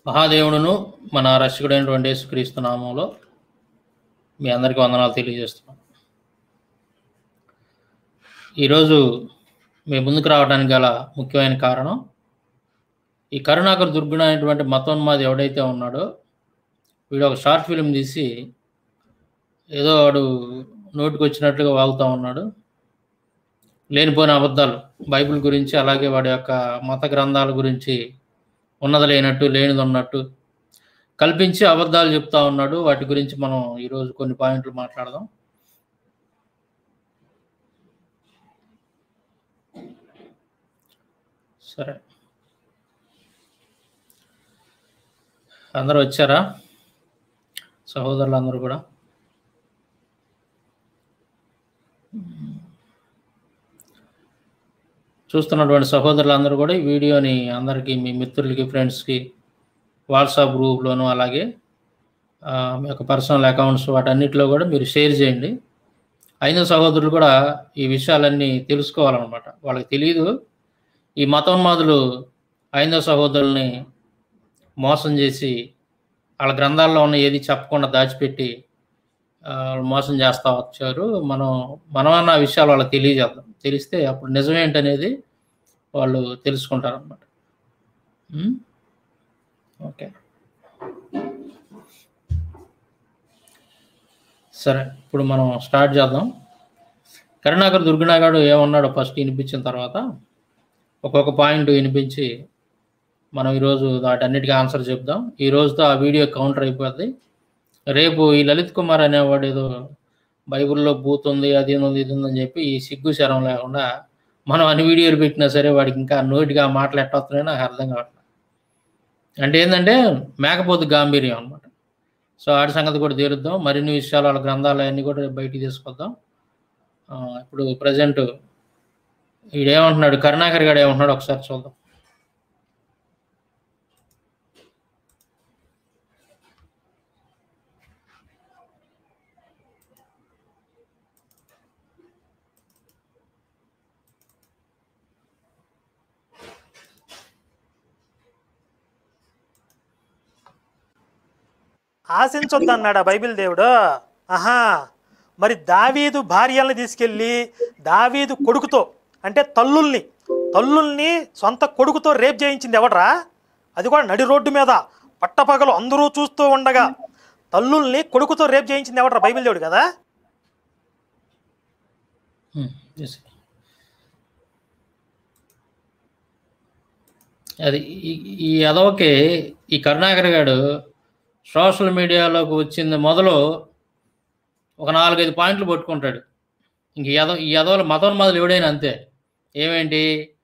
మహాదేవుడును మన రక్షకుడైనటువంటి యేసుక్రీస్తు నామంలో మీ అందరికీ వందనాలు తెలియజేస్తున్నాం ఈరోజు మీ ముందుకు రావడానికి గల ముఖ్యమైన కారణం ఈ కరుణాకర్ దుర్గుణ అనేటువంటి మతోన్మాది ఎవడైతే ఉన్నాడో వీడు ఒక షార్ట్ ఫిలిం తీసి ఏదో వాడు నోటికి వచ్చినట్లుగా వాగుతూ ఉన్నాడు లేనిపోయిన అబద్ధాలు బైబిల్ గురించి అలాగే వాడి యొక్క మత గ్రంథాల గురించి ఉన్నది లేనట్టు లేనిది ఉన్నట్టు కల్పించి అబద్ధాలు చెప్తా ఉన్నాడు వాటి గురించి మనం ఈరోజు కొన్ని పాయింట్లు మాట్లాడదాం సరే అందరూ వచ్చారా సహోదరులు అందరూ కూడా చూస్తున్నటువంటి సహోదరులందరూ కూడా ఈ వీడియోని అందరికీ మీ మిత్రులకి ఫ్రెండ్స్కి వాట్సాప్ గ్రూప్లోను అలాగే ఆ, మీ యొక్క పర్సనల్ అకౌంట్స్ వాటన్నిటిలో కూడా మీరు షేర్ చేయండి అయిన సహోదరులు కూడా ఈ విషయాలన్నీ తెలుసుకోవాలన్నమాట వాళ్ళకి తెలియదు ఈ మతోన్మాదులు ఐందవ సహోదరుల్ని మోసం చేసి వాళ్ళ గ్రంథాల్లో ఉన్న ఏది చెప్పకుండా దాచిపెట్టి ఆ, వాళ్ళు మోసం చేస్తూ వచ్చారు మనం మనం అన్న విషయాలు వాళ్ళకి తెలియజేద్దాం తెలిస్తే అప్పుడు నిజమేంటనేది వాళ్ళు తెలుసుకుంటారు అనమాట ఓకే సరే ఇప్పుడు మనం స్టార్ట్ చేద్దాం కరుణాకర్ దుర్గుణాగాడు ఏమన్నాడో ఫస్ట్ వినిపించిన తర్వాత ఒక్కొక్క పాయింట్ వినిపించి మనం ఈరోజు వాటన్నిటికీ ఆన్సర్ చెప్దాం ఈ రోజుతో ఆ వీడియో కౌంటర్ అయిపోద్ది రేపు ఈ లలిత్ కుమార్ అనేవాడు ఏదో బైబిల్లో బూత్ ఉంది అది ఉంది ఇది ఉందని చెప్పి ఈ సిగ్గు శరం లేకుండా మనం అన్ని వీడియోలు పెట్టినా సరే వాడికి ఇంకా నోటిగా మాటలు ఎట్టొస్తున్నాయో నాకు అర్థం కావట్లేదు అంటే ఏంటంటే మేకపోతు గాంభీర్యం అనమాట సో ఆడి సంగతి కూడా తీరుద్దాం మరిన్ని విషయాలు వాళ్ళ గ్రంథాలు అన్నీ కూడా బయటికి తీసుకొద్దాం ఆ, ఇప్పుడు ప్రజెంట్ వీడేమంటున్నాడు కరుణాకర్ గారు ఏమంటున్నాడు ఒకసారి చూద్దాం ఆశించొద్దన్నాడు ఆ బైబిల్ దేవుడు ఆహా మరి దావీదు భార్యల్ని తీసుకెళ్ళి దావీదు కొడుకుతో అంటే తల్లుల్ని తల్లుల్ని సొంత కొడుకుతో రేప్ చేయించింది ఎవడ్రా అది కూడా నడి రోడ్డు మీద పట్టపగలు అందరూ చూస్తూ ఉండగా తల్లుల్ని కొడుకుతో రేప్ చేయించింది ఎవడ్రా బైబిల్ దేవుడు కదా హ్మ్, yes. అది ఈ- ఈ ఎదవకి ఈ కరుణాకర్ గారు సోషల్ మీడియాలోకి వచ్చింది మొదలు ఒక నాలుగైదు పాయింట్లు పట్టుకుంటాడు ఇంక ఎద ఈ ఎదవల మతోన్మాదులు ఎవడైనా అంతే ఏమేంటి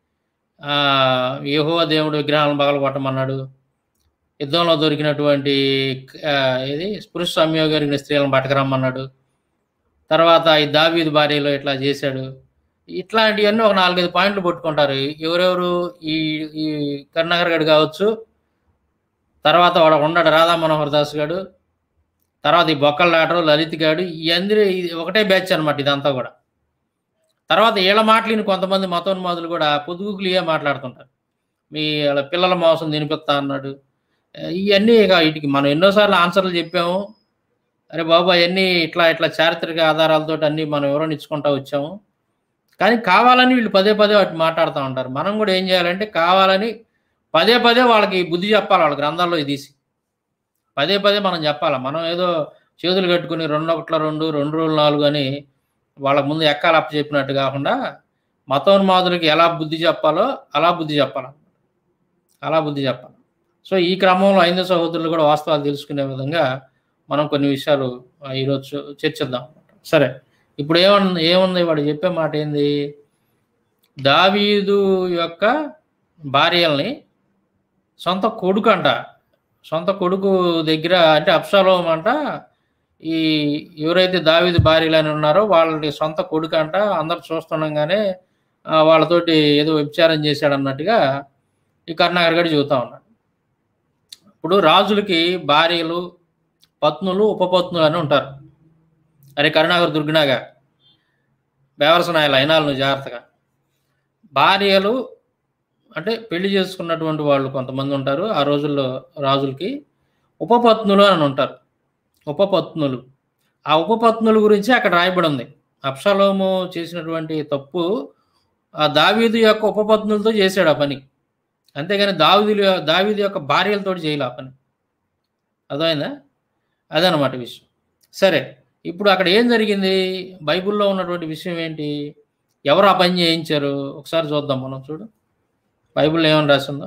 యహో దేవుడు విగ్రహాలను పగలగొట్టమన్నాడు యుద్ధంలో దొరికినటువంటి ఆ, ఏది పురుష సంయోగరిగిన స్త్రీలను పట్టకరమ్మన్నాడు తర్వాత ఈ దావీదు భార్యలో ఇట్లా చేశాడు ఇట్లాంటివన్నీ ఒక నాలుగైదు పాయింట్లు పట్టుకుంటారు ఎవరెవరు ఈ ఈ కరుణాకర్ గడు కావచ్చు తర్వాత వాడు ఉన్నాడు రాధా మనోహర్ దాస్ గాడు తర్వాత ఈ బొక్కల డాటరు లలిత్ గాడు ఈ అందరూ ఇది ఒకటే బ్యాచ్ అనమాట ఇదంతా కూడా తర్వాత వీళ్ళ మాటలిని కొంతమంది మతోన్మాదులు కూడా పొదుగుకులియే మాట్లాడుతుంటారు మీ వాళ్ళ పిల్లల మోసం తినిపిస్తా అన్నాడు ఇవన్నీ ఇక వీటికి మనం ఎన్నోసార్లు ఆన్సర్లు చెప్పాము అరే బాబు అవన్నీ ఇట్లా ఇట్లా చారిత్రక ఆధారాలతో అన్ని మనం వివరణ ఇచ్చుకుంటా వచ్చాము కానీ కావాలని వీళ్ళు పదే పదే వాటి మాట్లాడుతూ ఉంటారు మనం కూడా ఏం చేయాలంటే కావాలని పదే పదే వాళ్ళకి బుద్ధి చెప్పాలి వాళ్ళ గ్రంథాల్లో ఇది తీసి పదే పదే మనం చెప్పాలి మనం ఏదో చేతులు కట్టుకుని రెండు ఒకట్ల రెండు రెండు రోజులు నాలుగు అని వాళ్ళ ముందు ఎక్కాలి అప్ప చెప్పినట్టు కాకుండా మతోన్మాదులకి ఎలా బుద్ధి చెప్పాలో అలా బుద్ధి చెప్పాలి అలా బుద్ధి చెప్పాలి సో ఈ క్రమంలో ఐదు సహోదరులు కూడా వాస్తవాలు తెలుసుకునే విధంగా మనం కొన్ని విషయాలు ఆ, ఈరోజు చు- చర్చిద్దాం సరే ఇప్పుడు ఏమన్నా ఏముంది వాడు చెప్పే మాట ఏంది దావీదు యొక్క భార్యల్ని సొంత కొడుకు అంట సొంత కొడుకు దగ్గర అంటే అప్సలోం అంట ఈ ఎవరైతే దావీదు భార్యలు అని ఉన్నారో వాళ్ళని సొంత కొడుకు అంట అందరు చూస్తుండగానే ఆ, వాళ్ళతోటి ఏదో వ్యభిచారం చేశాడు అన్నట్టుగా ఈ కరుణాకర్ గారు చెబుతా ఉన్నాడు ఇప్పుడు రాజులకి భార్యలు పత్నులు ఉపపత్నులు అని ఉంటారు అరే కరుణాకర్ దుర్గుణాగా బేవరసనాయలు అయినాలు నువ్వు జాగ్రత్తగా భార్యలు అంటే పెళ్లి చేసుకున్నటువంటి వాళ్ళు కొంతమంది ఉంటారు ఆ రోజుల్లో రాజులకి ఉపపత్నులు అని ఉంటారు ఉపపత్నులు ఆ ఉపపత్నుల గురించి అక్కడ రాయబడి ఉంది అప్షలోము చేసినటువంటి తప్పు ఆ దావీదు యొక్క ఉపపత్నులతో చేశాడు ఆ పని అంతేగాని దావీదు దావీదు యొక్క భార్యలతో చేయలే ఆ పని అర్థమైందా అదనమాట విషయం సరే ఇప్పుడు అక్కడ ఏం జరిగింది బైబిల్లో ఉన్నటువంటి విషయం ఏంటి ఎవరు ఆ పని చేయించారు ఒకసారి చూద్దాం మనం చూడు బైబిల్లో ఏమని రాసిందో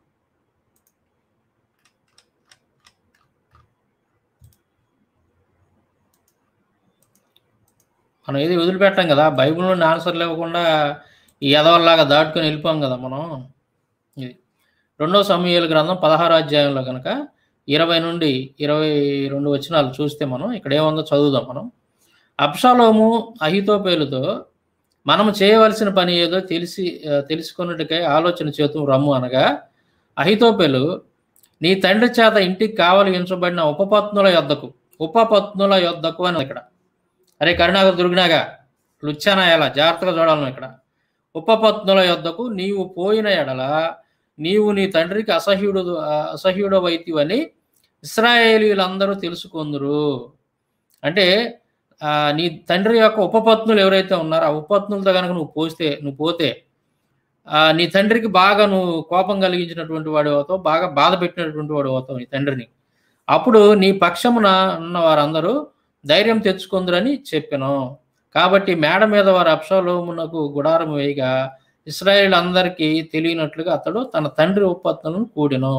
మనం ఏది వదిలిపెట్టాం కదా బైబిల్ నుండి ఆన్సర్లు ఇవ్వకుండా ఈ ఎదవల్లాగా దాటుకొని వెళ్ళిపోం కదా మనం ఇది రెండవ సమయాల గ్రంథం పదహారు అధ్యాయంలో కనుక ఇరవై నుండి ఇరవై రెండు వచనాలు చూస్తే మనం ఇక్కడ ఏముందో చదువుదాం మనం అప్షాలోము అహితోపేలుతో మనం చేయవలసిన పని ఏదో తెలిసి ఆ, తెలుసుకున్నట్టుకై ఆలోచన చేతు రమ్ము అనగా అహితోపేలు నీ తండ్రి చేత ఇంటికి కావలి ఉంచబడిన ఉపపత్నుల యొద్దకు ఉపపత్నుల యొద్దకు అని ఇక్కడ అరే కరుణాకర్ దుర్గినాగా లుచ్చానా ఎలా జాగ్రత్తగా చూడాలను ఇక్కడ ఉపపత్నుల యొద్దకు నీవు పోయిన ఎడల నీవు నీ తండ్రికి అసహ్యుడు అసహ్యుడు వైతివని ఇస్రాయేలీలందరూ తెలుసుకుందరు అంటే ఆ, నీ తండ్రి యొక్క ఉపపత్నులు ఎవరైతే ఉన్నారో ఆ ఉపపత్నులతో కనుక నువ్వు పోస్తే నువ్వు పోతే ఆ, నీ తండ్రికి బాగా నువ్వు కోపం కలిగించినటువంటి వాడు అవుతావు బాగా బాధ పెట్టినటువంటి వాడు అవుతావు నీ తండ్రిని అప్పుడు నీ పక్షమున ఉన్న వారందరూ ధైర్యం తెచ్చుకుందరని చెప్పాను కాబట్టి మేడ మీద వారు అప్షలోమునకు గుడారం వేయగా ఇస్రాయేల్ అందరికీ తెలియనట్లుగా అతడు తన తండ్రి ఉపపత్నులను కూడెను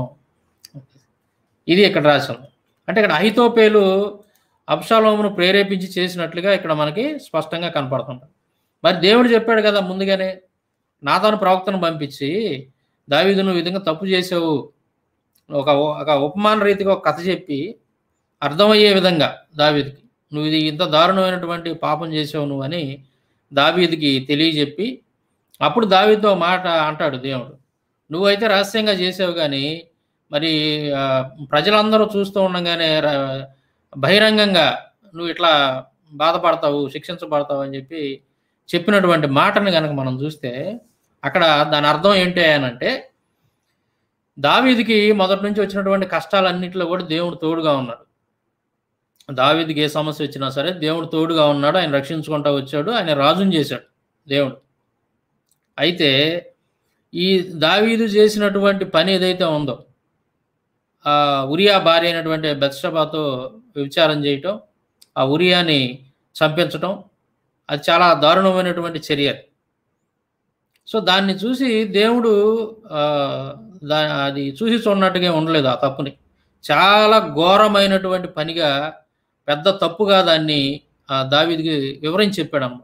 ఇది ఇక్కడ రాశాను అంటే ఇక్కడ అహితోపేలు అబ్షాలోమును ప్రేరేపించి చేసినట్లుగా ఇక్కడ మనకి స్పష్టంగా కనపడుతుంది మరి దేవుడు చెప్పాడు కదా ముందుగానే నాతాను ప్రవక్తను పంపించి దావీదు నువ్వు ఈ విధంగా తప్పు చేసావు ఒక ఒక ఉపమాన రీతిగా ఒక కథ చెప్పి అర్థమయ్యే విధంగా దావీదికి నువ్వు ఇది ఇంత దారుణమైనటువంటి పాపం చేసావు నువ్వు అని దావీదికి తెలియజెప్పి అప్పుడు దావీదుతో మాట అంటాడు దేవుడు నువ్వైతే రహస్యంగా చేసావు కానీ మరి ఆ, ప్రజలందరూ చూస్తూ ఉండగానే ర- బహిరంగంగా నువ్వు ఇట్లా బాధపడతావు శిక్షించబడతావు అని చెప్పి చెప్పినటువంటి మాటని కనుక మనం చూస్తే అక్కడ దాని అర్థం ఏంటి అని అంటే దావీదికి మొదటి నుంచి వచ్చినటువంటి కష్టాలన్నింటిలో కూడా దేవుడు తోడుగా ఉన్నాడు దావీదికి ఏ సమస్య వచ్చినా సరే దేవుడు తోడుగా ఉన్నాడు ఆయన రక్షించుకుంటూ వచ్చాడు ఆయన రాజుని చేశాడు దేవుడు అయితే ఈ దావీదు చేసినటువంటి పని ఏదైతే ఉందో ఆ ఉరియా భార్య అయినటువంటి బత్షబాతో వ్యభిచారం చేయటం ఆ ఉరియాని చంపించటం అది చాలా దారుణమైనటువంటి చర్య సో దాన్ని చూసి దేవుడు ఆ, దా అది చూసి చూడనట్టుగా ఉండలేదు ఆ తప్పుని చాలా ఘోరమైనటువంటి పనిగా పెద్ద తప్పుగా దాన్ని ఆ దావీదికి వివరించి చెప్పాడు అన్నమాట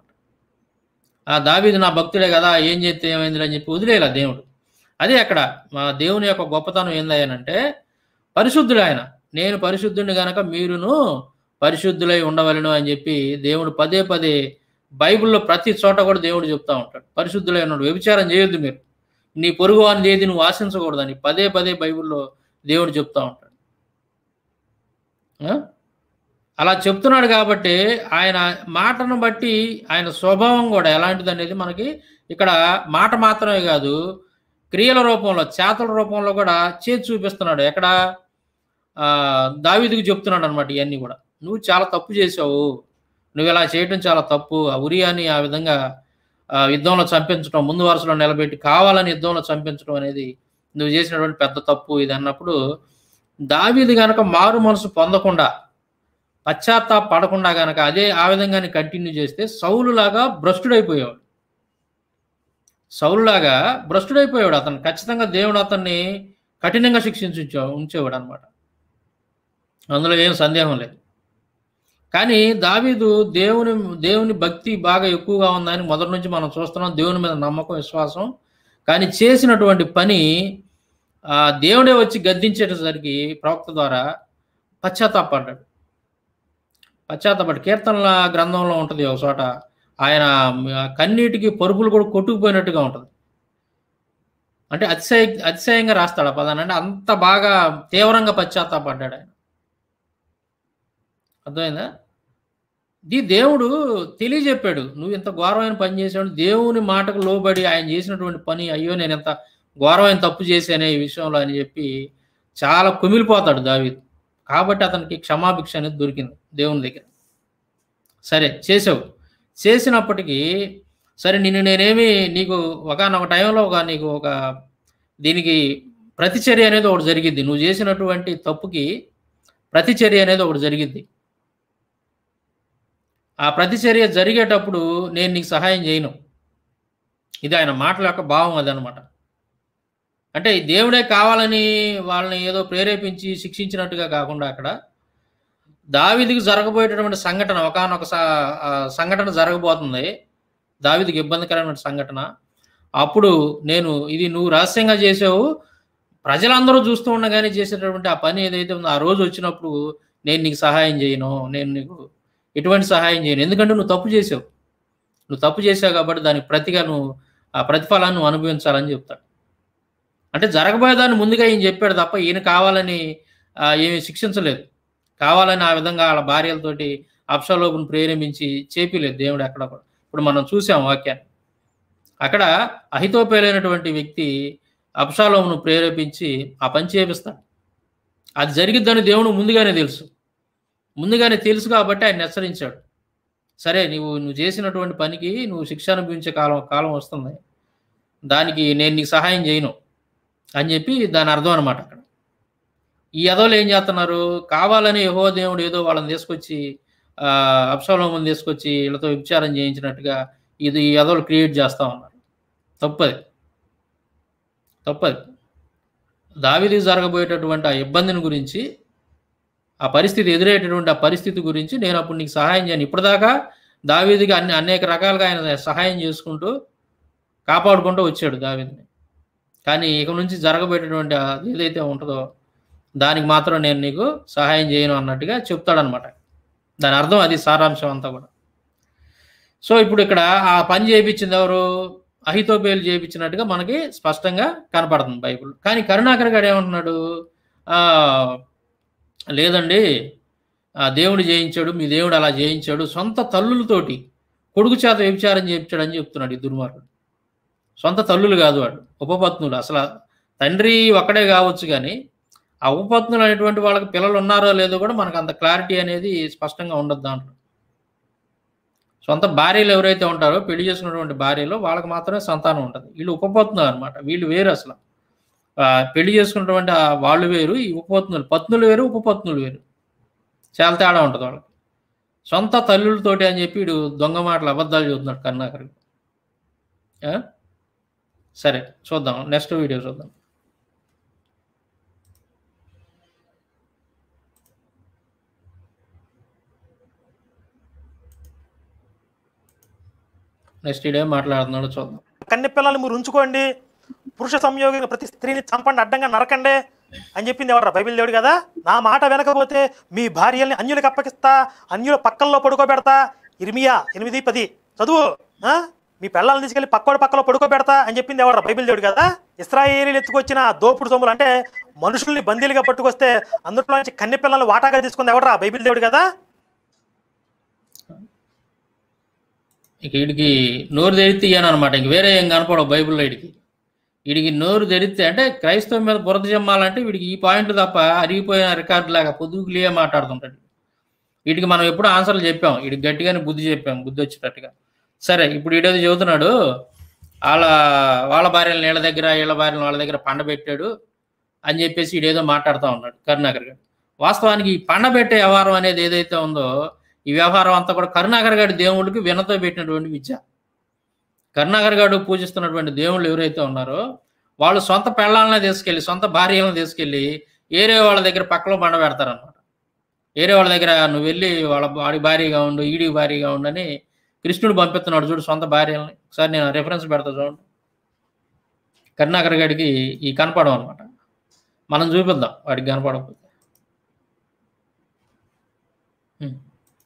ఆ దావీదు నా భక్తుడే కదా ఏం చేస్తే ఏమైంది అని చెప్పి వదిలేలా దేవుడు అదే అక్కడ మా దేవుని యొక్క గొప్పతనం ఏందయ్యానంటే పరిశుద్ధుడు ఆయన నేను పరిశుద్ధుడిని గనక మీరును పరిశుద్ధులై ఉండవలను అని చెప్పి దేవుడు పదే పదే బైబిల్లో ప్రతి చోట కూడా దేవుడు చెప్తా ఉంటాడు పరిశుద్ధులై ఉన్నాడు వ్యభిచారం చేయొద్దు మీరు నీ పొరుగు అని ఏది నువ్వు ఆశించకూడదని పదే పదే బైబిల్లో దేవుడు చెప్తా ఉంటాడు ఆ? అలా చెప్తున్నాడు కాబట్టి ఆయన మాటను బట్టి ఆయన స్వభావం కూడా ఎలాంటిది అనేది మనకి ఇక్కడ మాట మాత్రమే కాదు క్రియల రూపంలో చేతల రూపంలో కూడా చేసి చూపిస్తున్నాడు ఎక్కడ ఆ, దావీదుకు చెప్తున్నాడు అనమాట ఇవన్నీ కూడా నువ్వు చాలా తప్పు చేసావు నువ్వు ఇలా చేయటం చాలా తప్పు ఆ ఉరియాని ఆ విధంగా ఆ, యుద్ధంలో చంపించడం ముందు వరుసలో నిలబెట్టి కావాలని యుద్ధంలో చంపించడం అనేది నువ్వు చేసినటువంటి పెద్ద తప్పు ఇది అన్నప్పుడు దావీదు గనక మారు మనసు పొందకుండా పశ్చాత్తాప పడకుండా గనక అదే ఆ విధంగానే కంటిన్యూ చేస్తే సౌలులాగా భ్రష్టుడైపోయేవాడు సౌలులాగా భ్రష్టుడైపోయాడు అతను ఖచ్చితంగా దేవుడు అతన్ని కఠినంగా శిక్షించి ఉంచే- ఉంచేవాడు అనమాట అందులో ఏం సందేహం లేదు కానీ దావీదు దేవుని దేవుని భక్తి బాగా ఎక్కువగా ఉందని మొదటి నుంచి మనం చూస్తున్నాం దేవుని మీద నమ్మకం విశ్వాసం కానీ చేసినటువంటి పని ఆ దేవుడే వచ్చి గద్దించేటసరికి ప్రవక్త ద్వారా పశ్చాత్తాపడ్డాడు పశ్చాత్తాపడి కీర్తనల గ్రంథంలో ఉంటుంది ఒక చోట ఆయన కన్నీటికి పరుపులు కూడా కొట్టుకుపోయినట్టుగా ఉంటుంది అంటే అతిశయ అతిశయంగా రాస్తాడు ఆ పదాన్ని అంటే అంత బాగా తీవ్రంగా పశ్చాత్తాపడ్డాడు ఆయన అర్థమైందా ఇది దేవుడు తెలియజెప్పాడు నువ్వు ఇంత ఘోరమైన పని చేసావు దేవుని మాటకు లోబడి ఆయన చేసినటువంటి పని అయ్యో నేను ఎంత ఘోరమైన తప్పు చేశానే ఈ విషయంలో అని చెప్పి చాలా కుమిలిపోతాడు దావీదు కాబట్టి అతనికి క్షమాభిక్ష అనేది దొరికింది దేవుని దగ్గర సరే చేసావు చేసినప్పటికీ సరే నిన్ను నేనేమి నీకు ఒకనొక టైంలో ఒక నీకు ఒక దీనికి ప్రతిచర్య అనేది ఒకటి జరిగిద్ది నువ్వు చేసినటువంటి తప్పుకి ప్రతిచర్య అనేది ఒకటి జరిగిద్ది ఆ ప్రతిచర్య జరిగేటప్పుడు నేను నీకు సహాయం చేయను ఇది ఆయన మాటల యొక్క భావం అదనమాట అంటే ఈ దేవుడే కావాలని వాళ్ళని ఏదో ప్రేరేపించి శిక్షించినట్టుగా కాకుండా అక్కడ దావిదికి జరగబోయేటటువంటి సంఘటన ఒకనొక సంఘటన జరగబోతుంది దావిదికి ఇబ్బందికరమైన సంఘటన అప్పుడు నేను ఇది నువ్వు రహస్యంగా చేసావు ప్రజలందరూ చూస్తూ ఉండగానే చేసేటటువంటి ఆ పని ఏదైతే ఉందో ఆ రోజు వచ్చినప్పుడు నేను నీకు సహాయం చేయను నేను నీకు ఎటువంటి సహాయం చేయను ఎందుకంటే నువ్వు తప్పు చేసావు నువ్వు తప్పు చేసావు కాబట్టి దానికి ప్రతిగా నువ్వు ఆ ప్రతిఫలాన్ని నువ్వు అనుభవించాలని చెప్తాడు అంటే జరగబోయేదాన్ని ముందుగా ఈయన చెప్పాడు తప్ప ఈయన కావాలని ఆ, ఏమీ శిక్షించలేదు కావాలని ఆ విధంగా వాళ్ళ భార్యలతోటి అప్సలోపును ప్రేరేపించి చేపిలేదు దేవుడు ఎక్కడ కూడా ఇప్పుడు మనం చూసాం వాక్యాన్ని అక్కడ అహితోపేలైనటువంటి వ్యక్తి అప్షాలోమును ప్రేరేపించి ఆ పని చేపిస్తాడు అది జరిగిద్దని దేవుడు ముందుగానే తెలుసు ముందుగానే తెలుసు కాబట్టి ఆయన హెచ్చరించాడు సరే నువ్వు నువ్వు చేసినటువంటి పనికి నువ్వు శిక్ష అనుభవించే కాలం కాలం వస్తుంది దానికి నేను నీకు సహాయం చేయను అని చెప్పి దాని అర్థం అనమాట అక్కడ ఈ యదవులు ఏం చేస్తున్నారు కావాలని యహో దేవుడు ఏదో వాళ్ళని తీసుకొచ్చి ఆ, అప్సలోముని తీసుకొచ్చి వీళ్ళతో విచారం చేయించినట్టుగా ఇది ఈ యదవులు క్రియేట్ చేస్తా ఉన్నారు తప్పది తప్పది దావిదికి జరగబోయేటటువంటి ఆ ఇబ్బందిని గురించి ఆ పరిస్థితి ఎదురయ్యేటటువంటి ఆ పరిస్థితి గురించి నేను అప్పుడు నీకు సహాయం చేయను ఇప్పటిదాకా దావీదికి అన్ని అనేక రకాలుగా ఆయన సహాయం చేసుకుంటూ కాపాడుకుంటూ వచ్చాడు దావీదిని కానీ ఇక నుంచి జరగబోయేటటువంటి అది ఏదైతే ఉంటుందో దానికి మాత్రం నేను నీకు సహాయం చేయను అన్నట్టుగా చెప్తాడనమాట దాని అర్థం అది సారాంశం అంతా కూడా సో ఇప్పుడు ఇక్కడ ఆ పని చేయించింది ఎవరు అహితోబేలు చేయించినట్టుగా మనకి స్పష్టంగా కనపడుతుంది బైబిల్ కానీ కరుణాకర్ గారు ఏమంటున్నాడు ఆ, లేదండి ఆ దేవుడు చేయించాడు మీ దేవుడు అలా చేయించాడు సొంత తల్లులతోటి కొడుకు చేత వ్యభిచారం చేయించాడు అని చెప్తున్నాడు ఈ దుర్మార్గుడు సొంత తల్లులు కాదు వాడు ఉపపత్నులు అసలు తండ్రి ఒక్కడే కావచ్చు కానీ ఆ ఉపపత్నులు అనేటువంటి వాళ్ళకి పిల్లలు ఉన్నారో లేదో కూడా మనకు అంత క్లారిటీ అనేది స్పష్టంగా ఉండదు దాంట్లో సొంత భార్యలు ఎవరైతే ఉంటారో పెళ్లి చేసుకున్నటువంటి భార్యలు వాళ్ళకి మాత్రమే సంతానం ఉంటుంది వీళ్ళు ఉపపత్నులు అనమాట వీళ్ళు వేరు అసలు ఆ, పెళ్లి చేసుకున్నటువంటి ఆ వాళ్ళు వేరు ఈ ఉపపత్నులు పత్నులు వేరు ఉపపత్నులు వేరు చాలా తేడా ఉంటుంది వాళ్ళకి సొంత తల్లులతోటి అని చెప్పి వీడు దొంగ మాటలు అబద్ధాలు చెబుతున్నాడు కరుణాకర్ ఆ? సరే చూద్దాం నెక్స్ట్ వీడియో చూద్దాం నెక్స్ట్ వీడియో మాట్లాడుతున్నాడు చూద్దాం కన్నె పిల్లల్ని మీరు ఉంచుకోండి పురుష సంయోగం ప్రతి స్త్రీని చంపండి అడ్డంగా నరకండి అని చెప్పింది ఎవరు బైబిల్ దేవుడు కదా నా మాట వెనకపోతే మీ భార్యల్ని అన్యులకు అప్పగిస్తా అన్యుల పక్కల్లో పడుకోబెడతా ఇర్మియా ఎనిమిది పది చదువు ఆ? మీ పిల్లల్ని తీసుకెళ్లి పక్కోడి పక్కలో పడుకోబెడతా అని చెప్పింది ఎవరు బైబిల్ దేవుడు కదా ఇస్రాయేలీలు ఎత్తుకొచ్చిన దోపుడు సొమ్ములు అంటే మనుషుల్ని బందీలుగా పట్టుకొస్తే అందులో నుంచి కన్నె పిల్లల్ని వాటాగా తీసుకుంది ఎవడరా బైబిల్ దేవుడు కదా ఇక వీడికి నోరు తెరిస్తే ఇయ్యాను అనమాట ఇంక వేరే ఏం కనపడవు బైబిల్లో వీడికి వీడికి నోరు తెరిస్తే అంటే క్రైస్తవం మీద బురద జమ్మాలంటే వీడికి ఈ పాయింట్ తప్ప అరిగిపోయిన రికార్డు లాగా పొద్దుకులియే మాట్లాడుతుంటాడు వీటికి మనం ఎప్పుడు ఆన్సర్లు చెప్పాం వీడికి గట్టిగానే బుద్ధి చెప్పాం బుద్ధి వచ్చేటట్టుగా సరే ఇప్పుడు వీడేదో చెబుతున్నాడు వాళ్ళ వాళ్ళ భార్యలు నీళ్ళ దగ్గర వీళ్ళ భార్యలు వాళ్ళ దగ్గర పండ పెట్టాడు అని చెప్పేసి వీడేదో మాట్లాడుతూ ఉన్నాడు కరుణాకర్ గారు వాస్తవానికి ఈ పండ పెట్టే వ్యవహారం అనేది ఏదైతే ఉందో ఈ వ్యవహారం అంతా కూడా కరుణాకర్ గారి దేవుళ్ళకి వినతో పెట్టినటువంటి విద్య కరుణాకర్ గారు పూజిస్తున్నటువంటి దేవుళ్ళు ఎవరైతే ఉన్నారో వాళ్ళు సొంత పెళ్ళాలను తీసుకెళ్ళి సొంత భార్యలను తీసుకెళ్ళి ఏరే వాళ్ళ దగ్గర పక్కలో బండ పెడతారనమాట ఏరే వాళ్ళ దగ్గర నువ్వు వెళ్ళి వాళ్ళ వాడి భార్యగా ఉండు ఈడి భార్యగా ఉండు అని కృష్ణుడు పంపిస్తున్నాడు చూడు సొంత భార్యలని ఒకసారి నేను రెఫరెన్స్ పెడతా చూడండి కరుణాకర్ గారికి ఈ కనపడం అనమాట మనం చూపిద్దాం వాడికి కనపడకపోతే ఉం.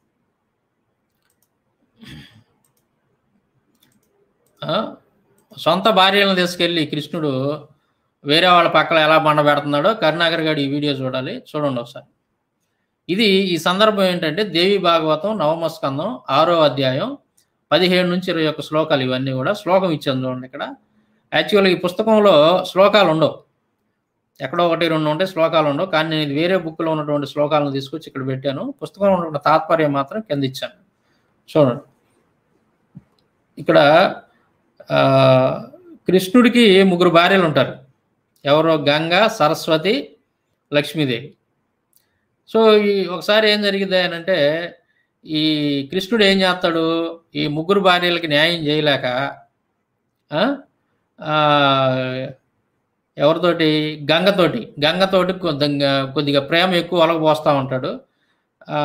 ఆ? సొంత భార్యలను తీసుకెళ్ళి కృష్ణుడు వేరే వాళ్ళ పక్కన ఎలా బండ పెడుతున్నాడో కరుణాకర్ గారు ఈ వీడియో చూడాలి చూడండి ఒకసారి ఇది ఈ సందర్భం ఏంటంటే దేవి భాగవతం నవమ స్కందం ఆరో అధ్యాయం పదిహేడు నుంచి ఇరవై ఒక్క శ్లోకాలు ఇవన్నీ కూడా శ్లోకం ఇచ్చాను చూడండి ఇక్కడ యాక్చువల్గా ఈ పుస్తకంలో శ్లోకాలు ఉండవు ఎక్కడో ఒకటి రెండు ఉంటాయి శ్లోకాలు ఉండవు కానీ నేను ఇది వేరే బుక్లో ఉన్నటువంటి శ్లోకాలను తీసుకొచ్చి ఇక్కడ పెట్టాను పుస్తకంలో ఉన్నటువంటి తాత్పర్యం మాత్రం కింద ఇచ్చాను చూడండి ఇక్కడ ఆ, కృష్ణుడికి ముగ్గురు భార్యలు ఉంటారు ఎవరో గంగ సరస్వతి లక్ష్మీదేవి సో ఈ ఒకసారి ఏం జరిగింది అని అంటే ఈ కృష్ణుడు ఏం చేస్తాడు ఈ ముగ్గురు భార్యలకి న్యాయం చేయలేక ఆ, ఆ, ఎవరితోటి గంగతోటి గంగతోటి కొద్దిగా కొద్దిగా ప్రేమ ఎక్కువ ఒలగపోస్తూ ఉంటాడు ఆ,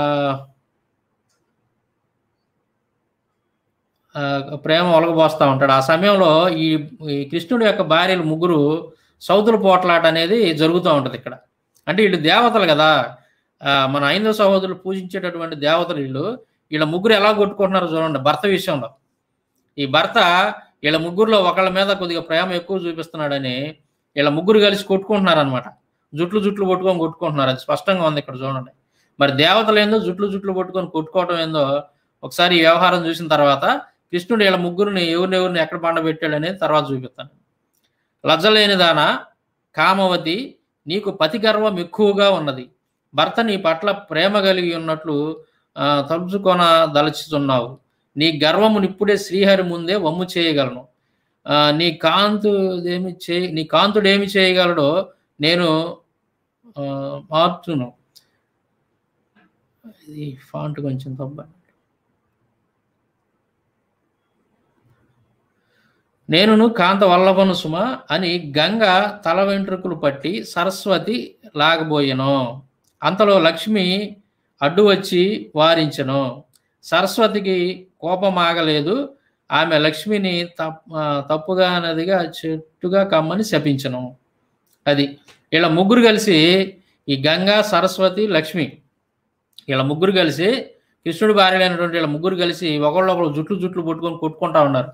ఆ, ప్రేమ ఒలగబోస్తూ ఉంటాడు ఆ సమయంలో ఈ ఈ కృష్ణుడి యొక్క భార్యలు ముగ్గురు సౌతుల పోట్లాట అనేది జరుగుతూ ఉంటుంది ఇక్కడ అంటే వీళ్ళు దేవతలు కదా ఆ, మన ఐందవ సహోదరులు పూజించేటటువంటి దేవతలు వీళ్ళు వీళ్ళ ముగ్గురు ఎలా కొట్టుకుంటున్నారో చూడండి భర్త విషయంలో ఈ భర్త వీళ్ళ ముగ్గురులో ఒకళ్ళ మీద కొద్దిగా ప్రేమ ఎక్కువ చూపిస్తున్నాడని వీళ్ళ ముగ్గురు కలిసి కొట్టుకుంటున్నారు అనమాట జుట్లు జుట్లు కొట్టుకొని కొట్టుకుంటున్నారు అది స్పష్టంగా ఉంది ఇక్కడ చూడండి మరి దేవతలు ఏందో జుట్లు జుట్లు కొట్టుకొని కొట్టుకోవటం ఏందో ఒకసారి ఈ వ్యవహారం చూసిన తర్వాత కృష్ణుడు వీళ్ళ ముగ్గురిని ఎవరిని ఎవరిని ఎక్కడ పండబెట్టాడు అనేది తర్వాత చూపిస్తాను లజ్జలేని దాన కామవతి నీకు పతి గర్వం ఎక్కువగా ఉన్నది భర్త నీ పట్ల ప్రేమ కలిగి ఉన్నట్లు ఆ, తలుచుకొన దలచుతున్నావు నీ గర్వమును ఇప్పుడే శ్రీహరి ముందే వమ్ము చేయగలను ఆ, నీ కాంతుడేమి చే నీ కాంతుడు ఏమి చేయగలడో నేను ఆ, మార్చును ఇది ఫాంట్ కొంచెం తప్ప నేనును కాంత వల్లభను సుమ అని గంగ తల వెంట్రుకలు పట్టి సరస్వతి లాగబోయెను అంతలో లక్ష్మి అడ్డు వచ్చి వారించెను సరస్వతికి కోపం ఆగలేదు ఆమె లక్ష్మిని తప్ ఆ, తప్పుగా నదిగా చెట్టుగా కమ్మని శపించను అది వీళ్ళ ముగ్గురు కలిసి ఈ గంగా సరస్వతి లక్ష్మి వీళ్ళ ముగ్గురు కలిసి కృష్ణుడి భార్యలైనటువంటి వీళ్ళ ముగ్గురు కలిసి ఒకళ్ళొకళ్ళు జుట్లు జుట్లు పట్టుకొని కొట్టుకుంటా ఉన్నారు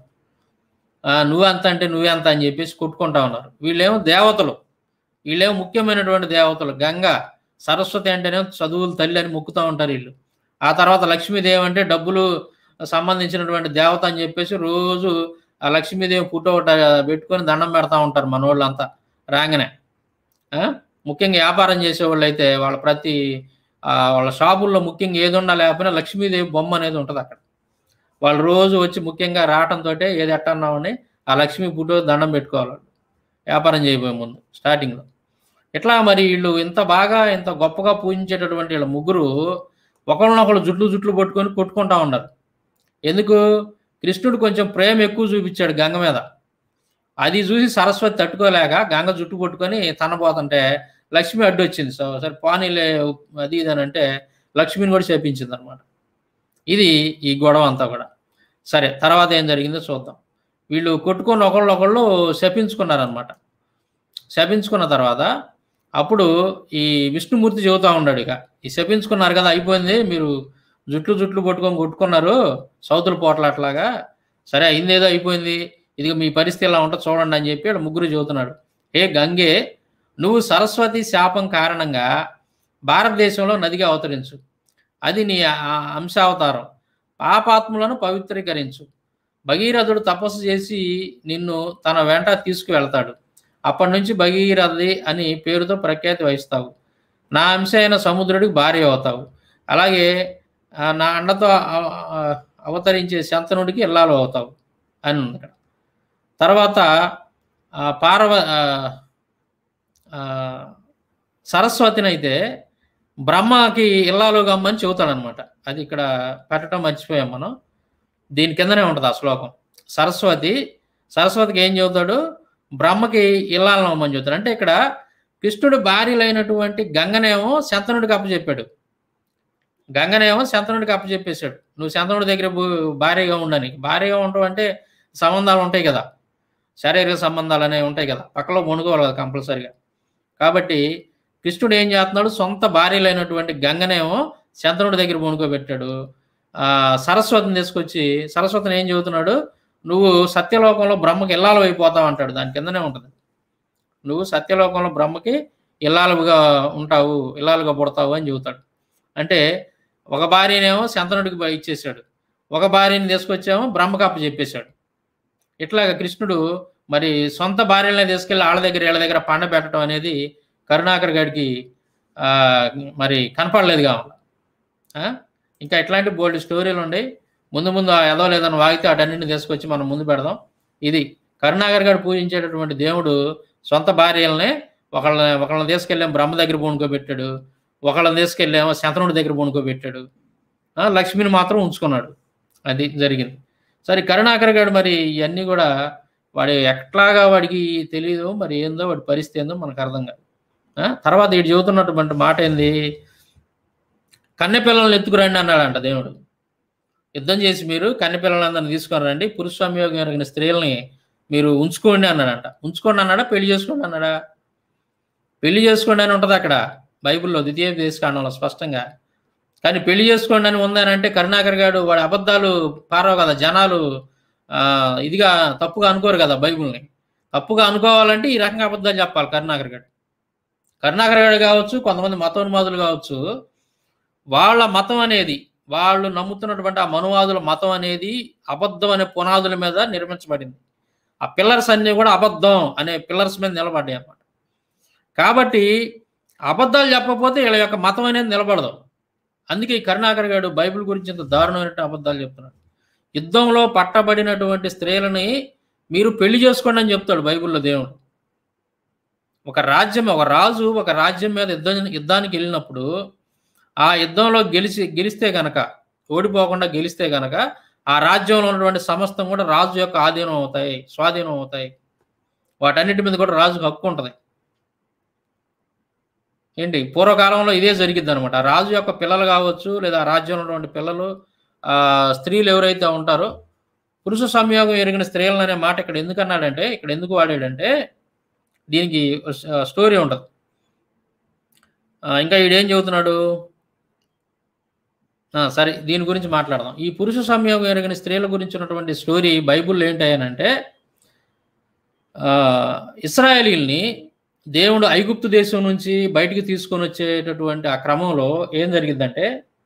ఆ, నువ్వెంత అంటే నువ్వెంత అని చెప్పేసి కొట్టుకుంటా ఉన్నారు వీళ్ళేమో దేవతలు వీళ్ళేమో ముఖ్యమైనటువంటి దేవతలు గంగ సరస్వతి అంటేనేమో చదువులు తల్లి అని మొక్కుతూ ఉంటారు వీళ్ళు ఆ తర్వాత లక్ష్మీదేవి అంటే డబ్బులు సంబంధించినటువంటి దేవత అని చెప్పేసి రోజు ఆ లక్ష్మీదేవి ఫోటో ఒకటి పెట్టుకొని దండం పెడతా ఉంటారు మన వాళ్ళంతా రాగానే ఆ? ముఖ్యంగా వ్యాపారం చేసేవాళ్ళు అయితే వాళ్ళ ప్రతి ఆ, వాళ్ళ షాపుల్లో ముఖ్యంగా ఏది ఉన్నా లేకపోయినా లక్ష్మీదేవి బొమ్మ అనేది ఉంటుంది అక్కడ వాళ్ళు రోజు వచ్చి ముఖ్యంగా రావటంతో ఏది ఎట్టన్నామని ఆ లక్ష్మీ ఫోటో దండం పెట్టుకోవాలి వాళ్ళు. వ్యాపారం చేయబోయే ముందు స్టార్టింగ్లో ఇట్లా మరి వీళ్ళు ఇంత బాగా ఇంత గొప్పగా పూజించేటటువంటి వీళ్ళ ముగ్గురు ఒకళ్ళనొకళ్ళు జుట్లు జుట్లు పట్టుకొని కొట్టుకుంటా ఉన్నారు ఎందుకు కృష్ణుడు కొంచెం ప్రేమ ఎక్కువ చూపించాడు గంగ మీద అది చూసి సరస్వతి తట్టుకోలేక గంగ జుట్టు పట్టుకొని తనబోతుంటే లక్ష్మి అడ్డు వచ్చింది సో సరే పానీలే అది ఇది అని అంటే లక్ష్మిని కూడా చేపించింది అనమాట ఇది ఈ గొడవ అంతా కూడా సరే తర్వాత ఏం జరిగిందో చూద్దాం వీళ్ళు కొట్టుకొని ఒకళ్ళు ఒకళ్ళు శపించుకున్నారనమాట శపించుకున్న తర్వాత అప్పుడు ఈ విష్ణుమూర్తి చెబుతా ఉన్నాడు ఇక ఈ శపించుకున్నారు కదా అయిపోయింది మీరు జుట్లు జుట్లు పట్టుకొని కొట్టుకున్నారు సౌతులు పోట్లాట్లాగా సరే అయిందేదో అయిపోయింది ఇది మీ పరిస్థితి ఎలా ఉంటుందో చూడండి అని చెప్పి వీళ్ళు ముగ్గురు చెబుతున్నాడు ఏ గంగే నువ్వు సరస్వతి శాపం కారణంగా భారతదేశంలో నదిగా అవతరించు అది నీ ఆ- అంశావతారం పాపాత్ములను పవిత్రీకరించు భగీరథుడు తపస్సు చేసి నిన్ను తన వెంట తీసుకువెళ్తాడు అప్పటి నుంచి భగీరథి అని పేరుతో ప్రఖ్యాతి వహిస్తావు నా అంశ అయిన సముద్రుడికి భార్య అవుతావు అలాగే ఆ, నా అండతో అవ- ఆ, అవతరించే శంతనుడికి ఇల్లాలు అవుతావు అని ఉంది ఇక్కడ తర్వాత ఆ, పార్వ ఆ, ఆ, సరస్వతినైతే బ్రహ్మకి ఇల్లాలు గమ్మని చెబుతాడనమాట అది ఇక్కడ పెట్టడం మర్చిపోయాం మనం దీని కిందనే ఉంటుంది ఆ శ్లోకం సరస్వతి సరస్వతికి ఏం చెబుతాడు బ్రహ్మకి ఇల్లాలను అమ్మని చెబుతాడు అంటే ఇక్కడ కృష్ణుడు భార్యలైనటువంటి గంగనేమో శంతనుడికి అప్పచెప్పాడు గంగనేమో శంతనుడికి అప్పచెప్పేశాడు నువ్వు శంతనుడి దగ్గర భూ- భార్యగా ఉండని భార్యగా ఉండటం అంటే సంబంధాలు ఉంటాయి కదా శారీరక సంబంధాలు అనేవి ఉంటాయి కదా పక్కలో మునుకోవాలి కదా కంపల్సరిగా కాబట్టి కృష్ణుడు ఏం చేస్తున్నాడు సొంత భార్యలైనటువంటి గంగనేమో శంతనుడి దగ్గర మునుకోబెట్టాడు ఆ సరస్వతిని తీసుకొచ్చి సరస్వతిని ఏం చెబుతున్నాడు నువ్వు సత్యలోకంలో బ్రహ్మకి ఇల్లాలు అయిపోతావు అంటాడు దాని కిందనే ఉంటుంది నువ్వు సత్యలోకంలో బ్రహ్మకి ఇల్లాలుగా ఉంటావు ఇల్లాలుగా పుడతావు అని చెబుతాడు అంటే ఒక భార్యనేమో శంతనుడికి బ- ఇచ్చేసాడు ఒక భార్యని తీసుకొచ్చేమో బ్రహ్మకప్ప చెప్పేశాడు ఇట్లాగ కృష్ణుడు మరి సొంత భార్యలనే తీసుకెళ్ళి వాళ్ళ దగ్గర వీళ్ళ దగ్గర పండ పెట్టడం అనేది కరుణాకర్ గారికి ఆ, మరి కనపడలేదు కావాలి ఆ? ఇంకా ఇట్లాంటి బోల్డ్ స్టోరీలు ఉన్నాయి ముందు ముందు ఆ ఏదో లేదని వాగితే అటన్నింటిని తీసుకొచ్చి మనం ముందు పెడదాం ఇది కరుణాకర్ గారు పూజించేటటువంటి దేవుడు సొంత భార్యలనే ఒకళ్ళని ఒకళ్ళని తీసుకెళ్ళాం బ్రహ్మ దగ్గర పూనుకోబెట్టాడు ఒకళ్ళని తీసుకెళ్ళామో శంతనుడి దగ్గర పూనుకోబెట్టాడు ఆ, లక్ష్మిని మాత్రం ఉంచుకున్నాడు అది జరిగింది సరే కరుణాకర్ గారు మరి ఇవన్నీ కూడా వాడి ఎట్లాగా వాడికి తెలియదు మరి ఏందో వాడి పరిస్థితి ఏందో మనకు అర్థం కాదు ఆ, తర్వాత ఇటు చెబుతున్నటువంటి మాట ఏంది కన్నె పిల్లల్ని ఎత్తుకురండి అన్నాడంట దేవుడు యుద్ధం చేసి మీరు కన్నె పిల్లలందరిని తీసుకొని రండి పురుషస్వామ్యోగం కలిగిన స్త్రీలని మీరు ఉంచుకోండి అన్నాడంట ఉంచుకోండి అన్నాడా పెళ్లి చేసుకోండి అన్నాడా పెళ్లి చేసుకోండి అని ఉంటుంది అక్కడ బైబిల్లో ద్వితీయ దేశకాండంలో స్పష్టంగా కానీ పెళ్లి చేసుకోండి అని ఉందనంటే కరుణాకర్ గారు వాడి అబద్ధాలు పారవు కదా జనాలు ఆ, ఇదిగా తప్పుగా అనుకోరు కదా బైబిల్ని తప్పుగా అనుకోవాలంటే ఈ రకంగా అబద్ధాలు చెప్పాలి కరుణాకర్ గారు కరుణాకర్ గారు కావచ్చు కొంతమంది మతోన్మాదులు కావచ్చు వాళ్ళ మతం అనేది వాళ్ళు నమ్ముతున్నటువంటి ఆ మనువాదుల మతం అనేది అబద్ధం అనే పునాదుల మీద నిర్మించబడింది ఆ పిల్లర్స్ అన్నీ కూడా అబద్ధం అనే పిల్లర్స్ మీద నిలబడ్డాయి అన్నమాట కాబట్టి అబద్ధాలు చెప్పకపోతే వీళ్ళ యొక్క మతం అనేది నిలబడదు అందుకే ఈ కరుణాకర్ గారు బైబిల్ గురించి ఇంత దారుణమైన అబద్ధాలు చెప్తున్నాడు యుద్ధంలో పట్టబడినటువంటి స్త్రీలని మీరు పెళ్లి చేసుకోండి అని చెప్తాడు బైబిల్లో దేవుడు ఒక రాజ్యం ఒక రాజు ఒక రాజ్యం మీద యుద్ధం యుద్ధానికి వెళ్ళినప్పుడు ఆ యుద్ధంలో గెలిచి గెలిస్తే గనక ఓడిపోకుండా గెలిస్తే గనక ఆ రాజ్యంలో ఉన్నటువంటి సమస్తం కూడా రాజు యొక్క ఆధీనం అవుతాయి స్వాధీనం అవుతాయి వాటన్నిటి మీద కూడా రాజుకు హక్కు ఉంటుంది ఏంటి పూర్వకాలంలో ఇదే జరిగిద్ది అనమాట రాజు యొక్క పిల్లలు కావచ్చు లేదా ఆ రాజ్యంలో ఉన్నటువంటి పిల్లలు ఆ స్త్రీలు ఎవరైతే ఉంటారో పురుష సంయోగం ఎరిగిన స్త్రీలను అనే మాట ఇక్కడ ఎందుకు అన్నాడంటే ఇక్కడ ఎందుకు వాడాడంటే దీనికి స్టోరీ ఉంటుంది ఆ, ఇంకా ఈడేం చెబుతున్నాడు ఆ, సరే దీని గురించి మాట్లాడదాం ఈ పురుష సంయోగం ఎరిగిన స్త్రీల గురించి ఉన్నటువంటి స్టోరీ బైబుల్ ఏంటంటే ఇస్రాయేలీల్ని దేవుడు ఐగుప్తు దేశం నుంచి బయటికి తీసుకొని వచ్చేటటువంటి ఆ క్రమంలో ఏం జరిగిందంటే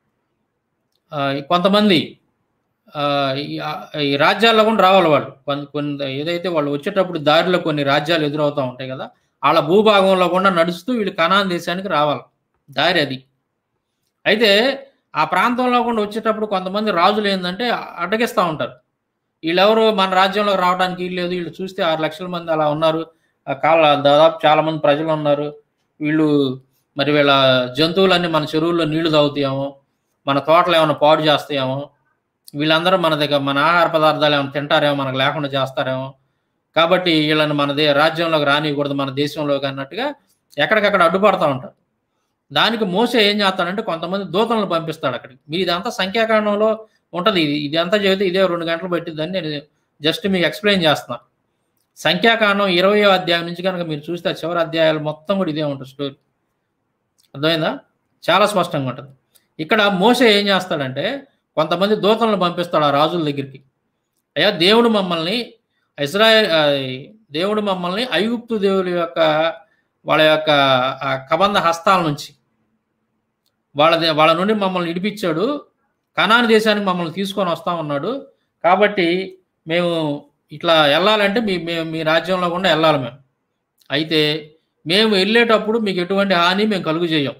ఆ, కొంతమంది ఆ, ఈ- ఆ, ఈ రాజ్యాల్లో కూడా రావాలి వాళ్ళు కొన్ని కొన్ని ఏదైతే వాళ్ళు వచ్చేటప్పుడు దారిలో కొన్ని రాజ్యాలు ఎదురవుతూ ఉంటాయి కదా వాళ్ళ భూభాగంలో కూడా నడుస్తూ వీళ్ళు కనాన్ దేశానికి రావాలి దారి అది అయితే ఆ ప్రాంతంలో కూడా వచ్చేటప్పుడు కొంతమంది రాజులు ఏంటంటే అడ్డగిస్తూ ఉంటారు వీళ్ళెవరు మన రాజ్యంలోకి రావడానికి వీలు లేదు వీళ్ళు చూస్తే ఆరు లక్షల మంది అలా ఉన్నారు ఆ కాల దాదాపు చాలా మంది ప్రజలు ఉన్నారు వీళ్ళు మరి వీళ్ళ జంతువులన్నీ మన చెరువుల్లో నీళ్లు తాగుతాయేమో మన తోటలు ఏమైనా పాడు చేస్తాయేమో వీళ్ళందరూ మన దగ్గర మన ఆహార పదార్థాలు ఏమైనా తింటారేమో మనకు లేకుండా చేస్తారేమో కాబట్టి వీళ్ళని మన దే రాజ్యంలోకి రానియకూడదు మన దేశంలోకి అన్నట్టుగా ఎక్కడికక్కడ అడ్డుపడతా ఉంటారు దానికి మోసే ఏం చేస్తాడంటే కొంతమంది దూతలను పంపిస్తాడు అక్కడికి మీరు ఇదంతా సంఖ్యాకాండంలో ఉంటుంది ఇది ఇదంతా చెబితే ఇదే రెండు గంటలు పెట్టిద్దని నేను జస్ట్ మీకు ఎక్స్ప్లెయిన్ చేస్తున్నాను సంఖ్యాకాండం ఇరవయో అధ్యాయం నుంచి కనుక మీరు చూస్తే ఆ చివరి అధ్యాయాలు మొత్తం కూడా ఇదే ఉంటుంది స్టోరీ అర్థమైందా చాలా స్పష్టంగా ఉంటుంది ఇక్కడ మోసే ఏం చేస్తాడంటే కొంతమంది దూతలను పంపిస్తాడు ఆ రాజుల దగ్గరికి అయ్యా దేవుడు మమ్మల్ని ఇజ్రాయెల్ ఆ, దేవుడు మమ్మల్ని ఐగుప్తు దేవుడి యొక్క వాళ్ళ యొక్క ఆ కబంధ హస్తాల నుంచి వాళ్ళ దే- వాళ్ళ నుండి మమ్మల్ని ఇడిపించాడు కనాని దేశానికి మమ్మల్ని తీసుకొని వస్తా ఉన్నాడు కాబట్టి మేము ఇట్లా వెళ్ళాలంటే మీ మేము మీ రాజ్యంలో కూడా వెళ్ళాలి మేము అయితే మేము వెళ్ళేటప్పుడు మీకు ఎటువంటి హాని మేము కలుగు చేయం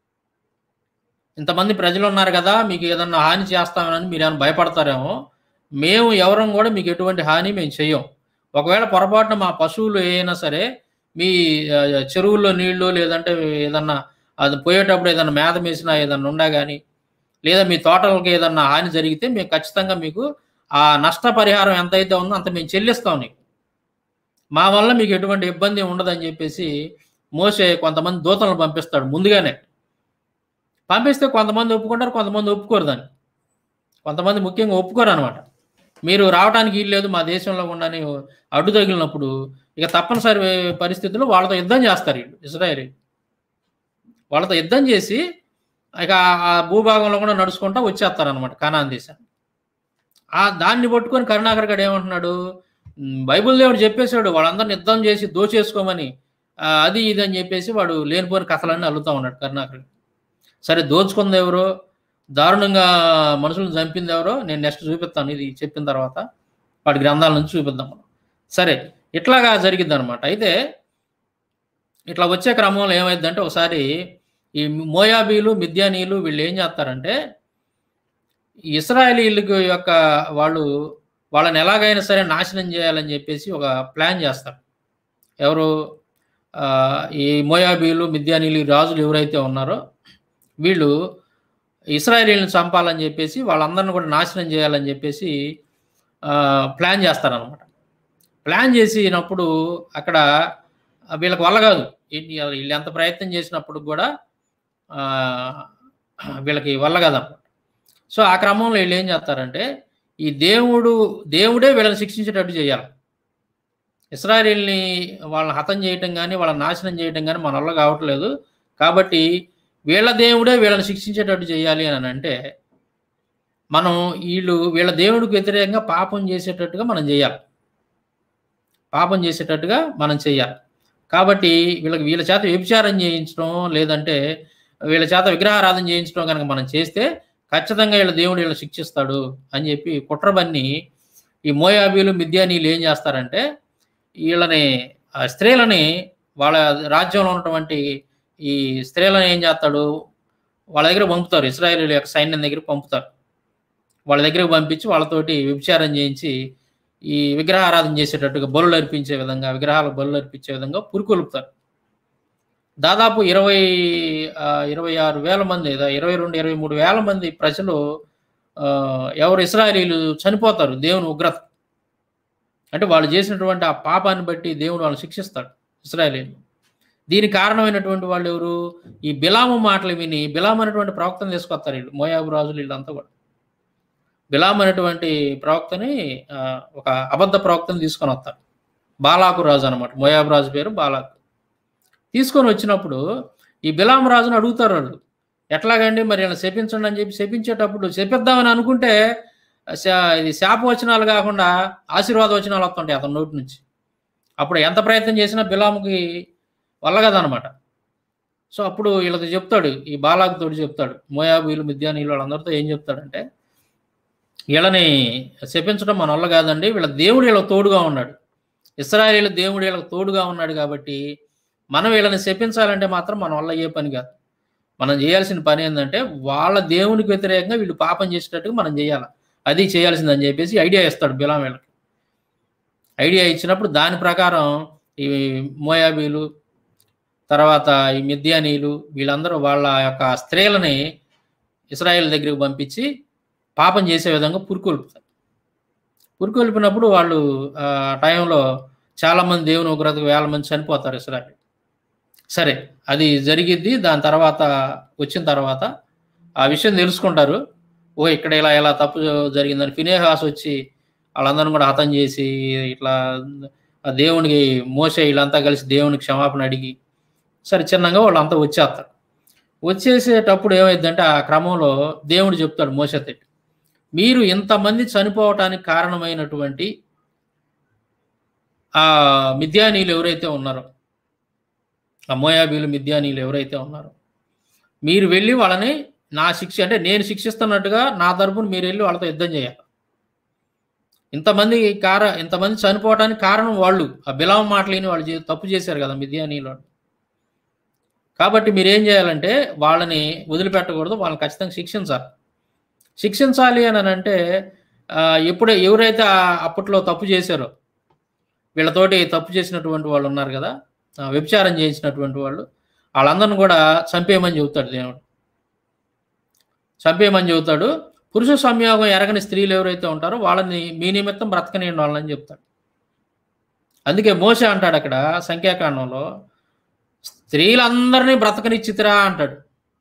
ఇంతమంది ప్రజలు ఉన్నారు కదా మీకు ఏదన్నా హాని చేస్తామని మీరు ఏమైనా భయపడతారేమో మేము ఎవరం కూడా మీకు ఎటువంటి హాని మేము చెయ్యం ఒకవేళ పొరపాటున మా పశువులు ఏదైనా సరే మీ ఆ, చెరువుల్లో నీళ్లు లేదంటే ఏదన్నా అది పోయేటప్పుడు ఏదన్నా మేత మేసినా ఏదన్నా ఉండా కానీ లేదా మీ తోటలకి ఏదన్నా హాని జరిగితే మేము ఖచ్చితంగా మీకు ఆ నష్టపరిహారం ఎంతైతే ఉందో అంత మేము చెల్లిస్తాం నీకు మా వల్ల మీకు ఎటువంటి ఇబ్బంది ఉండదని చెప్పేసి మోసే కొంతమంది దూతలను పంపిస్తాడు ముందుగానే పంపిస్తే కొంతమంది ఒప్పుకుంటారు కొంతమంది ఒప్పుకోరు దాన్ని కొంతమంది ముఖ్యంగా ఒప్పుకోరు అనమాట మీరు రావడానికి వీలు లేదు మా దేశంలో ఉండని అడ్డు తగిలినప్పుడు ఇక తప్పనిసరి పరిస్థితుల్లో వాళ్ళతో యుద్ధం చేస్తారు వీళ్ళు ఇజ్రాయేల్ వాళ్ళతో యుద్ధం చేసి ఇక ఆ- ఆ భూభాగంలో కూడా నడుచుకుంటా వచ్చేస్తారు అనమాట కనాన్ దేశాన్ని ఆ దాన్ని పట్టుకొని కరుణాకర్ గడు ఏమంటున్నాడు "ఉమ్, బైబిల్ దేవుడు చెప్పేశాడు వాళ్ళందరిని యుద్ధం చేసి దోచేసుకోమని ఆ, అది ఇది అని చెప్పేసి వాడు లేనిపోని కథలన్నీ అల్లుతా ఉన్నాడు కరుణాకర్ సరే దోచుకుంది ఎవరో దారుణంగా మనుషులను చంపింది ఎవరో నేను నెక్స్ట్ చూపిస్తాను ఇది చెప్పిన తర్వాత వాడి గ్రంథాల నుంచి చూపిద్దాం మనం సరే ఇట్లాగా జరిగిద్ది అనమాట అయితే ఇట్లా వచ్చే క్రమంలో ఏమైందంటే ఒకసారి ఈ మోయాబీలు మిద్యానీలు వీళ్ళు ఏం చేస్తారంటే ఈ ఇస్రాయేలీలకు యొక్క వాళ్ళు వాళ్ళని ఎలాగైనా సరే నాశనం చేయాలని చెప్పేసి ఒక ప్లాన్ చేస్తారు ఎవరు ఆ, ఈ మోయాబీలు మిద్యానీలు ఈ రాజులు ఎవరైతే ఉన్నారో వీళ్ళు ఇస్రాయేలీలను చంపాలని చెప్పేసి వాళ్ళందరిని కూడా నాశనం చేయాలని చెప్పేసి ఆ, ప్లాన్ చేస్తారనమాట ప్లాన్ చేసినప్పుడు అక్కడ వీళ్ళకి వల్ల కాదు ఈ- వీళ్ళు ఎంత ప్రయత్నం చేసినప్పుడు కూడా ఆ, వీళ్ళకి వల్ల కాదన్నమాట సో ఆ క్రమంలో వీళ్ళు ఏం చేస్తారంటే ఈ దేవుడు దేవుడే వీళ్ళని శిక్షించేటట్టు చేయాలి ఇస్రాయేల్ని వాళ్ళని హతం చేయటం కానీ వాళ్ళని నాశనం చేయటం కానీ మన వల్ల కావట్లేదు కాబట్టి వీళ్ళ దేవుడే వీళ్ళని శిక్షించేటట్టు చేయాలి అని అంటే మనం వీళ్ళు వీళ్ళ దేవుడికి వ్యతిరేకంగా పాపం చేసేటట్టుగా మనం చేయాలి పాపం చేసేటట్టుగా మనం చేయాలి కాబట్టి వీళ్ళకి వీళ్ళ చేత వ్యభిచారం చేయించడం లేదంటే వీళ్ళ చేత విగ్రహారాధన చేయించడం కనుక మనం చేస్తే ఖచ్చితంగా వీళ్ళ దేవుడు వీళ్ళని శిక్షిస్తాడు అని చెప్పి కుట్రబన్ని ఈ మోయాబీలు మిద్యానీలు ఏం చేస్తారంటే వీళ్ళని ఆ స్త్రీలని వాళ్ళ రాజ్యంలో ఉన్నటువంటి ఈ స్త్రీలను ఏం చేస్తాడు వాళ్ళ దగ్గర పంపుతారు ఇస్రాయేల్ యొక్క సైన్యం దగ్గర పంపుతారు వాళ్ళ దగ్గరకు పంపించి వాళ్ళతోటి వ్యభిచారం చేయించి ఈ విగ్రహారాధన చేసేటట్టుగా బలులు అర్పించే విధంగా విగ్రహాలకు బలులు అర్పించే విధంగా పురుకొల్పుతారు దాదాపు ఇరవై ఆ, ఇరవై ఆరు వేల మంది లేదా ఇరవై రెండు ఇరవై మూడు వేల మంది ప్రజలు ఆ, ఎవరు ఇస్రాయేలీలు చనిపోతారు దేవుని ఉగ్రత అంటే వాళ్ళు చేసినటువంటి ఆ పాపాన్ని బట్టి దేవుడు వాళ్ళని శిక్షిస్తాడు ఇస్రాయేలీలు దీనికి కారణమైనటువంటి వాళ్ళు ఎవరు ఈ బిలాము మాటలు విని బిలాం అనేటువంటి ప్రవక్తను తీసుకొస్తారు వీళ్ళు మోయాబు రాజులు వీళ్ళంతా కూడా బిలాం అనేటువంటి ప్రవక్తని ఆ, ఒక అబద్ధ ప్రవక్తని తీసుకొని వస్తారు బాలాకు రాజు అనమాట మోయాబు రాజు పేరు బాలాకు తీసుకొని వచ్చినప్పుడు ఈ బిలాం రాజును అడుగుతారు వాళ్ళు ఎట్లాగండి మరి ఇలా శపించండి అని చెప్పి శపించేటప్పుడు శపిద్దామని అనుకుంటే శా- ఇది శాప వచనాలు కాకుండా ఆశీర్వాద వచనాలు వస్తుంటాయి అతని నోటి నుంచి అప్పుడు ఎంత ప్రయత్నం చేసినా బిలాముకి వల్ల కదనమాట సో అప్పుడు వీళ్ళతో చెప్తాడు ఈ బాలాకు తోడు చెప్తాడు మోయాబీలు మిద్యానీలు వాళ్ళందరితో ఏం చెప్తాడంటే వీళ్ళని శపించడం మన వల్ల కాదండి వీళ్ళ దేవుడు వీళ్ళకి తోడుగా ఉన్నాడు ఇస్రాయేల్ దేవుడు వీళ్ళకి తోడుగా ఉన్నాడు కాబట్టి మనం వీళ్ళని శపించాలంటే మాత్రం మన వల్ల ఏ పని కాదు మనం చేయాల్సిన పని ఏంటంటే వాళ్ళ దేవునికి వ్యతిరేకంగా వీళ్ళు పాపం చేసేటట్టుగా మనం చేయాలి అది చేయాల్సిందని చెప్పేసి ఐడియా ఇస్తాడు బిలాం వీళ్ళకి ఐడియా ఇచ్చినప్పుడు దాని ప్రకారం ఈ మోయాబీలు తర్వాత ఈ మిద్యానీలు వీళ్ళందరూ వాళ్ళ యొక్క స్త్రీలని ఇస్రాయేల్ దగ్గరికి పంపించి పాపం చేసే విధంగా పురుకొల్పుతారు పురుకొల్పినప్పుడు వాళ్ళు ఆ టైంలో చాలామంది దేవుని ఉగ్రతకు వేల మంది చనిపోతారు ఇస్రాయేల్ సరే అది జరిగిద్ది దాని తర్వాత వచ్చిన తర్వాత ఆ విషయం తెలుసుకుంటారు ఓ ఇక్కడ ఇలా ఇలా తప్పు జరిగిందని ఫినేహాస్ వచ్చి వాళ్ళందరిని కూడా హతం చేసి ఇట్లా ఆ దేవునికి మోసే వీళ్ళంతా కలిసి దేవునికి క్షమాపణ అడిగి సరే చిన్నగా వాళ్ళంతా వచ్చేస్తారు వచ్చేసేటప్పుడు ఏమైందంటే ఆ క్రమంలో దేవుడు చెప్తాడు మోసతెట్టి మీరు ఇంతమంది చనిపోవటానికి కారణమైనటువంటి ఆ మిథ్యానీలు ఎవరైతే ఉన్నారో ఆ మోయాబీలు మిథ్యానీలు ఎవరైతే ఉన్నారో మీరు వెళ్ళి వాళ్ళని నా శిక్ష అంటే నేను శిక్షిస్తున్నట్టుగా నా తరపున మీరు వెళ్ళి వాళ్ళతో యుద్ధం చేయాలి ఇంతమంది కార ఇంతమంది చనిపోవడానికి కారణం వాళ్ళు ఆ బిలాం మాటలేని వాళ్ళు చే- తప్పు చేశారు కదా మిథ్యానీలు వాళ్ళు. కాబట్టి మీరు ఏం చేయాలంటే వాళ్ళని వదిలిపెట్టకూడదు వాళ్ళని ఖచ్చితంగా శిక్షించాలి శిక్షించాలి అని అంటే ఆ, ఎప్పుడే ఎవరైతే ఆ- అప్పట్లో తప్పు చేశారో వీళ్ళతోటి తప్పు చేసినటువంటి వాళ్ళు ఉన్నారు కదా ఆ, వ్యభిచారం చేయించినటువంటి వాళ్ళు వాళ్ళందరిని కూడా చంపేయమని చెబుతాడు దేవుడు చంపేయమని చెబుతాడు పురుష సంయోగం ఎరగని స్త్రీలు ఎవరైతే ఉంటారో వాళ్ళని మీ నిమిత్తం బ్రతకనేయండి వాళ్ళని చెప్తాడు అందుకే మోసే అంటాడు అక్కడ సంఖ్యాకాండంలో స్త్రీలందరినీ బ్రతకనిచ్చితిరా అంటాడు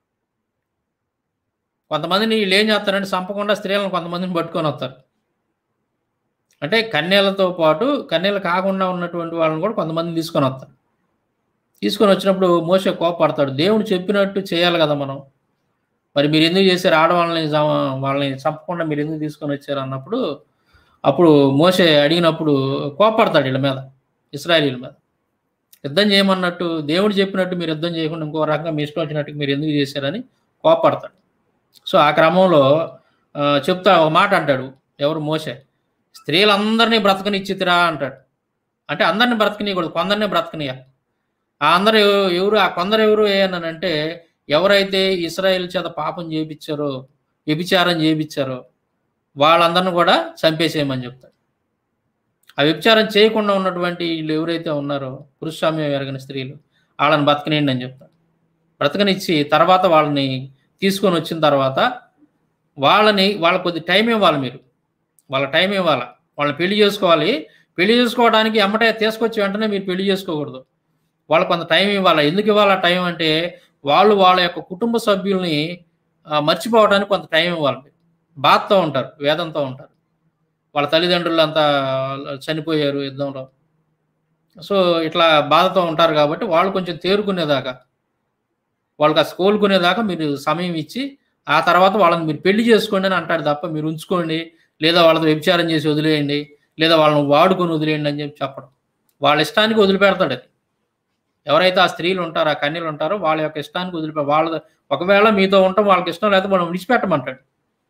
కొంతమందిని వీళ్ళు ఏం చేస్తారంటే చంపకుండా స్త్రీలను కొంతమందిని పట్టుకొని వస్తారు అంటే కన్యలతో పాటు కన్యలు కాకుండా ఉన్నటువంటి వాళ్ళని కూడా కొంతమందిని తీసుకొని వస్తారు తీసుకొని వచ్చినప్పుడు మోసే కోపడతాడు దేవుడు చెప్పినట్టు చేయాలి కదా మనం మరి మీరు ఎందుకు చేశారు ఆడవాళ్ళని చం- వాళ్ళని చంపకుండా మీరు ఎందుకు తీసుకొని వచ్చారు అన్నప్పుడు అప్పుడు మోసే అడిగినప్పుడు కోపడతాడు వీళ్ళ మీద ఇస్రాయలీల మీద యుద్ధం చేయమన్నట్టు దేవుడు చెప్పినట్టు మీరు యుద్ధం చేయకుండా ఇంకో రకంగా మీ ఇష్టం వచ్చినట్టు మీరు ఎందుకు చేశారని కోపడతాడు సో ఆ క్రమంలో ఆ, చెప్తా ఒక మాట అంటాడు ఎవరు మోసే స్త్రీలందరినీ బ్రతకనిచ్చితిరా అంటాడు అంటే అందరిని బ్రతకనీయకూడదు కొందరినే బ్రతకనీయాలి ఆ అందరు ఎవ- ఎవరు ఆ కొందరు ఎవరు ఏమన్నానంటే ఎవరైతే ఇస్రాయేల్ చేత పాపం చేయించారో వ్యభిచారం చేయించారో వాళ్ళందరిని కూడా చంపేసేయమని చెప్తాడు ఆ వ్యభిచారం చేయకుండా ఉన్నటువంటి వీళ్ళు ఎవరైతే ఉన్నారో పురుషామ్యం ఎరగని స్త్రీలు వాళ్ళని బతకనేయండి అని చెప్తాడు బ్రతకనిచ్చి తర్వాత వాళ్ళని తీసుకొని వచ్చిన తర్వాత వాళ్ళని వాళ్ళ కొద్ది టైం ఇవ్వాలి మీరు వాళ్ళ టైం ఇవ్వాలి వాళ్ళని పెళ్లి చేసుకోవాలి పెళ్లి చేసుకోవడానికి ఎమ్మటే తీసుకొచ్చి వెంటనే మీరు పెళ్లి చేసుకోకూడదు వాళ్ళకి కొంత టైం ఇవ్వాలి ఎందుకు ఇవ్వాలి ఆ టైం అంటే వాళ్ళు వాళ్ళ యొక్క కుటుంబ సభ్యుల్ని ఆ, మర్చిపోవడానికి కొంత టైం ఇవ్వాలి బాధతో ఉంటారు వేదంతో ఉంటారు వాళ్ళ తల్లిదండ్రులు అంతా చనిపోయారు యుద్ధంలో సో ఇట్లా బాధతో ఉంటారు కాబట్టి వాళ్ళు కొంచెం తేరుకునేదాకా వాళ్ళకి ఆ కోలుకునేదాకా మీరు సమయం ఇచ్చి ఆ తర్వాత వాళ్ళని మీరు పెళ్లి చేసుకోండి అని అంటాడు తప్ప మీరు ఉంచుకోండి లేదా వాళ్ళతో వ్యభిచారం చేసి వదిలేయండి లేదా వాళ్ళని వాడుకొని వదిలేయండి అని చెప్పి చెప్పడం వాళ్ళ ఇష్టానికి వదిలిపెడతాడు అది ఎవరైతే ఆ స్త్రీలు ఉంటారో ఆ కన్యలు ఉంటారో వాళ్ళ యొక్క ఇష్టానికి వదిలిపె వాళ్ళ ఒకవేళ మీతో ఉండటం వాళ్ళకి ఇష్టం లేకపోతే మనం విడిచిపెట్టమంటాడు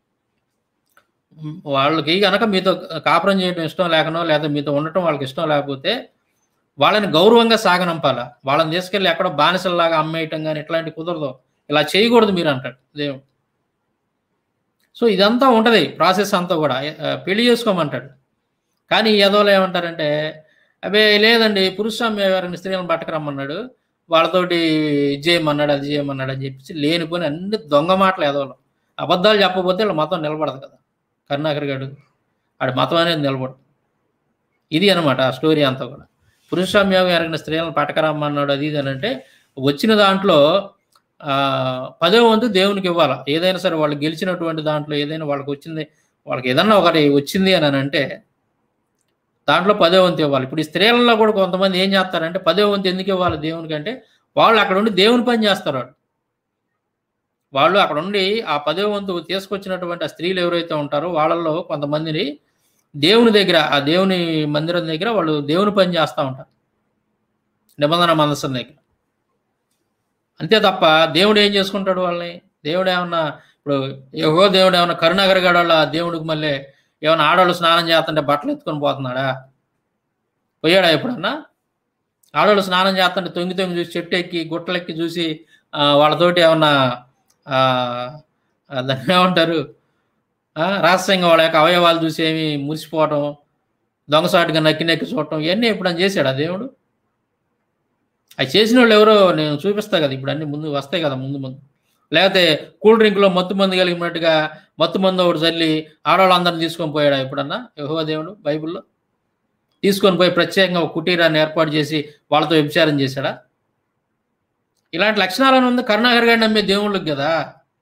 ఉమ్, వాళ్ళకి గనక మీతో కాపురం చేయడం ఇష్టం లేకనో లేదా మీతో ఉండటం వాళ్ళకి ఇష్టం లేకపోతే వాళ్ళని గౌరవంగా సాగనంపాలా వాళ్ళని తీసుకెళ్ళి ఎక్కడో బానిసల్లాగా అమ్మేయటం కానీ ఇట్లాంటి కుదరదు ఇలా చేయకూడదు మీరు అంటాడు దేవుడు సో ఇదంతా ఉంటది ప్రాసెస్ అంతా కూడా ఆ, పెళ్లి చేసుకోమంటాడు కానీ ఈ యదవలు ఏమంటారంటే అబే లేదండి పురుషామ్య ఎవరైనా స్త్రీలను పట్టుకురమ్మన్నాడు వాళ్ళతోటి ఇది చేయమన్నాడు అది చేయమన్నాడు అని చెప్పేసి లేనిపోయిన అన్ని దొంగ మాటలు ఎదవలు అబద్ధాలు చెప్పకపోతే వీళ్ళ మతం నిలబడదు కదా కరుణాకర్ గారు ఆడి మతం అనేది నిలబడు ఇది అనమాట ఆ స్టోరీ అంతా కూడా పురుషామ్యోగం ఎరగిన స్త్రీలను పట్టకరమ్మన్నాడు అది ఇది అని అంటే వచ్చిన దాంట్లో ఆ, పదో వంతు దేవునికి ఇవ్వాలి ఏదైనా సరే వాళ్ళు గెలిచినటువంటి దాంట్లో ఏదైనా వాళ్ళకి వచ్చింది వాళ్ళకి ఏదన్నా ఒకటి వచ్చింది అని అంటే దాంట్లో పదో వంతు ఇవ్వాలి ఇప్పుడు ఈ స్త్రీలలో కూడా కొంతమంది ఏం చేస్తారంటే పదో వంతు ఎందుకు ఇవ్వాలి దేవునికి అంటే వాళ్ళు అక్కడ ఉండి దేవుని పని చేస్తారు వాళ్ళు వాళ్ళు అక్కడ ఉండి ఆ పదో వంతు తీసుకొచ్చినటువంటి ఆ స్త్రీలు ఎవరైతే ఉంటారో వాళ్ళల్లో కొంతమందిని దేవుని దగ్గర ఆ దేవుని మందిరం దగ్గర వాళ్ళు దేవుని పని చేస్తూ ఉంటారు నిబంధన మందసం దగ్గర అంతే తప్ప దేవుడు ఏం చేసుకుంటాడు వాళ్ళని దేవుడు ఏమన్నా ఇప్పుడు ఏవో దేవుడు ఏమన్నా కరుణాగర్ గడ వాళ్ళ దేవుడికి మళ్ళీ ఏమైనా ఆడవాళ్ళు స్నానం చేస్తుంటే బట్టలు ఎత్తుకొని పోతున్నాడా పోయాడా ఎప్పుడన్నా ఆడవాళ్ళు స్నానం చేస్తుంటే తొంగి తొంగి చూసి చెట్టు ఎక్కి గుట్టలెక్కి చూసి ఆ, వాళ్ళతోటి ఏమన్నా ఆ, ఆ, దాన్ని ఏమంటారు ఆ, రహస్యంగా వాళ్ళ యొక్క అవయవాలు చూసి ఏమి మురిసిపోవటం దొంగసాటుగా నక్కి నక్కి చూడటం ఇవన్నీ ఎప్పుడన్నా చేశాడా దేవుడు అవి చేసిన వాళ్ళు ఎవరో నేను చూపిస్తా కదా ఇప్పుడు అన్ని ముందు వస్తాయి కదా ముందు ముందు లేకపోతే కూల్ డ్రింక్లో మత్తు మందు కలిగినట్టుగా మత్తు మందు ఒకటి చల్లి ఆడవాళ్ళందరిని తీసుకొని పోయాడా ఎప్పుడన్నా యెహోవా దేవుడు బైబిల్లో తీసుకొని పోయి ప్రత్యేకంగా ఒక కుటీరాన్ని ఏర్పాటు చేసి వాళ్ళతో వ్యభిచారం చేశాడా ఇలాంటి లక్షణాలను ఉంది కరుణాకర్ గారిని నమ్మే దేవుళ్ళకి కదా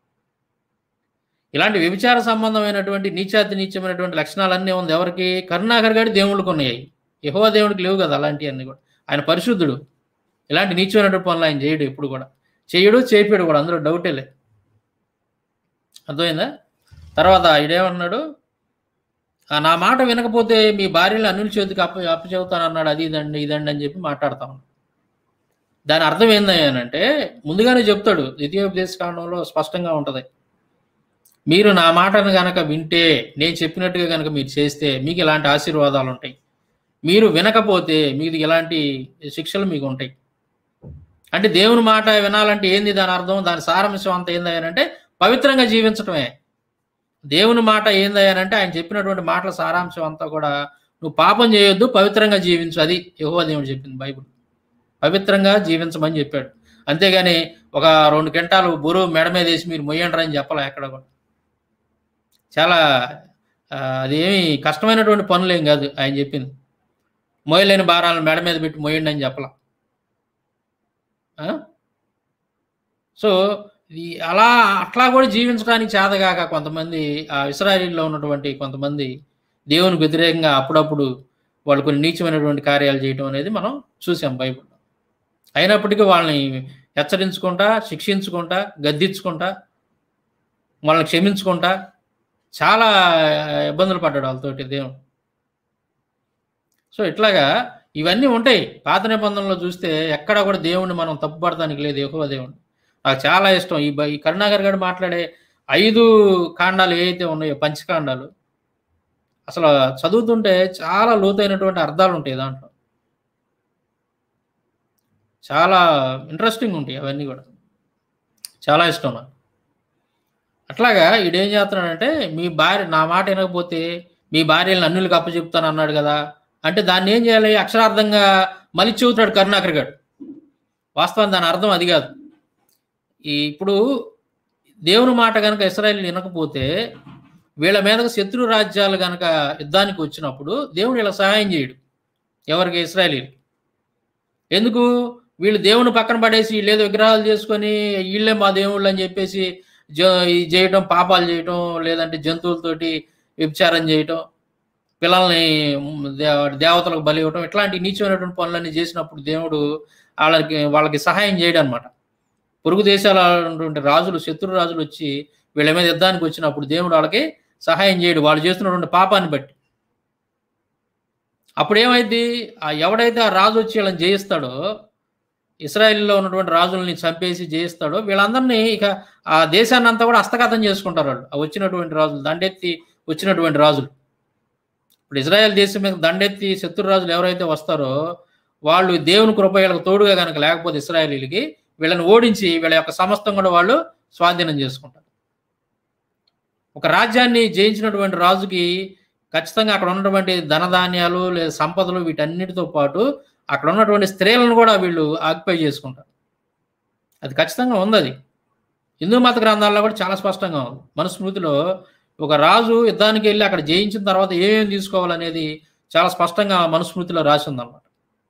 ఇలాంటి వ్యభిచార సంబంధమైనటువంటి నీచాతి నీచమైనటువంటి లక్షణాలన్నీ ఉంది ఎవరికి కరుణాకర్ గారి దేవుళ్ళకు ఉన్నాయి యెహోవా దేవుడికి లేవు కదా అలాంటివన్నీ కూడా ఆయన పరిశుద్ధుడు ఇలాంటి నీచమైనటువంటి పనులు ఆయన చేయడు ఎప్పుడు కూడా చేయడు చేపాడు కూడా అందులో డౌటే లేదు అర్థమైందా తర్వాత ఇదేమన్నాడు "ఆ, నా మాట వినకపోతే మీ భార్యలు అన్నుల చేతికి అప్ప అప్పచెబుతాను అన్నాడు అది ఇదండి ఇదండి అని చెప్పి మాట్లాడుతా ఉన్నాడు దాని అర్థం ఏందయ్యానంటే ముందుగానే చెప్తాడు ద్వితీయోపదేశ కాండంలో స్పష్టంగా ఉంటది మీరు నా మాటను గనక వింటే నేను చెప్పినట్టుగా గనక మీరు చేస్తే మీకు ఇలాంటి ఆశీర్వాదాలు ఉంటాయి మీరు వినకపోతే మీకు ఇలాంటి శిక్షలు మీకు ఉంటాయి అంటే దేవుని మాట వినాలంటే ఏంది దాని అర్థం దాని సారాంశం అంతా ఏందయ్యానంటే పవిత్రంగా జీవించటమే దేవుని మాట ఏందయ్యానంటే ఆయన చెప్పినటువంటి మాటల సారాంశం అంతా కూడా నువ్వు పాపం చేయొద్దు పవిత్రంగా జీవించు అది యెహోవా దేవుడు చెప్పింది బైబిల్ పవిత్రంగా జీవించమని చెప్పాడు అంతేగాని ఒక రెండు గంటలు బరువు మెడ మీద వేసి మీరు మొయ్యండి అని చెప్పాలి ఎక్కడ కూడా చాలా ఆ, అదేమి కష్టమైనటువంటి పనులు ఏం కాదు ఆయన చెప్పింది మోయలేని భారాలను మెడ మీద పెట్టి మోయండి అని చెప్పలా ఆ? సో ఈ అలా అట్లా కూడా జీవించడానికి చేతగాక కొంతమంది ఆ ఇస్రాయిల్లో ఉన్నటువంటి కొంతమంది దేవునికి వ్యతిరేకంగా అప్పుడప్పుడు వాళ్ళు కొన్ని నీచమైనటువంటి కార్యాలు చేయటం అనేది మనం చూసాం బైబిల్లో అయినప్పటికీ వాళ్ళని హెచ్చరించుకుంటా శిక్షించుకుంటా గద్దించుకుంటా వాళ్ళని క్షమించుకుంటా చాలా ఇబ్బందులు పడ్డాడు వాళ్ళతోటి దేవుడు సో ఇట్లాగా ఇవన్నీ ఉంటాయి పాత నిబంధనలో చూస్తే ఎక్కడా కూడా దేవుణ్ణి మనం తప్పుపడటానికి లేదు ఎక్కువ దేవుడు నాకు చాలా ఇష్టం ఈ బ- ఈ కరుణాకర్ గారు మాట్లాడే ఐదు కాండాలు ఏవైతే ఉన్నాయో పంచకాండాలు అసలు చదువుతుంటే చాలా లోతైనటువంటి అర్థాలు ఉంటాయి దాంట్లో చాలా ఇంట్రెస్టింగ్ ఉంటాయి అవన్నీ కూడా చాలా ఇష్టం నాకు అట్లాగా ఈడేం చేస్తున్నాడంటే మీ భార్య నా మాట వినకపోతే మీ భార్యలను అన్నులకు అప్పచెప్తాను అన్నాడు కదా అంటే దాన్ని ఏం చేయాలి అక్షరార్థంగా మళ్ళీ చెబుతాడు కరుణాకర్ గారు వాస్తవం దాని అర్థం అది కాదు ఈ ఇప్పుడు దేవుని మాట కనుక ఇస్రాయల్ వినకపోతే వీళ్ళ మీదకు శత్రు రాజ్యాలు కనుక యుద్ధానికి వచ్చినప్పుడు దేవుడు ఇలా సహాయం చేయడు ఎవరికి ఇస్రాయలీ ఎందుకు వీళ్ళు దేవుని పక్కన పడేసి వీళ్ళు ఏదో విగ్రహాలు చేసుకొని వీళ్ళే మా దేవుళ్ళు అని చెప్పేసి జ ఇది చేయటం పాపాలు చేయటం లేదంటే జంతువులతోటి వ్యభిచారం చేయటం పిల్లల్ని దే- దేవతలకు బలి ఇవ్వటం ఇట్లాంటి నీచమైనటువంటి పనులన్నీ చేసినప్పుడు దేవుడు వాళ్ళకి వాళ్ళకి సహాయం చేయడం అనమాట పొరుగు దేశాల ఉన్నటువంటి రాజులు శత్రు రాజులు వచ్చి వీళ్ళ మీద యుద్ధానికి వచ్చినప్పుడు దేవుడు వాళ్ళకి సహాయం చేయడు వాళ్ళు చేస్తున్నటువంటి పాపాన్ని బట్టి అప్పుడు ఏమైంది ఆ ఎవడైతే ఆ రాజు వచ్చి వీళ్ళని జయిస్తాడో ఇస్రాయేల్లో ఉన్నటువంటి రాజుల్ని చంపేసి జయిస్తాడో వీళ్ళందరినీ ఇక ఆ దేశాన్ని అంతా కూడా హస్తగతం చేసుకుంటారు వాళ్ళు ఆ వచ్చినటువంటి రాజులు దండెత్తి వచ్చినటువంటి రాజులు ఇప్పుడు ఇజ్రాయెల్ దేశం మీద దండెత్తి శత్రు రాజులు ఎవరైతే వస్తారో వాళ్ళు దేవుని కృప వీళ్ళకి తోడుగా కనుక లేకపోతే ఇస్రాయేలీలకి వీళ్ళని ఓడించి వీళ్ళ యొక్క సమస్తం కూడా వాళ్ళు స్వాధీనం చేసుకుంటారు ఒక రాజ్యాన్ని జయించినటువంటి రాజుకి ఖచ్చితంగా అక్కడ ఉన్నటువంటి ధనధాన్యాలు లేదా సంపదలు వీటన్నిటితో పాటు అక్కడ ఉన్నటువంటి స్త్రీలను కూడా వీళ్ళు ఆక్యుపై చేసుకుంటారు అది ఖచ్చితంగా ఉంది అది హిందూ మత గ్రంథాల్లో కూడా చాలా స్పష్టంగా ఉంది మనుస్మృతిలో ఒక రాజు యుద్ధానికి వెళ్ళి అక్కడ జయించిన తర్వాత ఏమేమి తీసుకోవాలనేది చాలా స్పష్టంగా మనుస్మృతిలో రాసి ఉందన్నమాట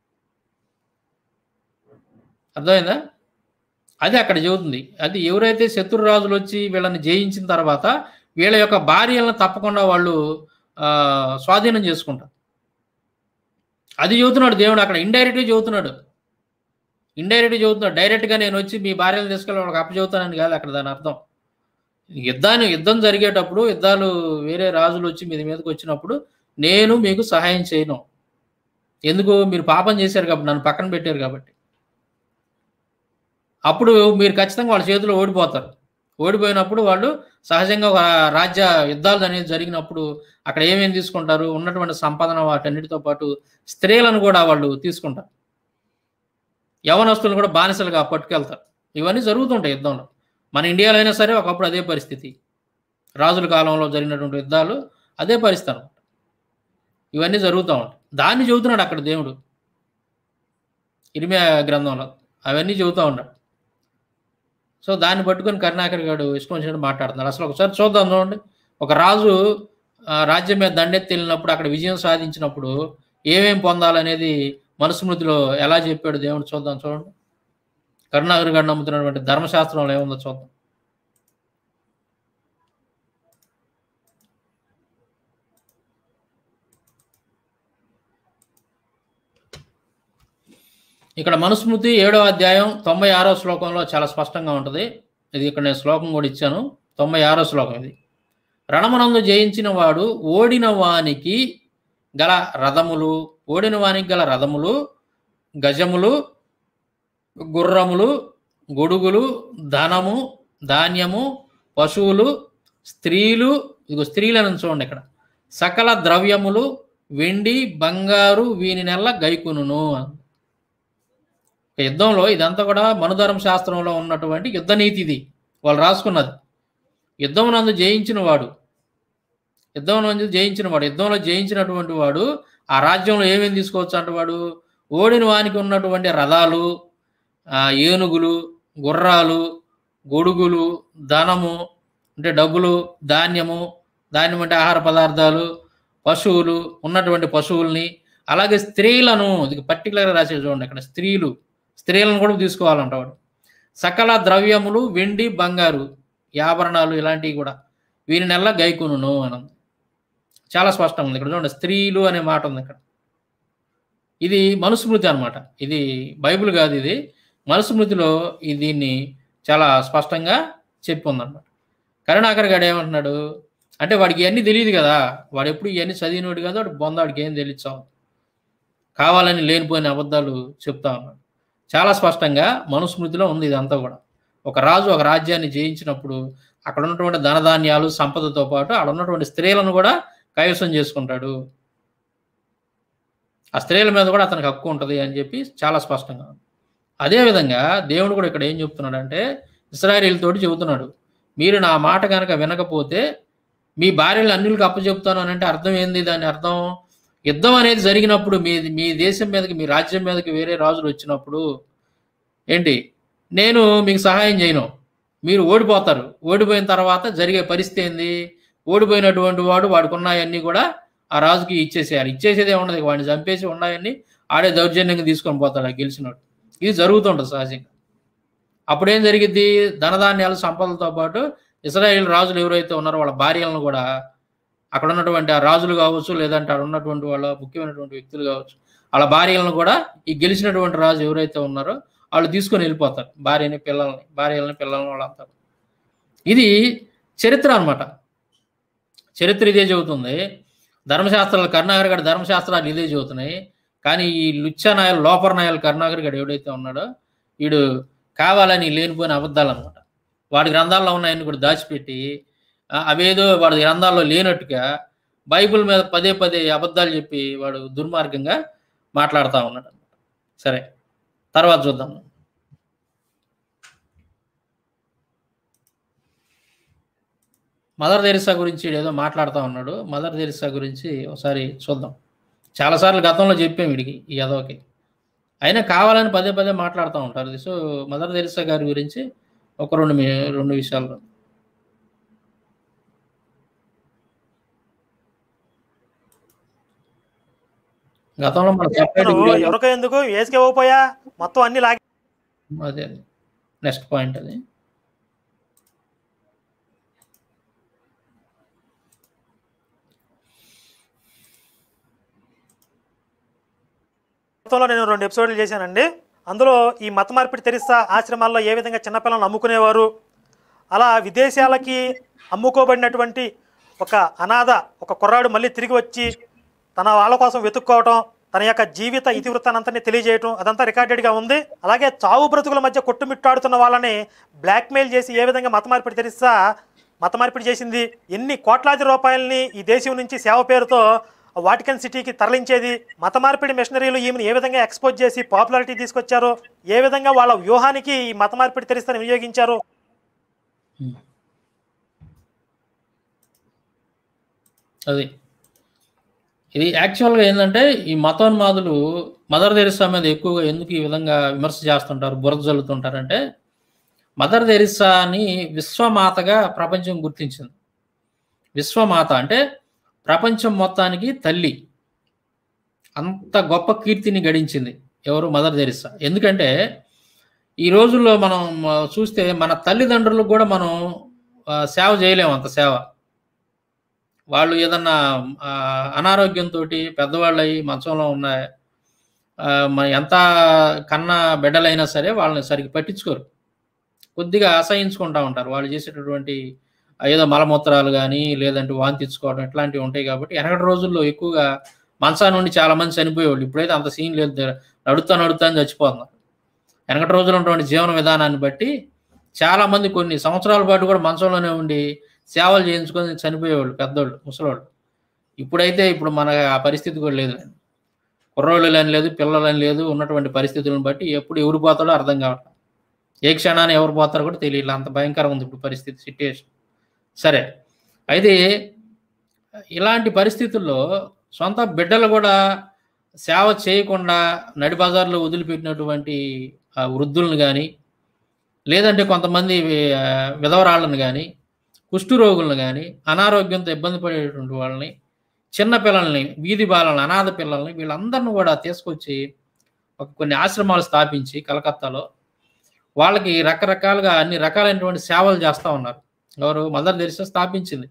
అర్థమైందా అది అక్కడ చెబుతుంది అది ఎవరైతే శత్రు రాజులు వచ్చి వీళ్ళని జయించిన తర్వాత వీళ్ళ యొక్క భార్యలను తప్పకుండా వాళ్ళు ఆ, స్వాధీనం చేసుకుంటారు అది చెబుతున్నాడు దేవుడు అక్కడ ఇండైరెక్ట్గా చెబుతున్నాడు ఇండైరెక్ట్గా చెబుతున్నాడు డైరెక్ట్గా నేను వచ్చి మీ భార్యను తీసుకెళ్ళి వాళ్ళకి అప్పచెబుతానని కాదు అక్కడ దాని అర్థం యుద్ధాన్ని యుద్ధం జరిగేటప్పుడు యుద్ధాలు వేరే రాజులు వచ్చి మీ మీదకి వచ్చినప్పుడు నేను మీకు సహాయం చేయను ఎందుకు మీరు పాపం చేశారు కాబట్టి నన్ను పక్కన పెట్టారు కాబట్టి అప్పుడు మీరు ఖచ్చితంగా వాళ్ళ చేతిలో ఓడిపోతారు ఓడిపోయినప్పుడు వాళ్ళు సహజంగా ఒక రాజ్య యుద్ధాలు అనేది జరిగినప్పుడు అక్కడ ఏమేమి తీసుకుంటారు ఉన్నటువంటి సంపాదన వాటన్నిటితో పాటు స్త్రీలను కూడా వాళ్ళు తీసుకుంటారు యవనస్తులను కూడా బానిసలుగా పట్టుకెళ్తారు ఇవన్నీ జరుగుతుంటాయి యుద్ధంలో మన ఇండియాలో అయినా సరే ఒకప్పుడు అదే పరిస్థితి రాజుల కాలంలో జరిగినటువంటి యుద్ధాలు అదే పరిస్థితి అనమాట ఇవన్నీ జరుగుతూ ఉంటాయి దాన్ని చెబుతున్నాడు అక్కడ దేవుడు ఇరిమే గ్రంథంలో అవన్నీ చెబుతూ ఉన్నాడు సో దాన్ని పట్టుకొని కరుణాకర్ గారు ఇష్టం వచ్చినట్టు మాట్లాడుతున్నాడు అసలు ఒకసారి చూద్దాం చూడండి ఒక రాజు ఆ, రాజ్యం మీద దండెత్తి వెళ్ళినప్పుడు అక్కడ విజయం సాధించినప్పుడు ఏమేం పొందాలనేది మనుస్మృతిలో ఎలా చెప్పాడు దేవుడు చూద్దాం చూడండి కరుణాకర్ గారు నమ్ముతున్నటువంటి ధర్మశాస్త్రంలో ఏముందో చూద్దాం ఇక్కడ మనుస్మృతి ఏడో అధ్యాయం తొంభై ఆరో శ్లోకంలో చాలా స్పష్టంగా ఉంటుంది ఇది ఇక్కడ నేను శ్లోకం కూడా ఇచ్చాను తొంభై ఆరో శ్లోకం ఇది రణమనందు జయించిన వాడు ఓడిన వానికి గల రథములు ఓడిన వానికి గల రథములు గజములు గుర్రములు గొడుగులు ధనము ధాన్యము పశువులు స్త్రీలు ఇదిగో స్త్రీలను చూడండి ఇక్కడ సకల ద్రవ్యములు వెండి బంగారు వీని నెల గైకును యుద్ధంలో ఇదంతా కూడా మనుధర్మ శాస్త్రంలో ఉన్నటువంటి యుద్ధ నీతి ఇది వాళ్ళు రాసుకున్నది యుద్ధం నందు జయించిన వాడు యుద్ధం నందు జయించిన వాడు యుద్ధంలో జయించినటువంటి వాడు ఆ రాజ్యంలో ఏమేమి తీసుకోవచ్చు అంటే వాడు ఓడిన వానికి ఉన్నటువంటి రథాలు ఆ, ఏనుగులు గుర్రాలు గొడుగులు ధనము అంటే డబ్బులు ధాన్యము ధాన్యం అంటే ఆహార పదార్థాలు పశువులు ఉన్నటువంటి పశువుల్ని అలాగే స్త్రీలను ఇది పర్టికులర్గా రాసే చూడండి ఇక్కడ స్త్రీలు స్త్రీలను కూడా తీసుకోవాలంట వాడు సకల ద్రవ్యములు వెండి బంగారు ఆభరణాలు ఇలాంటివి కూడా వీరి నెల గైకును అని ఉంది. చాలా స్పష్టంగా ఉంది ఇక్కడ చూడండి స్త్రీలు అనే మాట ఉంది ఇక్కడ ఇది మనుస్మృతి అన్నమాట ఇది బైబిల్ కాదు ఇది మనుస్మృతిలో ఈ దీన్ని చాలా స్పష్టంగా చెప్పి ఉందన్నమాట కరుణాకర్ గారు ఏమంటున్నాడు అంటే వాడికి ఇవన్నీ తెలియదు కదా వాడు ఎప్పుడు ఇవన్నీ చదివినవాడు కదా వాడు బొందాడికి ఏం తెలియచావు కావాలని లేనిపోయిన అబద్ధాలు చెప్తా ఉన్నాడు చాలా స్పష్టంగా మనుస్మృతిలో ఉంది ఇదంతా కూడా ఒక రాజు ఒక రాజ్యాన్ని జయించినప్పుడు అక్కడ ఉన్నటువంటి ధనధాన్యాలు సంపదతో పాటు అక్కడ ఉన్నటువంటి స్త్రీలను కూడా కైవసం చేసుకుంటాడు ఆ స్త్రీల మీద కూడా అతనికి హక్కు ఉంటుంది అని చెప్పి చాలా స్పష్టంగా ఉంది అదేవిధంగా దేవుడు కూడా ఇక్కడ ఏం చెప్తున్నాడంటే ఇస్రాయేలీలతోటి చెబుతున్నాడు మీరు నా మాట కనుక వినకపోతే మీ భార్యలు అన్నిలకు అప్పచెప్తాను అని అంటే అర్థం ఏంది దాని అర్థం యుద్ధం అనేది జరిగినప్పుడు మీ మీ దేశం మీదకి మీ రాజ్యం మీదకి వేరే రాజులు వచ్చినప్పుడు ఏంటి నేను మీకు సహాయం చేయను మీరు ఓడిపోతారు ఓడిపోయిన తర్వాత జరిగే పరిస్థితి ఏంది ఓడిపోయినటువంటి వాడు వాడికి ఉన్నాయన్నీ కూడా ఆ రాజుకి ఇచ్చేసేయాలి ఇచ్చేసేదే ఉండదు వాడిని చంపేసి ఉన్నాయన్నీ ఆడే దౌర్జన్యంగా తీసుకొని పోతాడు ఆ గెలిచినోడు ఇది జరుగుతుంటుంది సహజంగా అప్పుడేం జరిగిద్ది ధనధాన్యాలు సంపదలతో పాటు ఇస్రాయేల్ రాజులు ఎవరైతే ఉన్నారో వాళ్ళ భార్యలను కూడా అక్కడ ఉన్నటువంటి ఆ రాజులు కావచ్చు లేదంటే అక్కడ ఉన్నటువంటి వాళ్ళ ముఖ్యమైనటువంటి వ్యక్తులు కావచ్చు వాళ్ళ భార్యలను కూడా ఈ గెలిచినటువంటి రాజు ఎవరైతే ఉన్నారో వాళ్ళు తీసుకొని వెళ్ళిపోతారు భార్యని పిల్లల్ని భార్యలని పిల్లల్ని వాళ్ళంతా ఇది చరిత్ర అన్నమాట చరిత్ర ఇదే చెబుతుంది ధర్మశాస్త్రాలు కరుణాకర్ గారి ధర్మశాస్త్రాలు ఇదే చెబుతున్నాయి కానీ ఈ లుచ్చనాయాలు లోపర్ నాయాలు కరుణాకర్ గారు ఎవడైతే ఉన్నాడో వీడు కావాలని లేనిపోయిన అబద్ధాలు అనమాట వాడి గ్రంథాల్లో ఉన్నాయని కూడా దాచిపెట్టి ఆ, అవేదో వాడి గ్రంథాల్లో లేనట్టుగా బైబిల్ మీద పదే పదే అబద్ధాలు చెప్పి వాడు దుర్మార్గంగా మాట్లాడుతూ ఉన్నాడు అనమాట సరే తర్వాత చూద్దాం మదర్ తెరిసా గురించి వీడు ఏదో మాట్లాడుతూ ఉన్నాడు మదర్ తెరిసా గురించి ఒకసారి చూద్దాం చాలాసార్లు గతంలో చెప్పాం వీడికి ఈ యదవకి అయినా కావాలని పదే పదే మాట్లాడుతూ ఉంటారు సో మదర్ తెరిసా గారి గురించి ఒక రెండు మీ- రెండు విషయాలు గతంలో మన separate నువ్వు video- ఎవరికో ఎందుకు ఏసుకే పోయా మొత్తం అన్ని లాగి అదే నెక్స్ట్ పాయింట్ అది గతంలో నేను రెండు ఎపిసోడ్లు చేశానండి అందులో ఈ మత మార్పిడి తెరిస్తా ఆశ్రమాల్లో ఏ విధంగా చిన్నపిల్లలను అమ్ముకునేవారు అలా విదేశాలకి అమ్ముకోబడినటువంటి ఒక అనాథ ఒక కుర్రాడు మళ్ళీ తిరిగి వచ్చి తన వాళ్ళ కోసం వెతుక్కోవటం తన యొక్క జీవిత ఇతివృత్తానంతని తెలియజేయటం అదంతా రికార్డెడ్గా ఉంది అలాగే చావు బ్రతుకుల మధ్య కొట్టుమిట్టాడుతున్న వాళ్ళని బ్లాక్మెయిల్ చేసి ఏ విధంగా మత మార్పిడి తెరిస్తా మత మార్పిడి చేసింది ఎన్ని కోట్లాది రూపాయలని ఈ దేశం నుంచి సేవ పేరుతో వాటికన్ సిటీకి తరలించేది మత మార్పిడి మిషనరీలు ఈమెను ఏ విధంగా ఎక్స్పోజ్ చేసి పాపులారిటీ తీసుకొచ్చారో ఏ విధంగా వాళ్ళ వ్యూహానికి ఈ మత మార్పిడి తెరిస్తాను వినియోగించారో అది ఇది యాక్చువల్గా ఏంటంటే ఈ మతోన్మాదులు మదర్ తెరిసా మీద ఎక్కువగా ఎందుకు ఈ విధంగా విమర్శ చేస్తుంటారు బురద జల్లుతుంటారంటే మదర్ తెరిసాని విశ్వమాతగా ప్రపంచం గుర్తించింది విశ్వమాత అంటే ప్రపంచం మొత్తానికి తల్లి అంత గొప్ప కీర్తిని గడించింది ఎవరు మదర్ తెరిసా ఎందుకంటే ఈ రోజుల్లో మనం ఆ, చూస్తే మన తల్లిదండ్రులకు కూడా మనం ఆ, సేవ చేయలేము అంత సేవ వాళ్ళు ఏదన్నా ఆ, అనారోగ్యంతో పెద్దవాళ్ళు అయ్యి మంచంలో ఉన్న ఆ, మన ఎంత కన్నా బిడ్డలైనా సరే వాళ్ళని సరిగ్గా పట్టించుకోరు కొద్దిగా అసహించుకుంటా ఉంటారు వాళ్ళు చేసేటటువంటి ఆ, ఏదో మలమూత్రాలు కానీ లేదంటే వాంతించుకోవడం ఇట్లాంటివి ఉంటాయి కాబట్టి వెనకటి రోజుల్లో ఎక్కువగా మంచా నుండి చాలా మంది చనిపోయేవాళ్ళు ఇప్పుడైతే అంత సీన్ లేదు నడుతా నడుతా అని చచ్చిపోతున్నారు వెనకటి రోజులు ఉన్నటువంటి జీవన విధానాన్ని బట్టి చాలా మంది కొన్ని సంవత్సరాల పాటు కూడా మంచంలోనే ఉండి సేవలు చేయించుకొని చనిపోయేవాళ్ళు పెద్దోళ్ళు ముసలోళ్ళు ఇప్పుడైతే ఇప్పుడు మన ఆ పరిస్థితి కూడా లేదు కుర్రోళ్ళు అని లేదు పిల్లలని లేదు ఉన్నటువంటి పరిస్థితులను బట్టి ఎప్పుడు ఎవరు పోతాడో అర్థం కావట్లేదు ఏ క్షణాన్ని ఎవరు పోతారో కూడా తెలియదు అంత భయంకరంగా ఉంది ఇప్పుడు పరిస్థితి సిట్యుయేషన్ సరే అయితే ఇలాంటి పరిస్థితుల్లో సొంత బిడ్డలు కూడా సేవ చేయకుండా నడి బజార్లో వదిలిపెట్టినటువంటి ఆ వృద్ధులను కానీ లేదంటే కొంతమంది ఆ, విధవరాళ్ళను కానీ కుష్టు రోగులను కానీ అనారోగ్యంతో ఇబ్బంది పడేటువంటి వాళ్ళని చిన్న పిల్లల్ని వీధి బాలల్ని అనాథ పిల్లల్ని వీళ్ళందరిని కూడా తీసుకొచ్చి ఒక కొన్ని ఆశ్రమాలు స్థాపించి కలకత్తాలో వాళ్ళకి రకరకాలుగా అన్ని రకాలైనటువంటి సేవలు చేస్తూ ఉన్నారు ఎవరు మదర్ తెరిసా స్థాపించింది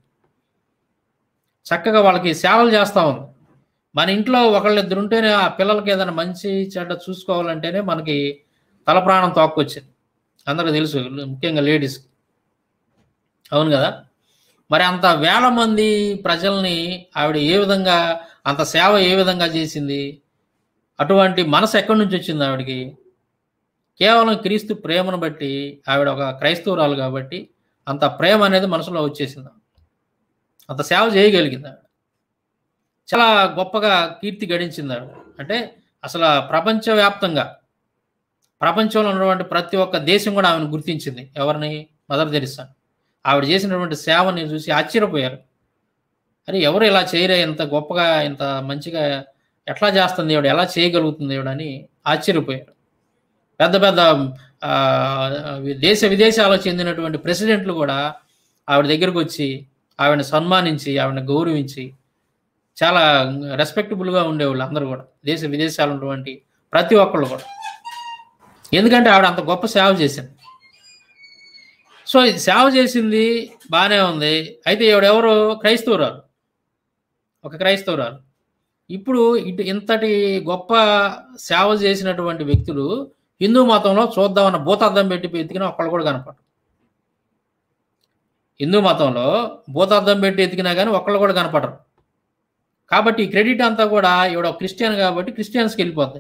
చక్కగా వాళ్ళకి సేవలు చేస్తూ ఉంది మన ఇంట్లో ఒకళ్ళిద్దరు ఉంటేనే ఆ పిల్లలకి ఏదైనా మంచి చెడ్డ చూసుకోవాలంటేనే మనకి తల ప్రాణం తోక్కొచ్చింది అందరికీ తెలుసు ముఖ్యంగా లేడీస్కి అవును కదా మరి అంత వేల మంది ప్రజల్ని ఆవిడ ఏ విధంగా అంత సేవ ఏ విధంగా చేసింది అటువంటి మనసు ఎక్కడి నుంచి వచ్చింది ఆవిడకి కేవలం క్రీస్తు ప్రేమను బట్టి ఆవిడ ఒక క్రైస్తవురాలు కాబట్టి అంత ప్రేమ అనేది మనసులో వచ్చేసింది అంత సేవ చేయగలిగింది ఆవిడ చాలా గొప్పగా కీర్తి గడించింది ఆవిడ అంటే అసలు ప్రపంచవ్యాప్తంగా ప్రపంచంలో ఉన్నటువంటి ప్రతి ఒక్క దేశం కూడా ఆమెను గుర్తించింది ఎవరిని మదర్ తెరిసా ఆవిడ చేసినటువంటి సేవని చూసి ఆశ్చర్యపోయారు అరే ఎవరు ఇలా చేయరే ఇంత గొప్పగా ఇంత మంచిగా ఎట్లా చేస్తుంది ఈవిడ ఎలా చేయగలుగుతుంది ఈవిడ అని ఆశ్చర్యపోయారు పెద్ద పెద్ద ఆ, దేశ విదేశాలకు చెందినటువంటి ప్రెసిడెంట్లు కూడా ఆవిడ దగ్గరకు వచ్చి ఆవిడని సన్మానించి ఆవిడని గౌరవించి చాలా రెస్పెక్టబుల్గా ఉండేవాళ్ళు అందరూ కూడా దేశ విదేశాలు ఉన్నటువంటి ప్రతి ఒక్కళ్ళు కూడా ఎందుకంటే ఆవిడ అంత గొప్ప సేవ చేసింది సో ఇది సేవ చేసింది బాగానే ఉంది అయితే ఈవిడెవరు క్రైస్తవురాలు ఒక క్రైస్తవురాలు ఇప్పుడు ఇటు ఇంతటి గొప్ప సేవ చేసినటువంటి వ్యక్తులు హిందూ మతంలో చూద్దామన్న భూతార్థం పెట్టి ఎతికినా ఒక్కళ్ళు కూడా కనపడరు హిందూ మతంలో భూతార్థం పెట్టి ఎతికినా కానీ ఒక్కళ్ళు కూడా కనపడరు కాబట్టి ఈ క్రెడిట్ అంతా కూడా ఈవిడ క్రిస్టియన్ కాబట్టి క్రిస్టియన్స్కి వెళ్ళిపోతాయి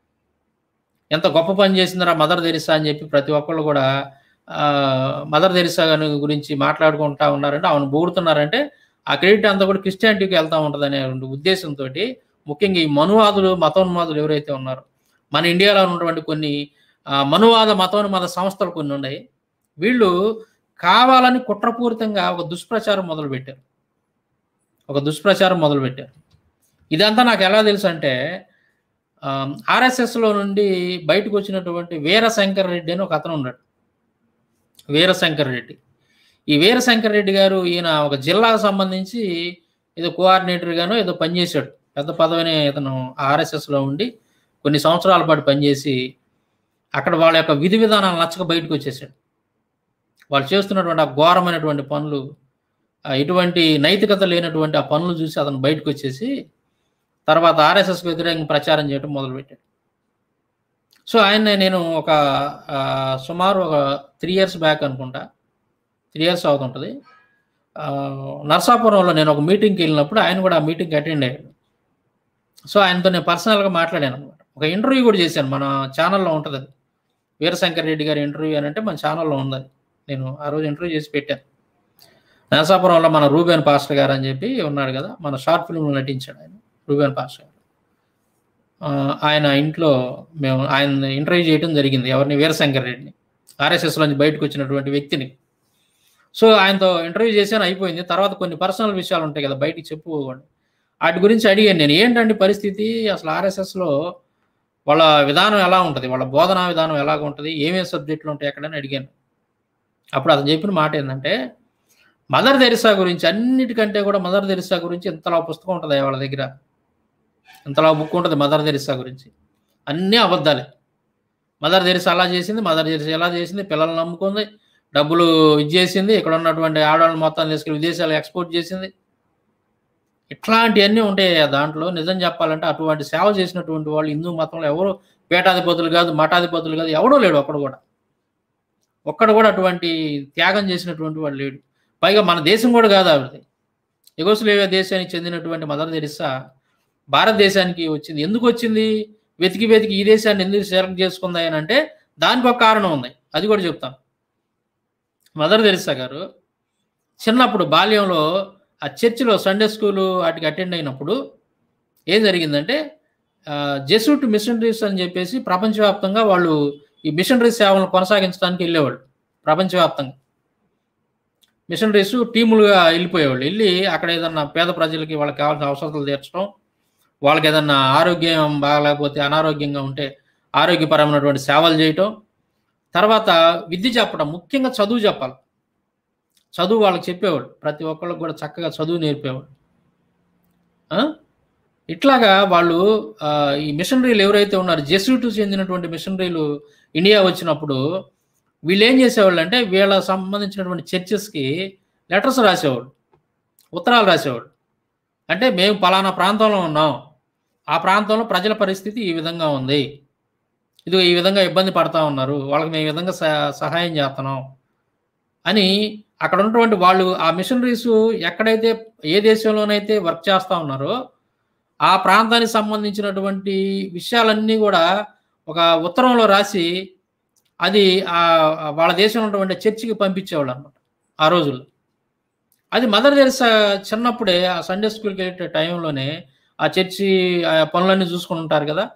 ఎంత గొప్ప పని చేసిందిరా మదర్ తెరిసా అని చెప్పి ప్రతి ఒక్కళ్ళు కూడా ఆ, మదర్ తెరిసా గారి గురించి మాట్లాడుకుంటా ఉన్నారంటే ఆమెను బోడుతున్నారంటే ఆ క్రెడిట్ అంతా కూడా క్రిస్టియానిటీకి వెళ్తా ఉంటుంది అనే ఉద్దేశంతో ముఖ్యంగా ఈ మనువాదులు మతోన్మాదులు ఎవరైతే ఉన్నారో మన ఇండియాలో ఉన్నటువంటి కొన్ని ఆ, మనువాద మతోన్మాద సంస్థలు కొన్ని ఉన్నాయి వీళ్ళు కావాలని కుట్రపూరితంగా ఒక దుష్ప్రచారం మొదలుపెట్టారు ఒక దుష్ప్రచారం మొదలుపెట్టారు ఇదంతా నాకు ఎలా తెలుసు అంటే ఆర్ఎస్ఎస్లో నుండి బయటకు వచ్చినటువంటి వీరశంకర్ రెడ్డి అని ఒక అతను ఉన్నాడు వీరశంకర్ రెడ్డి ఈ వీరశంకర్ రెడ్డి గారు ఈయన ఒక జిల్లాకు సంబంధించి ఏదో కోఆర్డినేటర్ గానో ఏదో పనిచేశాడు పెద్ద పదవిని ఇతను ఆర్ఎస్ఎస్లో ఉండి కొన్ని సంవత్సరాల పాటు పనిచేసి అక్కడ వాళ్ళ యొక్క విధి విధానాలు నచ్చక బయటకు వచ్చేసాడు వాళ్ళు చేస్తున్నటువంటి ఆ ఘోరమైనటువంటి పనులు ఆ ఎటువంటి నైతికత లేనటువంటి ఆ పనులు చూసి అతను బయటకు వచ్చేసి తర్వాత ఆర్ఎస్ఎస్ వ్యతిరేకంగా ప్రచారం చేయడం మొదలుపెట్టాడు సో ఆయన నేను ఒక ఆ, సుమారు ఒక త్రీ ఇయర్స్ బ్యాక్ అనుకుంటా త్రీ ఇయర్స్ అవుతుంటుంది ఆ, నర్సాపురంలో నేను ఒక మీటింగ్కి వెళ్ళినప్పుడు ఆయన కూడా ఆ మీటింగ్కి అటెండ్ అయ్యాడు సో ఆయనతో నేను పర్సనల్గా మాట్లాడాను అనమాట ఒక ఇంటర్వ్యూ కూడా చేశాను మన ఛానల్లో ఉంటుంది అది వీరశంకర్ రెడ్డి గారి ఇంటర్వ్యూ అని అంటే మన ఛానల్లో ఉంది అది నేను ఆ రోజు ఇంటర్వ్యూ చేసి పెట్టాను నరసాపురంలో మన రూబేన్ పాస్టర్ గారు అని చెప్పి ఉన్నాడు కదా మన షార్ట్ ఫిల్మ్లో నటించాడు ఆయన రూబేన్ పాస్టర్ గారు ఆ, ఆయన ఇంట్లో మేము ఆయన ఇంటర్వ్యూ చేయడం జరిగింది ఎవరిని వీరశంకర్ రెడ్డిని ఆర్ఎస్ఎస్ నుంచి బయటకు వచ్చినటువంటి వ్యక్తిని సో ఆయనతో ఇంటర్వ్యూ చేశాను అయిపోయింది తర్వాత కొన్ని పర్సనల్ విషయాలు ఉంటాయి కదా బయటికి చెప్పుకోకండి వాటి గురించి అడిగాను నేను ఏంటండి పరిస్థితి అసలు ఆర్ఎస్ఎస్లో వాళ్ళ విధానం ఎలా ఉంటుంది వాళ్ళ బోధనా విధానం ఎలాగ ఉంటుంది ఏమేమి సబ్జెక్టులు ఉంటాయి ఎక్కడని అడిగాను అప్పుడు అతను చెప్పిన మాట ఏంటంటే మదర్ తెరిసా గురించి అన్నిటికంటే కూడా మదర్ తెరిసా గురించి ఇంతలా పుస్తకం ఉంటుంది వాళ్ళ దగ్గర ఇంతలా బుక్ ఉంటుంది మదర్ తెరిసా గురించి అన్నీ అబద్ధాలే మదర్ తెరిసా అలా చేసింది మదర్ తెరిసా ఎలా చేసింది పిల్లల్ని నమ్ముకుంది డబ్బులు ఇచ్చేసింది ఇక్కడ ఉన్నటువంటి ఆడవాళ్ళని మొత్తం తీసుకెళ్ళి విదేశాలు ఎక్స్పోర్ట్ చేసింది ఇట్లాంటివన్నీ ఉంటాయి ఆ దాంట్లో నిజం చెప్పాలంటే అటువంటి సేవ చేసినటువంటి వాళ్ళు హిందూ మతంలో ఎవరు పీఠాధిపతులు కాదు మఠాధిపతులు కాదు ఎవడో లేడు ఒక్కడు కూడా ఒక్కడు కూడా అటువంటి త్యాగం చేసినటువంటి వాడు లేడు పైగా మన దేశం కూడా కాదు ఆవిడది ఎగోస్లేవియా దేశానికి చెందినటువంటి మదర్ తెరిసా భారతదేశానికి వచ్చింది ఎందుకు వచ్చింది వెతికి వెతికి ఈ దేశాన్ని ఎందుకు సెలెక్ట్ చేసుకుంది అని అంటే దానికి ఒక కారణం ఉంది అది కూడా చెప్తాను మదర్ తెరిసా గారు చిన్నప్పుడు బాల్యంలో ఆ చర్చిలో సండే స్కూలు వాటికి అటెండ్ అయినప్పుడు ఏం జరిగిందంటే జెసూట్ మిషనరీస్ అని చెప్పేసి ప్రపంచవ్యాప్తంగా వాళ్ళు ఈ మిషనరీ సేవలను కొనసాగించడానికి వెళ్ళేవాళ్ళు ప్రపంచవ్యాప్తంగా మిషనరీస్ టీములుగా వెళ్ళిపోయేవాళ్ళు వెళ్ళి అక్కడ ఏదన్నా పేద ప్రజలకి వాళ్ళకి కావాల్సిన అవసరాలు తీర్చడం వాళ్ళకి ఏదన్నా ఆరోగ్యం బాగలేకపోతే అనారోగ్యంగా ఉంటే ఆరోగ్యపరమైనటువంటి సేవలు చేయటం తర్వాత విద్య చెప్పడం ముఖ్యంగా చదువు చెప్పాలి చదువు వాళ్ళకి చెప్పేవాడు ప్రతి ఒక్కళ్ళకి కూడా చక్కగా చదువు నేర్పేవాడు ఆ? ఇట్లాగా వాళ్ళు ఆ, ఈ మిషనరీలు ఎవరైతే ఉన్నారో జెస్యూట్ చెందినటువంటి మిషనరీలు ఇండియా వచ్చినప్పుడు వీళ్ళు ఏం చేసేవాళ్ళు అంటే వీళ్ళ సంబంధించినటువంటి చర్చెస్కి లెటర్స్ రాసేవాడు ఉత్తరాలు రాసేవాడు అంటే మేము పలానా ప్రాంతంలో ఉన్నాం ఆ ప్రాంతంలో ప్రజల పరిస్థితి ఈ విధంగా ఉంది ఇది ఈ విధంగా ఇబ్బంది పడతా ఉన్నారు వాళ్ళకి మేము ఈ విధంగా సహ- సహాయం చేస్తున్నాం అని అక్కడ ఉన్నటువంటి వాళ్ళు ఆ మిషనరీస్ ఎక్కడైతే ఏ దేశంలోనైతే వర్క్ చేస్తూ ఉన్నారో ఆ ప్రాంతానికి సంబంధించినటువంటి విషయాలన్నీ కూడా ఒక ఉత్తరంలో రాసి అది ఆ వాళ్ళ దేశంలో ఉన్నటువంటి చర్చికి పంపించేవాళ్ళు అనమాట ఆ రోజుల్లో అది మదర్ తెరిసా చిన్నప్పుడే ఆ సండే స్కూల్కి వెళ్ళే టైంలోనే ఆ చర్చి ఆ పనులన్నీ చూసుకుని ఉంటారు కదా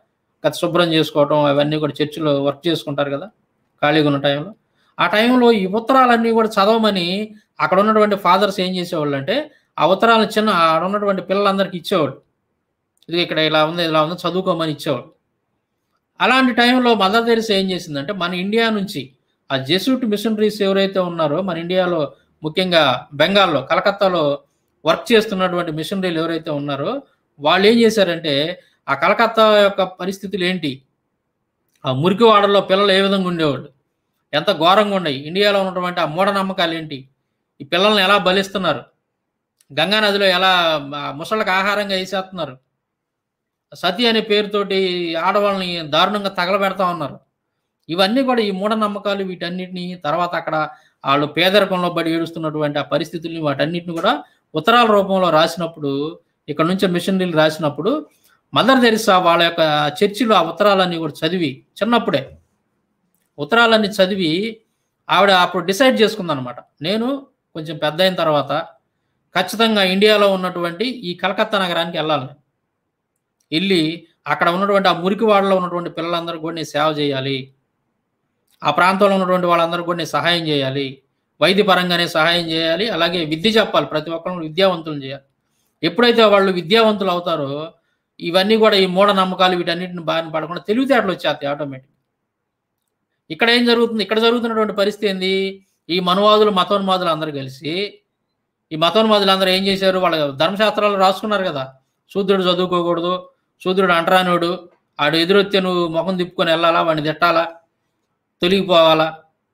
గత శుభ్రం చేసుకోవటం అవన్నీ కూడా చర్చిలో వర్క్ చేసుకుంటారు కదా ఖాళీగా ఉన్న టైంలో ఆ టైంలో ఈ ఉత్తరాలన్నీ కూడా చదవమని అక్కడ ఉన్నటువంటి ఫాదర్స్ ఏం చేసేవాళ్ళు అంటే ఆ ఉత్తరాలను చిన్న ఆడ ఉన్నటువంటి పిల్లలందరికీ ఇచ్చేవాడు ఇది ఇక్కడ ఇలా ఉంది ఇలా ఉంది చదువుకోమని ఇచ్చేవాడు అలాంటి టైంలో మదర్ తెరిసా ఏం చేసిందంటే మన ఇండియా నుంచి ఆ జెసూట్ మిషనరీస్ ఎవరైతే ఉన్నారో మన ఇండియాలో ముఖ్యంగా బెంగాల్లో కలకత్తాలో వర్క్ చేస్తున్నటువంటి మిషనరీలు ఎవరైతే ఉన్నారో వాళ్ళు ఏం చేశారంటే ఆ కలకత్తా యొక్క పరిస్థితులు ఏంటి ఆ మురికి వాడల్లో పిల్లలు ఏ విధంగా ఉండేవాళ్ళు ఎంత ఘోరంగా ఉన్నాయి ఇండియాలో ఉన్నటువంటి ఆ మూఢనమ్మకాలు ఏంటి ఈ పిల్లల్ని ఎలా బలిస్తున్నారు గంగా నదిలో ఎలా ఆ, ముసళ్ళకి ఆహారంగా వేసేస్తున్నారు సతి అనే పేరుతోటి ఆడవాళ్ళని దారుణంగా తగలబెడతా ఉన్నారు ఇవన్నీ కూడా ఈ మూఢనమ్మకాలు వీటన్నిటిని తర్వాత అక్కడ వాళ్ళు పేదరికంలో పడి ఏడుస్తున్నటువంటి ఆ పరిస్థితుల్ని వాటన్నిటిని కూడా ఉత్తరాల రూపంలో రాసినప్పుడు ఇక్కడ నుంచి మిషనరీలు రాసినప్పుడు మదర్ తెరిసా వాళ్ళ యొక్క చర్చిలో ఆ ఉత్తరాలన్నీ కూడా చదివి చిన్నప్పుడే ఉత్తరాలన్నీ చదివి ఆవిడ అప్పుడు డిసైడ్ చేసుకుందనమాట నేను కొంచెం పెద్ద అయిన తర్వాత ఖచ్చితంగా ఇండియాలో ఉన్నటువంటి ఈ కలకత్తా నగరానికి వెళ్ళాలి నేను. వెళ్ళి అక్కడ ఉన్నటువంటి ఆ మురికివాడలో ఉన్నటువంటి పిల్లలందరూ కూడా నేను సేవ చేయాలి ఆ ప్రాంతంలో ఉన్నటువంటి వాళ్ళందరూ కూడా నేను సహాయం చేయాలి వైద్య పరంగానే సహాయం చేయాలి అలాగే విద్య చెప్పాలి ప్రతి ఒక్కరు విద్యావంతులను చేయాలి ఎప్పుడైతే వాళ్ళు విద్యావంతులు అవుతారో ఇవన్నీ కూడా ఈ మూఢ నమ్మకాలు వీటన్నిటిని బారిన పడకుండా తెలివితేటలు వచ్చేస్తాయి ఆటోమేటిక్ ఇక్కడ ఏం జరుగుతుంది ఇక్కడ జరుగుతున్నటువంటి పరిస్థితి ఏంది ఈ మనువాదులు మతోన్మాదులు అందరూ కలిసి ఈ మతోన్మాదులు అందరూ ఏం చేశారు వాళ్ళ ధర్మశాస్త్రాలు రాసుకున్నారు కదా శూద్రుడు చదువుకోకూడదు శూద్రుడు అంటరానోడు ఆడు ఎదురొస్తే నువ్వు ముఖం తిప్పుకొని వెళ్ళాలా వాడిని తిట్టాలా తొలగిపోవాలా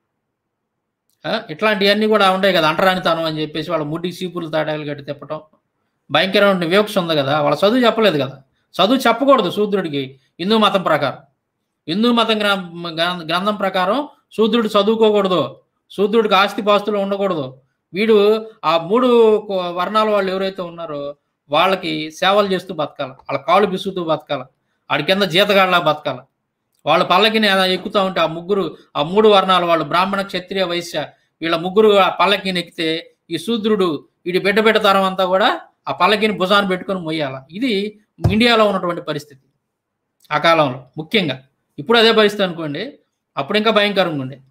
ఆ, ఇట్లాంటివన్నీ కూడా ఉంటాయి కదా అంటరానితనం అని చెప్పేసి వాళ్ళ ముడ్డికి సీపులు తాటాలు కట్టి తిప్పటం భయంకరమైన వివక్ష ఉంది కదా వాళ్ళ చదువు చెప్పలేదు కదా చదువు చెప్పకూడదు శూద్రుడికి హిందూ మతం ప్రకారం హిందూ మతం గ్రం- గ్రం- గ్రంథం ప్రకారం శూద్రుడు చదువుకోకూడదు శూద్రుడికి ఆస్తి పాస్తులు ఉండకూడదు వీడు ఆ మూడు కో- వర్ణాల వాళ్ళు ఎవరైతే ఉన్నారో వాళ్ళకి సేవలు చేస్తూ బతకాలి వాళ్ళ కాళ్ళు బిసుతూ బతకాలి ఆడి కింద జీతగాళ్ళ బతకాలి వాళ్ళ పల్లకిని అలా ఎక్కుతూ ఉంటే ఆ ముగ్గురు ఆ మూడు వర్ణాల వాళ్ళు బ్రాహ్మణ క్షత్రియ వైశ్య వీళ్ళ ముగ్గురు ఆ పల్లకిని ఎక్కితే ఈ శూద్రుడు వీడి బిడ్డ బిడ్డ తరం అంతా కూడా ఆ పల్లకిని భుజాన్ని పెట్టుకొని మొయ్యాల ఇది ఇండియాలో ఉన్నటువంటి పరిస్థితి ఆ కాలంలో ముఖ్యంగా ఇప్పుడు అదే పరిస్థితి అనుకోండి అప్పుడు ఇంకా భయంకరంగా ఉండే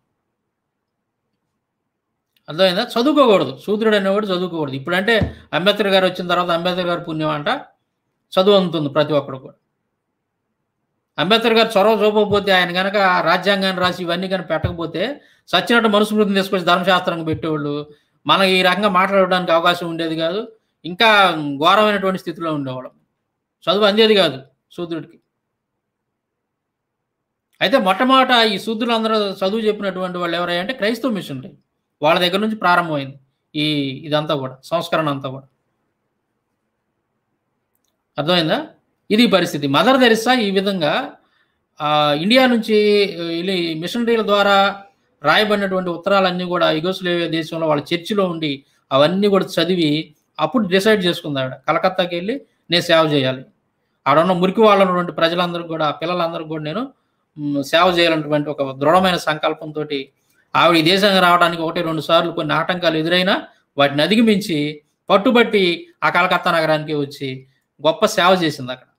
అర్థమైందా చదువుకోకూడదు శూద్రుడు అనేవాడు చదువుకోకూడదు ఇప్పుడంటే అంబేద్కర్ గారు వచ్చిన తర్వాత అంబేద్కర్ గారు పుణ్యం అంట చదువు అందుతుంది ప్రతి ఒక్కడు కూడా అంబేద్కర్ గారు చొరవ చూపకపోతే ఆయన కనుక రాజ్యాంగాన్ని రాసి ఇవన్నీ కనుక పెట్టకపోతే సచ్చినట్టు మనుస్మృతిని తీసుకొచ్చి ధర్మశాస్త్రంగా పెట్టేవాళ్ళు మనకి ఈ రకంగా మాట్లాడడానికి అవకాశం ఉండేది కాదు ఇంకా ఘోరమైనటువంటి స్థితిలో ఉండేవాళ్ళం చదువు అందేది కాదు శూద్రుడికి అయితే మొట్టమొదట ఈ శూద్రులందరూ చదువు చెప్పినటువంటి వాళ్ళు ఎవరై అంటే క్రైస్తవ మిషనరీ వాళ్ళ దగ్గర నుంచి ప్రారంభమైంది ఈ ఇదంతా కూడా సంస్కరణ అంతా కూడా అర్థమైందా ఇది పరిస్థితి మదర్ తెరిసా ఈ విధంగా ఆ, ఇండియా నుంచి వెళ్ళి మిషనరీల ద్వారా రాయబడినటువంటి ఉత్తరాలన్నీ కూడా యుగోస్లేవియా దేశంలో వాళ్ళ చర్చిలో ఉండి అవన్నీ కూడా చదివి అప్పుడు డిసైడ్ చేసుకుంది ఆవిడ కలకత్తాకి వెళ్ళి నేను సేవ చేయాలి ఆడ ఉన్న మురికి వాళ్ళ ఉన్నటువంటి ప్రజలందరికీ కూడా పిల్లలందరికీ కూడా నేను మ్, సేవ చేయాలన్నటువంటి ఒక దృఢమైన సంకల్పంతో ఆవిడ ఈ దేశానికి రావడానికి ఒకటి రెండు సార్లు కొన్ని ఆటంకాలు ఎదురైనా వాటిని అధిగమించి పట్టుబట్టి ఆ కలకత్తా నగరానికి వచ్చి గొప్ప సేవ చేసింది అక్కడ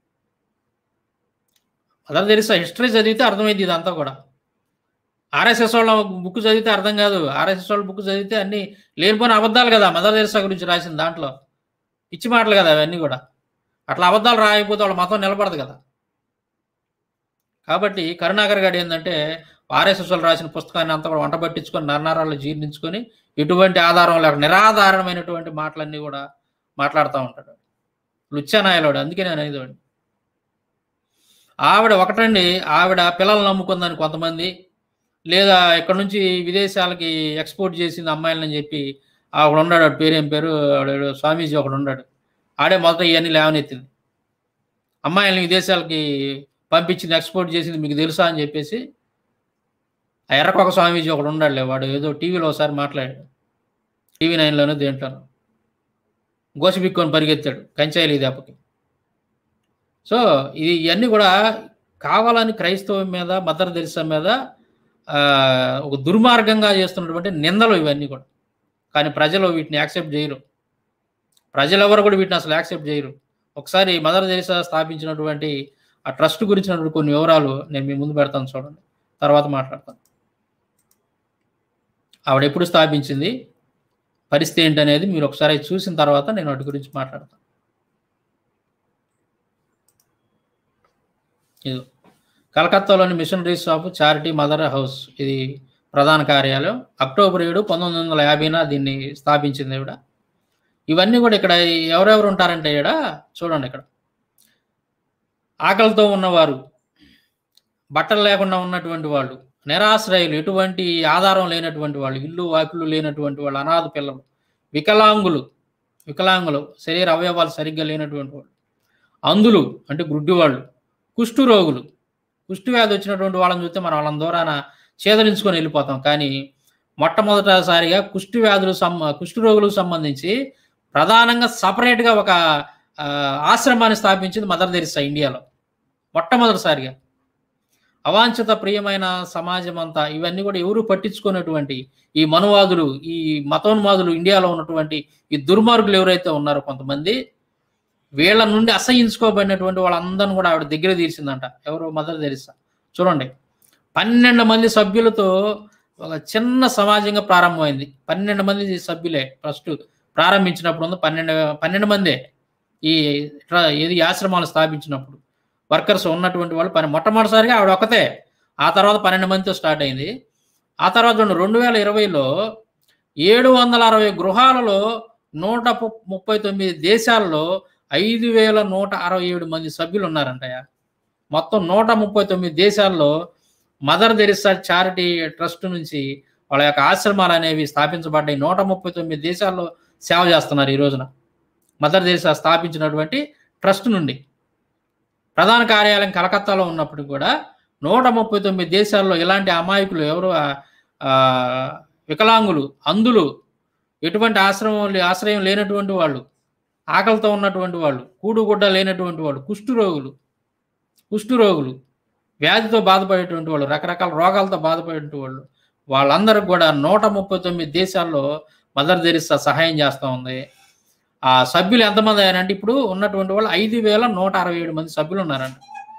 అదే తెలుసా హిస్టరీ చదివితే అర్థమైంది ఇదంతా కూడా ఆర్ఎస్ఎస్ వాళ్ళ బుక్ చదివితే అర్థం కాదు ఆర్ఎస్ఎస్ వాళ్ళ బుక్ చదివితే అన్ని లేనిపోయిన అబద్ధాలు కదా మదర్ తెరిసా గురించి రాసిన దాంట్లో పిచ్చి మాటలు కదా అవన్నీ కూడా అట్లా అబద్ధాలు రాయకపోతే వాళ్ళ మతం నిలబడదు కదా కాబట్టి కరుణాకర్ గారు ఏంటంటే ఆర్ఎస్ఎస్ వాళ్ళు రాసిన పుస్తకాన్ని అంతా కూడా వంట పట్టించుకొని నరనరాలు జీర్ణించుకొని ఎటువంటి ఆధారం లేక నిరాధారణమైనటువంటి మాటలన్నీ కూడా మాట్లాడుతూ ఉంటాడు లుచ్చానాయలోడు అందుకే నేను అనేది వాడిని. ఆవిడ ఒకటండి ఆవిడ పిల్లల్ని నమ్ముకుందని కొంతమంది లేదా ఇక్కడ నుంచి విదేశాలకి ఎక్స్పోర్ట్ చేసింది అమ్మాయిలని చెప్పి ఆవిడ ఉన్నాడు ఆవిడ పేరేం పేరు ఆవిడ స్వామీజీ ఒకడు ఉన్నాడు ఆడే మొదట ఇవన్నీ లేవనెత్తింది అమ్మాయిల్ని విదేశాలకి పంపించింది ఎక్స్పోర్ట్ చేసింది మీకు తెలుసా అని చెప్పేసి ఆ ఎర్రకొక స్వామీజీ ఒకడు ఉన్నాడులే వాడు ఏదో టీవీలో ఒకసారి మాట్లాడాడు టీవీ నైన్లోనో దేంట్లోనో గోసిబిక్కొని పరిగెత్తాడు కంచాయిలు ఈ దెబ్బకి సో ఇది ఇవన్నీ కూడా కావాలని క్రైస్తవం మీద మదర్ తెరిసా మీద ఆ, ఒక దుర్మార్గంగా చేస్తున్నటువంటి నిందలు ఇవన్నీ కూడా కానీ ప్రజలు వీటిని యాక్సెప్ట్ చేయరు ప్రజలు ఎవరు కూడా వీటిని అసలు యాక్సెప్ట్ చేయరు ఒకసారి మదర్ తెరిసా స్థాపించినటువంటి ఆ ట్రస్ట్ గురించినటువంటి కొన్ని వివరాలు నేను మీ ముందు పెడతాను చూడండి తర్వాత మాట్లాడతాను ఆవిడ ఎప్పుడు స్థాపించింది పరిస్థితి ఏంటనేది మీరు ఒకసారి చూసిన తర్వాత నేను వాటి గురించి మాట్లాడతాను ఇది కలకత్తాలోని missionaries of charity mother house ఇది ప్రధాన కార్యాలయం అక్టోబర్ ఏడు పంతొమ్మిది వందల యాభైన దీన్ని స్థాపించింది ఇవిడ ఇవన్నీ కూడా ఇక్కడ ఎవరెవరు ఉంటారంటే ఇక్కడ చూడండి ఇక్కడ ఆకలితో ఉన్నవారు బట్టలు లేకుండా ఉన్నటువంటి వాళ్ళు నిరాశ్రయులు ఎటువంటి ఆధారం లేనటువంటి వాళ్ళు ఇల్లు వాకిలు లేనటువంటి వాళ్ళు అనాథ పిల్లలు వికలాంగులు వికలాంగులు శరీర అవయవాలు సరిగ్గా లేనటువంటి వాళ్ళు అందులు అంటే గుడ్డి వాళ్ళు కుష్టు రోగులు కుష్టి వ్యాధి వచ్చినటువంటి వాళ్ళని చూస్తే మనం వాళ్ళని దూరాన ఛేదరించుకొని వెళ్ళిపోతాం కానీ మొట్టమొదటిసారిగా కుష్టి వ్యాధులు సంబ కుష్టి రోగులకు సంబంధించి ప్రధానంగా సపరేట్గా ఒక ఆ, ఆశ్రమాన్ని స్థాపించింది మదర్ తెరిసా ఇండియాలో మొట్టమొదటిసారిగా అవాంఛిత ప్రియమైన సమాజం అంతా ఇవన్నీ కూడా ఎవరు పట్టించుకున్నటువంటి ఈ మనువాదులు ఈ మతోన్మాదులు ఇండియాలో ఉన్నటువంటి ఈ దుర్మార్గులు ఎవరైతే ఉన్నారో కొంతమంది వీళ్ళ నుండి అసహించుకోబడినటువంటి వాళ్ళందరిని కూడా ఆవిడ దగ్గర తీర్చిందంట ఎవరు మదర్ తెరిసా చూడండి పన్నెండు మంది సభ్యులతో ఒక చిన్న సమాజంగా ప్రారంభమైంది పన్నెండు మంది సభ్యులే ఫస్ట్ ప్రారంభించినప్పుడు ఉంది పన్నెండు పన్నెండు మందే ఈ ట్ర- ఏది ఆశ్రమాలు స్థాపించినప్పుడు వర్కర్స్ ఉన్నటువంటి వాళ్ళు పని మొట్టమొదటిసారిగా ఆవిడ ఒకతే ఆ తర్వాత పన్నెండు మందితో స్టార్ట్ అయింది ఆ తర్వాత చూడండి రెండు వేల ఇరవైలో ఏడు వందల అరవై గృహాలలో నూట పు- ముప్పై తొమ్మిది దేశాల్లో ఐదు వేల నూట అరవై ఏడు మంది సభ్యులు ఉన్నారంటయ్య మొత్తం నూట ముప్పై తొమ్మిది దేశాల్లో మదర్ తెరిసా చారిటీ ట్రస్ట్ నుంచి వాళ్ళ యొక్క ఆశ్రమాలు అనేవి స్థాపించబడ్డాయి నూట ముప్పై తొమ్మిది దేశాల్లో సేవ చేస్తున్నారు ఈ రోజున మదర్ తెరిసా స్థాపించినటువంటి ట్రస్ట్ నుండి ప్రధాన కార్యాలయం కలకత్తాలో ఉన్నప్పుడు కూడా నూట ముప్పై తొమ్మిది దేశాల్లో ఇలాంటి అమాయకులు ఎవరు ఆ, ఆ, వికలాంగులు అందులు ఎటువంటి ఆశ్రమం లే- ఆశ్రయం లేనటువంటి వాళ్ళు ఆకలితో ఉన్నటువంటి వాళ్ళు కూడుగుడ్డ లేనటువంటి వాళ్ళు కుష్టు రోగులు కుష్టు రోగులు వ్యాధితో బాధపడేటువంటి వాళ్ళు రకరకాల రోగాలతో బాధపడేటువంటి వాళ్ళు వాళ్ళందరికి కూడా నూట ముప్పై తొమ్మిది దేశాల్లో మదర్ తెరిసా సహాయం చేస్తూ ఉంది ఆ సభ్యులు ఎంతమంది అయ్యారంటే ఇప్పుడు ఉన్నటువంటి వాళ్ళు ఐదు వేల నూట అరవై ఏడు మంది సభ్యులు ఉన్నారంట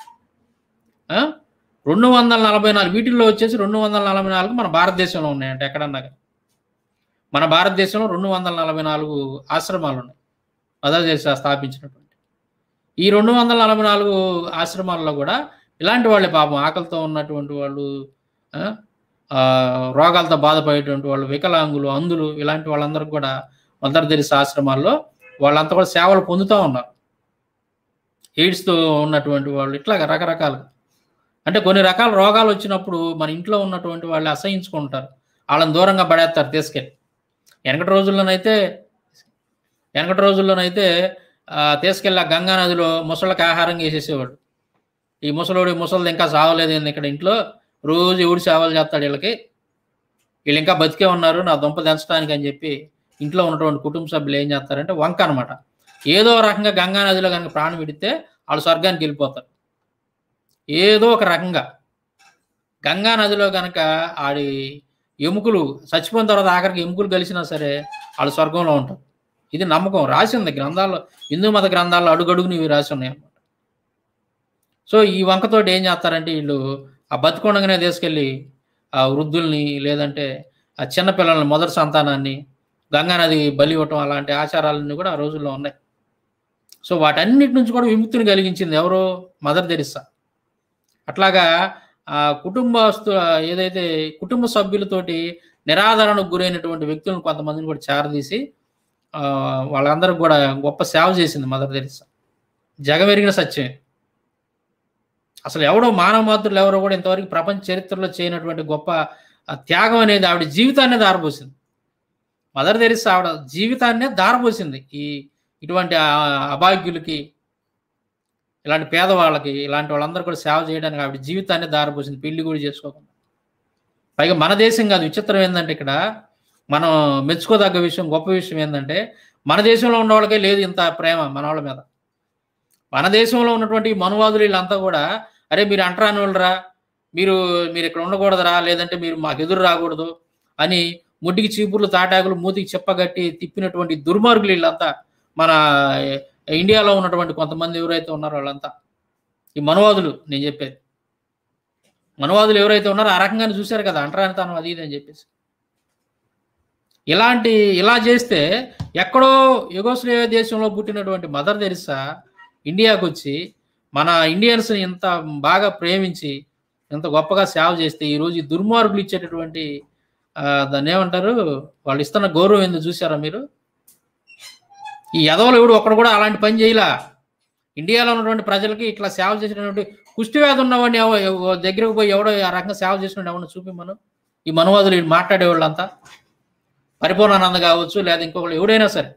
ఆ? రెండు వందల నలభై నాలుగు వీటిల్లో వచ్చేసి రెండు వందల నలభై నాలుగు మన భారతదేశంలో ఉన్నాయంట ఎక్కడన్నా కానీ. మన భారతదేశంలో రెండు వందల నలభై నాలుగు ఆశ్రమాలు ఉన్నాయి మదర్ తెరిసా స్థాపించినటువంటి ఈ రెండు వందల నలభై నాలుగు ఆశ్రమాల్లో కూడా ఇలాంటి వాళ్ళే పాపం ఆకలితో ఉన్నటువంటి వాళ్ళు ఆ, ఆ, రోగాలతో బాధపడేటువంటి వాళ్ళు వికలాంగులు అందులు ఇలాంటి వాళ్ళందరికీ కూడా మదర్ తెరిసా ఆశ్రమాల్లో వాళ్ళంతా కూడా సేవలు పొందుతూ ఉన్నారు ఎయిడ్స్తో ఉన్నటువంటి వాళ్ళు ఇట్లాగా రకరకాలుగా అంటే కొన్ని రకాల రోగాలు వచ్చినప్పుడు మన ఇంట్లో ఉన్నటువంటి వాళ్ళు అసహించుకుంటారు వాళ్ళని దూరంగా పడేస్తారు తీసుకెళ్ళి వెనకటి రోజుల్లోనైతే వెనకటి రోజుల్లోనైతే ఆ, తీసుకెళ్ళి ఆ గంగా నదిలో ముసళ్ళకి ఆహారం వేసేసేవాడు ఈ ముసలోడు ముసలిది ఇంకా సావలేదు ఏంది ఇక్కడ ఇంట్లో రోజు ఎవడు సేవలు చేస్తాడు వీళ్ళకి వీళ్ళు ఇంకా బతికే ఉన్నారు నా దుంప దంచడానికి అని చెప్పి ఇంట్లో ఉన్నటువంటి కుటుంబ సభ్యులు ఏం చేస్తారంటే వంక అనమాట ఏదో రకంగా గంగా నదిలో కనుక ప్రాణం విడితే వాళ్ళు స్వర్గానికి వెళ్ళిపోతారు ఏదో ఒక రకంగా గంగా నదిలో కనుక ఆడి ఎముకలు చచ్చిపోయిన తర్వాత ఆఖరికి ఎముకలు కలిసినా సరే వాళ్ళు స్వర్గంలో ఉంటారు ఇది నమ్మకం రాసి ఉంది గ్రంథాల్లో హిందూ మత గ్రంథాల్లో అడుగడుగుని ఇవి రాసి ఉన్నాయి అన్నమాట సో ఈ వంకతోటి ఏం చేస్తారంటే వీళ్ళు ఆ బతుకుండగానే తీసుకెళ్ళి ఆ వృద్ధుల్ని లేదంటే ఆ చిన్న పిల్లల్ని మొదటి సంతానాన్ని గంగానది బలి ఇవ్వటం అలాంటి ఆచారాలన్నీ కూడా ఆ రోజుల్లో ఉన్నాయి సో వాటన్నిటి నుంచి కూడా విముక్తిని కలిగించింది ఎవరు మదర్ తెరిస్సా అట్లాగా ఆ కుటుంబస్తు ఏదైతే కుటుంబ సభ్యులతోటి నిరాదరణకు గురైనటువంటి వ్యక్తులను కొంతమందిని కూడా చేరదీసి ఆ, వాళ్ళందరికి కూడా గొప్ప సేవ చేసింది మదర్ తెరిసా జగమెరిగిన సత్యమే అసలు ఎవడో మానవ మాతృలు ఎవరో కూడా ఇంతవరకు ప్రపంచ చరిత్రలో చేయనటువంటి గొప్ప ఆ, త్యాగం అనేది ఆవిడ జీవితాన్నే దారపోసింది మదర్ తెరిసా ఆవిడ జీవితాన్నే దారపోసింది ఈ ఇటువంటి ఆ అభాగ్యులకి ఇలాంటి పేదవాళ్ళకి ఇలాంటి వాళ్ళందరూ కూడా సేవ చేయడానికి ఆవిడ జీవితాన్ని దారిపోసింది పెళ్లి కూడా చేసుకోకుండా పైగా మన దేశం కాదు విచిత్రం ఏంటంటే ఇక్కడ మనం మెచ్చుకోదగ్గ విషయం గొప్ప విషయం ఏంటంటే మన దేశంలో ఉన్న వాళ్ళకే లేదు ఇంత ప్రేమ మన వాళ్ళ మీద మన దేశంలో ఉన్నటువంటి ఈ మనువాదులు వీళ్ళంతా కూడా అరే మీరు అంటరాని వాళ్ళరా మీరు మీరు ఇక్కడ ఉండకూడదురా లేదంటే మీరు మాకు ఎదురు రాకూడదు అని ముడ్డికి చీపుర్లు తాటాకులు మూతికి చెప్పగట్టి తిప్పినటువంటి దుర్మార్గులు వీళ్ళంతా మన ఇండియాలో ఉన్నటువంటి కొంతమంది ఎవరైతే ఉన్నారో వాళ్ళంతా ఈ మనవాదులు నేను చెప్పేది మనవాదులు ఎవరైతే ఉన్నారో ఆ రకంగానే చూశారు కదా అంటరానితనం అది ఇది అని చెప్పేసి ఇలాంటి ఇలా చేస్తే ఎక్కడో యుగోస్లేవియా దేశంలో పుట్టినటువంటి మదర్ తెరిసా ఇండియాకు వచ్చి మన ఇండియన్స్ని ఇంత బాగా ప్రేమించి ఇంత గొప్పగా సేవ చేస్తే ఈరోజు ఈ దుర్మార్గులు ఇచ్చేటటువంటి ఆ, దాన్ని ఏమంటారు వాళ్ళు ఇస్తున్న గౌరవం ఎందుకు చూసారా మీరు ఈ యదవలు ఎవడు ఒక్కడు కూడా అలాంటి పని చేయలా ఇండియాలో ఉన్నటువంటి ప్రజలకి ఇట్లా సేవ చేసినటువంటి కుష్టి వ్యాధి ఉన్నవాడిని ఎవ- ఎవ- దగ్గరకు పోయి ఎవడో ఆ రకంగా సేవ చేసిన ఎవరిని చూపి మనం ఈ మనవాదులు ఈ మాట్లాడేవాళ్ళంతా పరిపూర్ణానంద కావచ్చు లేదా ఇంకొకళ్ళు ఎవడైనా సరే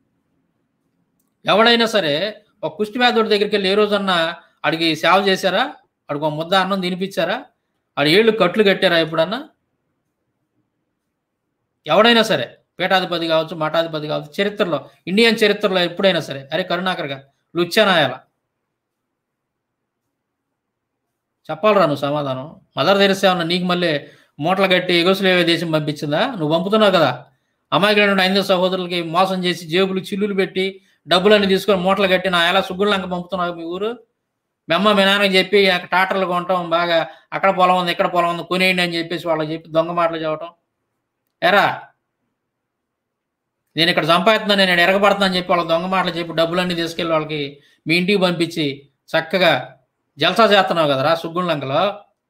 ఎవడైనా సరే ఒక కుష్టి వ్యాధుడి దగ్గరికి వెళ్ళి ఏ రోజన్నా అడిగి సేవ చేశారా అడిగి ఒక ముద్ద అన్నం తినిపించారా ఆడు ఏళ్ళు కట్లు కట్టారా ఎప్పుడన్నా ఎవడైనా సరే పీఠాధిపతి కావచ్చు మఠాధిపతి కావచ్చు చరిత్రలో ఇండియన్ చరిత్రలో ఎప్పుడైనా సరే అరే కరుణాకర్గా లుచ్చానాయాల చెప్పాలరా నువ్వు సమాధానం మదర్ తెరిసే ఉన్న నీకు మళ్ళీ మూటలు కట్టి ఎగోసులేవే దేశం పంపించిందా నువ్వు పంపుతున్నావు కదా అమాయకులైన ఐదు సహోదరులకి మోసం చేసి జేబులు చిల్లులు పెట్టి డబ్బులన్నీ తీసుకొని మూటలు కట్టి నా ఎలా సుగ్గులంక పంపుతున్నావు మీ ఊరు మీ అమ్మ మీ నాన్నకి చెప్పి అక్కడ టాటర్లు కొనటం బాగా అక్కడ పొలం ఉంది ఇక్కడ పొలం ఉంది కొనేయండి అని చెప్పేసి వాళ్ళకి చెప్పి దొంగ మాటలు చెప్పటం ఎరా నేను ఇక్కడ సంపాదిస్తున్నాను నేను ఎరగబడుతున్నాను అని చెప్పి వాళ్ళకి దొంగ మాటలు చెప్పి డబ్బులన్నీ తీసుకెళ్ళి వాళ్ళకి మీ ఇంటికి పంపించి చక్కగా జల్సా చేస్తున్నావు కదరా సుగ్గుళ్ళంకలో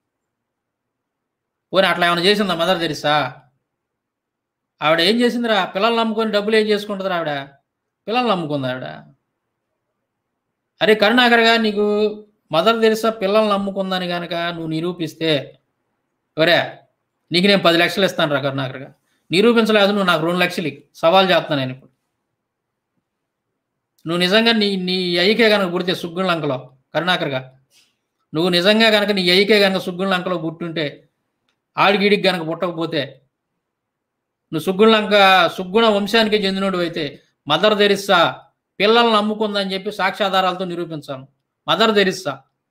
పోనీ అట్లా ఏమైనా చేసిందా మదర్ తెరిసా ఆవిడ ఏం చేసిందిరా పిల్లల్ని నమ్ముకొని డబ్బులు ఏం చేసుకుంటుందిరా ఆవిడ పిల్లల్ని నమ్ముకుంది ఆవిడ అరే కరుణాకర్గా నీకు మదర్ తెరిసా పిల్లల్ని నమ్ముకుందని కనుక నువ్వు నిరూపిస్తే ఒరే నీకు నేను పది లక్షలు ఇస్తాను రా కరుణాకర్గా నిరూపించలేదు నువ్వు నాకు రెండు లక్షలు ఇయ్యి. సవాల్ చేస్తున్నాను నేను ఇప్పుడు నువ్వు నిజంగా నీ నీ అయ్యకే కనుక పుడితే సుగ్గుళ్ళంకలో కరుణాకర్గా నువ్వు నిజంగా కనుక నీ అయ్యకే కనుక సుగ్గుళ్ళంకలో పుట్టుంటే ఆడిగిడికి కనుక పుట్టకపోతే నువ్వు సుగ్గుళ్ళంక సుగ్గుణ వంశానికి చెందినోడు అయితే మదర్ తెరిస్సా పిల్లల్ని నమ్ముకుందని చెప్పి సాక్ష్యాధారాలతో నిరూపించాను మదర్ తెరిస్సా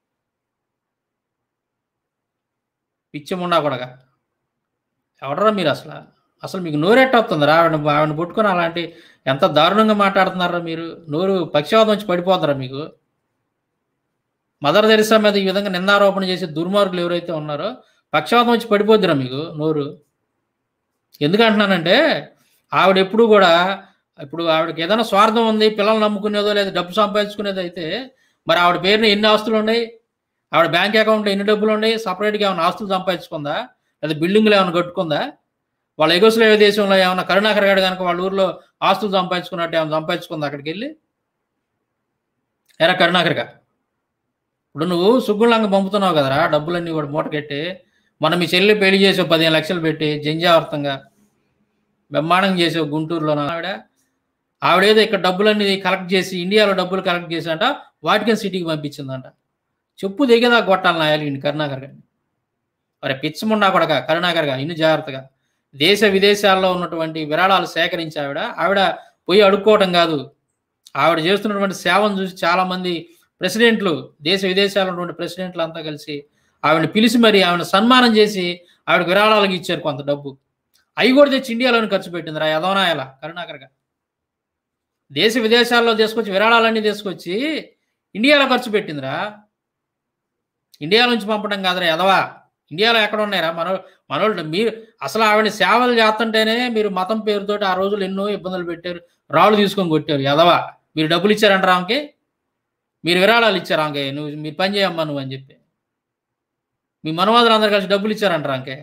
పిచ్చిముండా కొడగా ఎవడరా మీరు అసలు అసలు మీకు నోరెట్ట వస్తుందిరా ఆవిడ ఆవిడని పుట్టుకొని అలాంటి ఎంత దారుణంగా మాట్లాడుతున్నారా మీరు నోరు పక్షవాదం వచ్చి పడిపోతారా మీకు మదర్ తెరిసా మీద ఈ విధంగా నిందారోపణ చేసే దుర్మార్గులు ఎవరైతే ఉన్నారో పక్షవాదం వచ్చి పడిపోద్దిరా మీకు నోరు ఎందుకు అంటున్నానంటే ఆవిడ ఎప్పుడు కూడా ఇప్పుడు ఆవిడకి ఏదైనా స్వార్థం ఉంది పిల్లల్ని నమ్ముకునేదో లేదా డబ్బు సంపాదించుకునేదో అయితే మరి ఆవిడ పేరున ఎన్ని ఆస్తులు ఉన్నాయి ఆవిడ బ్యాంక్ అకౌంట్లో ఎన్ని డబ్బులు ఉన్నాయి సపరేట్గా ఏమైనా ఆస్తులు సంపాదించుకుందా లేదా బిల్డింగ్లు ఏమైనా కట్టుకుందా వాళ్ళ ఎగోసులేవ దేశంలో ఏమైనా కరుణాకర్ గారు కనుక వాళ్ళ ఊర్లో ఆస్తులు సంపాదించుకున్నట్టు ఏమైనా సంపాదించుకుందా అక్కడికి వెళ్ళి ఎరా కరుణాకర్గా ఇప్పుడు నువ్వు సుగ్గుళ్ళంగా పంపుతున్నావు కదరా డబ్బులన్నీ కూడా మూట కట్టి మనం మీ చెల్లి పెళ్లి చేసి ఓ పదిహేను లక్షలు పెట్టి జంజావర్తంగా బ్రహ్మాండం చేసావు గుంటూరులో ఆవిడ ఆవిడేదో ఇక్కడ డబ్బులన్నీ కలెక్ట్ చేసి ఇండియాలో డబ్బులు కలెక్ట్ చేసి అంట వాటికన్ సిటీకి పంపించిందంట చెప్పు దిగేదా కొట్టాలి నాయాలి ఈయన కరుణాకర్ గారిని మరి పిచ్చముండా కొడక కరుణాకర్ గారు ఇన్ని జాగ్రత్తగా దేశ విదేశాల్లో ఉన్నటువంటి విరాళాలు సేకరించి ఆవిడ ఆవిడ పోయి అడుక్కోవటం కాదు ఆవిడ చేస్తున్నటువంటి సేవను చూసి చాలా మంది ప్రెసిడెంట్లు దేశ విదేశాల్లో ఉన్నటువంటి ప్రెసిడెంట్లు అంతా కలిసి ఆవిడని పిలిచి మరి ఆవిడ సన్మానం చేసి ఆవిడ విరాళాలకు ఇచ్చారు కొంత డబ్బు అవి కూడా తెచ్చి ఇండియాలోనే ఖర్చు పెట్టింది రా యదవనాయల కరుణాకర్గా దేశ విదేశాల్లో తీసుకొచ్చి విరాళాలన్నీ తీసుకొచ్చి ఇండియాలో ఖర్చు పెట్టిందిరా ఇండియా నుంచి పంపడం కాదురా ఎదవా ఇండియాలో ఎక్కడ ఉన్నాయిరా మన మనోళ్ళు మీరు అసలు ఆవిడ సేవలు చేస్తుంటేనే మీరు మతం పేరుతోటి ఆ రోజులు ఎన్నో ఇబ్బందులు పెట్టారు రాళ్ళు తీసుకొని కొట్టారు ఎదవా మీరు డబ్బులు ఇచ్చారంటారా ఆమెకి మీరు విరాళాలు ఇచ్చారు ఆమెకి నువ్వు మీరు పని చేయమ్మా నువ్వు అని చెప్పి మీ మనవాదులు అందరు కలిసి డబ్బులు ఇచ్చారంటారా ఆమెకి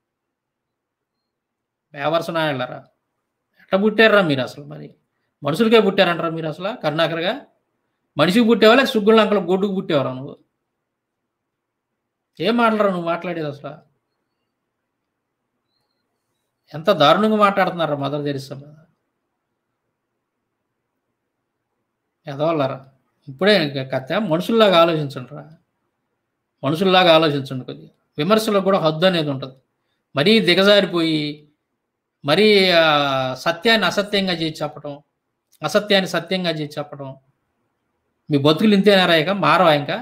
బేవర్సన వెళ్ళారా ఎట్లా పుట్టారా మీరు అసలు మరి మనుషులకే పుట్టారంటారా మీరు అసలు కరుణాకర్గా మనిషికి పుట్టేవా లేక సుగ్గుళ్ళ అంకలు గొడ్డుకు పుట్టేవారా నువ్వు ఏం మాట్లాడరా నువ్వు మాట్లాడేది అసలు ఎంత దారుణంగా మాట్లాడుతున్నారా మదర్ తెరిసా మీద ఎదవల్లారా ఇప్పుడే కథ మనుషుల్లాగా ఆలోచించండి రా మనుషుల్లాగా ఆలోచించండి కొద్దిగా విమర్శలో కూడా హద్దు అనేది ఉంటుంది మరీ దిగజారిపోయి మరీ ఆ, సత్యాన్ని అసత్యంగా చేసి చెప్పడం అసత్యాన్ని సత్యంగా చేసి చెప్పడం మీ బతుకులు ఇంతేనారా ఇక మారవా ఇంకా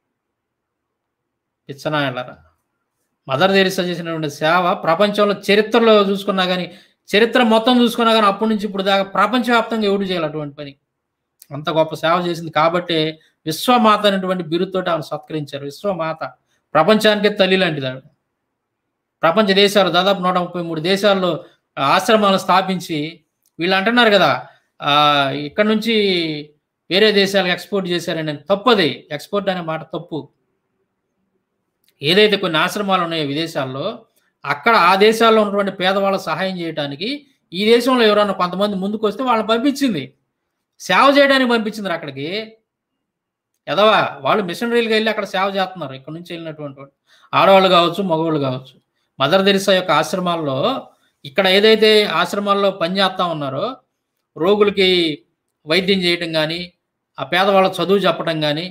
పిచ్చనాయలరా మదర్ తెరిసా చేసినటువంటి సేవ ప్రపంచంలో చరిత్రలో చూసుకున్నా కానీ చరిత్ర మొత్తం చూసుకున్నా కానీ అప్పటి నుంచి ఇప్పుడు దాకా ప్రపంచవ్యాప్తంగా ఎవడు చేయాలి అటువంటి పని అంత గొప్ప సేవ చేసింది కాబట్టి విశ్వమాత అనేటువంటి బిరుదుతోటి ఆమెను సత్కరించారు విశ్వమాత ప్రపంచానికే తల్లి లాంటిది ఆవిడ ప్రపంచ దేశాలు దాదాపు నూట ముప్పై మూడు దేశాల్లో ఆశ్రమాలను స్థాపించి వీళ్ళు అంటున్నారు కదా ఆ, ఇక్కడ నుంచి వేరే దేశాలకు ఎక్స్పోర్ట్ చేశారని తప్పది ఎక్స్పోర్ట్ అనే మాట తప్పు ఏదైతే కొన్ని ఆశ్రమాలు ఉన్నాయో విదేశాల్లో అక్కడ ఆ దేశాల్లో ఉన్నటువంటి పేదవాళ్ళకు సహాయం చేయడానికి ఈ దేశంలో ఎవరైనా కొంతమంది ముందుకు వస్తే వాళ్ళని పంపించింది సేవ చేయడానికి పంపించింది అక్కడికి ఎదవా వాళ్ళు మిషనరీలుగా వెళ్ళి అక్కడ సేవ చేస్తున్నారు ఇక్కడ నుంచి వెళ్ళినటువంటి వాళ్ళు ఆడవాళ్ళు కావచ్చు మగవాళ్ళు కావచ్చు మదర్ తెరిసా యొక్క ఆశ్రమాల్లో ఇక్కడ ఏదైతే ఆశ్రమాల్లో పనిచేస్తా ఉన్నారో రోగులకి వైద్యం చేయటం కానీ ఆ పేదవాళ్ళ చదువు చెప్పటం కానీ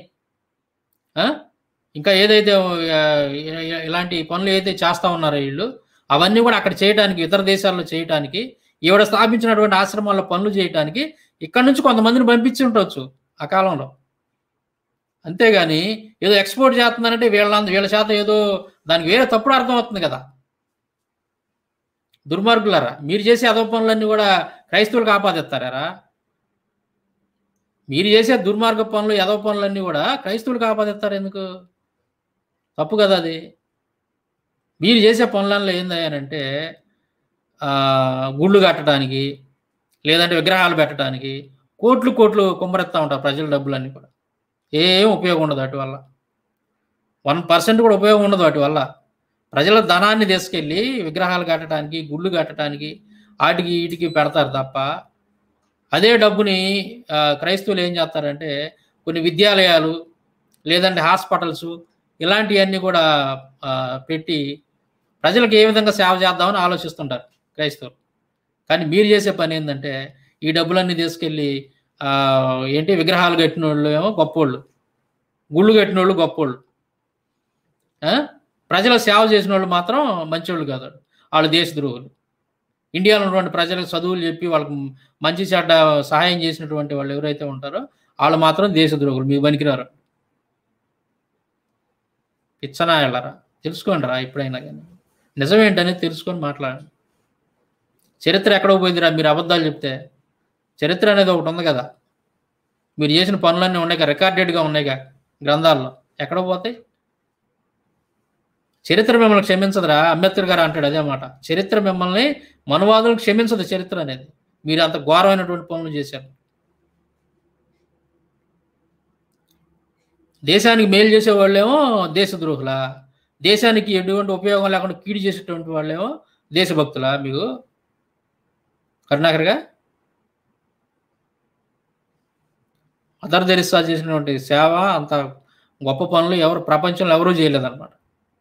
ఇంకా ఏదైతే ఆ, ఇ- ఇలాంటి పనులు ఏదైతే చేస్తా ఉన్నారో వీళ్ళు అవన్నీ కూడా అక్కడ చేయడానికి ఇతర దేశాల్లో చేయడానికి ఈవిడ స్థాపించినటువంటి ఆశ్రమాల్లో పనులు చేయడానికి ఇక్కడ నుంచి కొంతమందిని పంపించి ఉండొచ్చు ఆ కాలంలో అంతేగాని ఏదో ఎక్స్పోర్ట్ చేస్తున్నారంటే వీళ్ళ వీళ్ళ శాతం ఏదో దానికి వేరే తప్పుడు అర్థం అవుతుంది కదా దుర్మార్గులారా మీరు చేసే అదో పనులన్నీ కూడా క్రైస్తవులకు ఆపాదిస్తారా మీరు చేసే దుర్మార్గ పనులు ఎదో పనులన్నీ కూడా క్రైస్తవులకు ఆపాదిస్తారు ఎందుకు తప్పు కదా అది మీరు చేసే పనులలో ఏందయ్యానంటే ఆ, గుళ్ళు కట్టడానికి లేదంటే విగ్రహాలు పెట్టడానికి కోట్లు కోట్లు కుమ్మరెత్తా ఉంటారు ప్రజల డబ్బులన్నీ కూడా ఏం ఉపయోగం ఉండదు వాటి వల్ల వన్ పర్సెంట్ కూడా ఉపయోగం ఉండదు వాటి వల్ల ప్రజల ధనాన్ని తీసుకెళ్ళి విగ్రహాలు కట్టడానికి గుళ్ళు కట్టడానికి వాటికి వీటికి పెడతారు తప్ప అదే డబ్బుని ఆ, క్రైస్తవులు ఏం చేస్తారంటే కొన్ని విద్యాలయాలు లేదంటే హాస్పిటల్స్ ఇలాంటివన్నీ కూడా ఆ, పెట్టి ప్రజలకు ఏ విధంగా సేవ చేద్దామని ఆలోచిస్తుంటారు క్రైస్తవులు కానీ మీరు చేసే పని ఏంటంటే ఈ డబ్బులన్నీ తీసుకెళ్ళి ఆ, ఏంటి విగ్రహాలు కట్టిన వాళ్ళు ఏమో గొప్పోళ్ళు గుళ్ళు కట్టిన వాళ్ళు గొప్పోళ్ళు ఆ? ప్రజలకు సేవ చేసిన వాళ్ళు మాత్రం మంచోళ్ళు కాదు వాళ్ళు దేశద్రోహులు ఇండియాలో ఉన్నటువంటి ప్రజలకు చదువులు చెప్పి వాళ్ళకి మంచి చెడ్డ సహాయం చేసినటువంటి వాళ్ళు ఎవరైతే ఉంటారో వాళ్ళు మాత్రం దేశద్రోహులు మీ పనికిరారు పిచ్చనా వెళ్ళరా తెలుసుకోండి రా ఎప్పుడైనా కానీ నిజమేంటనేది తెలుసుకొని మాట్లాడండి చరిత్ర ఎక్కడో పోయిందిరా మీరు అబద్ధాలు చెప్తే చరిత్ర అనేది ఒకటి ఉంది కదా మీరు చేసిన పనులన్నీ ఉన్నాయి కదా రికార్డెడ్గా ఉన్నాయిగా గ్రంథాల్లో ఎక్కడ పోతాయి చరిత్ర మిమ్మల్ని క్షమించదురా అంబేద్కర్ గారు అంటాడు అదే మాట చరిత్ర మిమ్మల్ని మనువాదులను క్షమించదు చరిత్ర అనేది మీరు అంత ఘోరమైనటువంటి పనులు చేశారు దేశానికి మేలు చేసే వాళ్ళేమో దేశద్రోహుల దేశానికి ఎటువంటి ఉపయోగం లేకుండా కీడు చేసేటువంటి వాళ్ళేమో దేశభక్తులా మీకు కరుణాకర్గా మదర్ తెరిసా చేసినటువంటి సేవ అంత గొప్ప పనులు ఎవరు ప్రపంచంలో ఎవరూ చేయలేదన్నమాట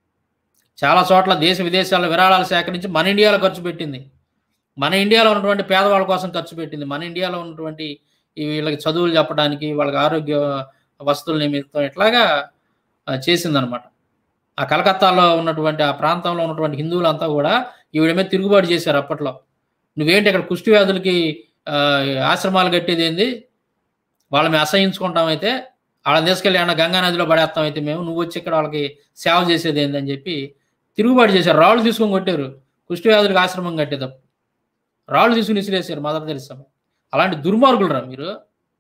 చాలా చోట్ల దేశ విదేశాల్లో విరాళాలు సేకరించి మన ఇండియాలో ఖర్చు పెట్టింది మన ఇండియాలో ఉన్నటువంటి పేదవాళ్ళ కోసం ఖర్చు పెట్టింది మన ఇండియాలో ఉన్నటువంటి ఈ వీళ్ళకి చదువులు చెప్పడానికి వాళ్ళకి ఆరోగ్య వస్తువుల నిమిత్తం ఇట్లాగా ఆ, చేసిందనమాట ఆ కలకత్తాలో ఉన్నటువంటి ఆ ప్రాంతంలో ఉన్నటువంటి హిందువులంతా కూడా ఈవిడ మీద తిరుగుబాటు చేశారు అప్పట్లో నువ్వేంటి ఇక్కడ కుష్టి వ్యాధులకి ఆ, ఆశ్రమాలు కట్టేది ఏంది వాళ్ళని అసహించుకుంటామైతే వాళ్ళని తీసుకెళ్ళి ఏమన్నా గంగా నదిలో పడేస్తామైతే మేము నువ్వు వచ్చి ఇక్కడ వాళ్ళకి సేవ చేసేది ఏందని చెప్పి తిరుగుబాటు చేశారు రాళ్ళు తీసుకొని కొట్టారు కుష్టి వ్యాధులకు ఆశ్రమం కట్టేటప్పుడు రాళ్ళు తీసుకుని విసిరేశారు మదర్ తెరిసా అలాంటి దుర్మార్గులు రా మీరు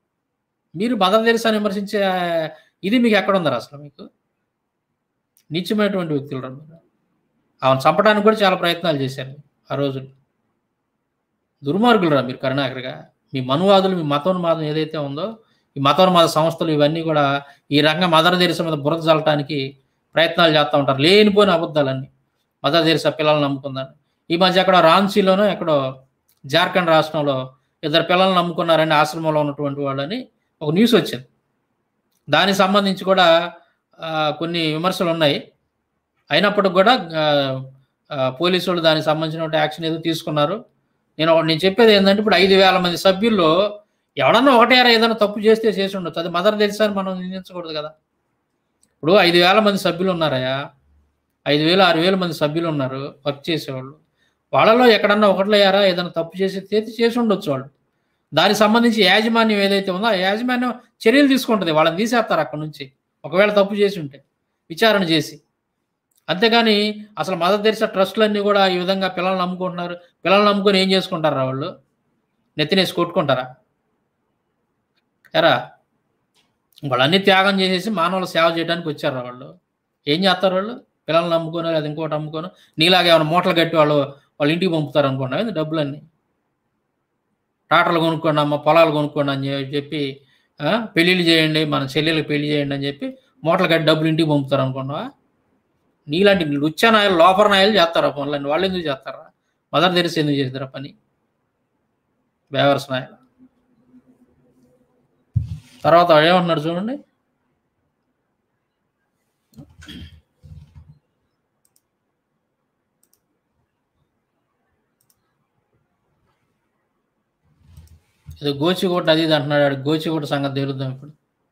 మీరు మదర్ తెరిసాని విమర్శించే ఇది మీకు ఎక్కడ ఉందరా అసలు మీకు నీచమైనటువంటి వ్యక్తులు రా మీరు ఆమెను చంపడానికి కూడా చాలా ప్రయత్నాలు చేశారు ఆ రోజు దుర్మార్గులు రా మీరు కరుణాకరగా మీ మనువాదులు మీ మతోన్మాదం ఏదైతే ఉందో ఈ మతోన్మాద సంస్థలు ఇవన్నీ కూడా ఈ రంగం మదర్ తెరిసా మీద బురద చల్లటానికి ప్రయత్నాలు చేస్తూ ఉంటారు లేనిపోయిన అబద్ధాలన్నీ మదర్ తెరిసా పిల్లల్ని నమ్ముకుందని ఈ మధ్య ఎక్కడో రాంచీలోనో ఎక్కడో జార్ఖండ్ రాష్ట్రంలో ఇద్దరు పిల్లల్ని నమ్ముకున్నారని ఆశ్రమంలో ఉన్నటువంటి వాళ్ళని ఒక న్యూస్ వచ్చింది దానికి సంబంధించి కూడా ఆ, కొన్ని విమర్శలు ఉన్నాయి అయినప్పటికి కూడా ఆ, ఆ, పోలీసు వాళ్ళు దానికి సంబంధించిన యాక్షన్ ఏదో తీసుకున్నారు నేను ఒకటి- నేను చెప్పేది ఏంటంటే ఇప్పుడు ఐదు వేల మంది సభ్యుల్లో ఎవడన్నా ఒకటేరా ఏదైనా తప్పు చేస్తే చేసి ఉండొచ్చు అది మదర్ తెలుసా అని మనం నిందించకూడదు కదా ఇప్పుడు ఐదు వేల మంది సభ్యులు ఉన్నారయ్యా ఐదు వేలు ఆరు వేల మంది సభ్యులు ఉన్నారు వర్క్ చేసేవాళ్ళు వాళ్ళలో ఎక్కడన్నా ఒకట్లయ్యారా ఏదైనా తప్పు చేసి చేతి చేసి ఉండొచ్చు వాళ్ళు దానికి సంబంధించి యాజమాన్యం ఏదైతే ఉందో ఆ యాజమాన్యం చర్యలు తీసుకుంటుంది వాళ్ళని తీసేస్తారు అక్కడ నుంచి ఒకవేళ తప్పు చేసి ఉంటే విచారణ చేసి అంతేగాని అసలు మదర్ తెరిసా ట్రస్టులన్నీ కూడా ఈ విధంగా పిల్లల్ని నమ్ముకుంటున్నారు పిల్లల్ని నమ్ముకొని ఏం చేసుకుంటారా వాళ్ళు నెత్తినేసి కొట్టుకుంటారా ఎరా వాళ్ళన్నీ త్యాగం చేసేసి మానవుల సేవ చేయడానికి వచ్చారు వాళ్ళు ఏం చేస్తారు వాళ్ళు పిల్లల్ని నమ్ముకొని లేదా ఇంకోటి అమ్ముకొని నీలాగా ఏమైనా మూటలు కట్టి వాళ్ళు వాళ్ళ ఇంటికి పంపుతారు అనుకున్నావు డబ్బులన్నీ ట్రాక్టర్లు కొనుక్కోండి అమ్మ పొలాలు కొనుక్కోండి అని చెప్పి- చెప్పి ఆ, పెళ్ళిళ్ళు చేయండి మన చెల్లెలకు పెళ్లి చేయండి అని చెప్పి మూటలు కట్టి డబ్బులు ఇంటికి పంపుతారు అనుకున్నావా నీలాంటి లుచ్చ నాయలు లోపల నాయలు చేస్తారా పనులన్నీ వాళ్ళు ఎందుకు చేస్తారా మదర్ తెరిసి ఎందుకు చేస్తారా పని బేవర్స్ నాయలు తర్వాత వాడు ఏమంటున్నాడు చూడండి ఇది గోచికోట అది ఇది అంటున్నాడు వాడు గోచికోట సంగతి తెలుద్దాం ఇప్పుడు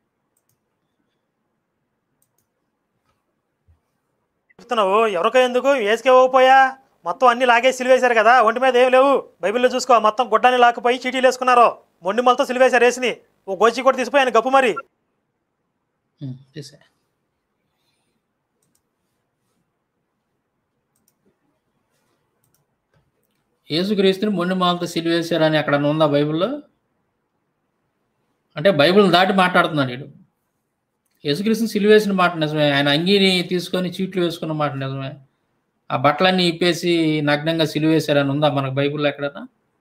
చెప్తున్నావు ఎవరికో ఎందుకు ఏసుకే పోయా మొత్తం అన్ని లాగేసి సిలివేశారు కదా ఒంటి మీద ఏం లేవు బైబిల్లో చూసుకో మొత్తం గుడ్డాన్ని లాక్కుపోయి చీటీలు వేసుకున్నారు మొండి మొలతో సిలివేశారు వేసిని ఓ గోచి కూడా తీసిపోయి ఆయన గప్పు మరి ఉమ్, తీసే యేసుక్రీస్తుని మొండి మాలతో సిలివేశారని అక్కడ ఉందా బైబిల్లో అంటే బైబిల్ దాటి మాట్లాడుతున్నాడు వీడు యేసుక్రీస్తుని సిలివేసిన మాట నిజమే ఆయన అంగీని తీసుకొని చీట్లు వేసుకున్న మాట నిజమే ఆ బట్టలన్నీ ఇప్పేసి నగ్నంగా సిలివేశారని ఉందా మనకు బైబిల్లో ఎక్కడన్నా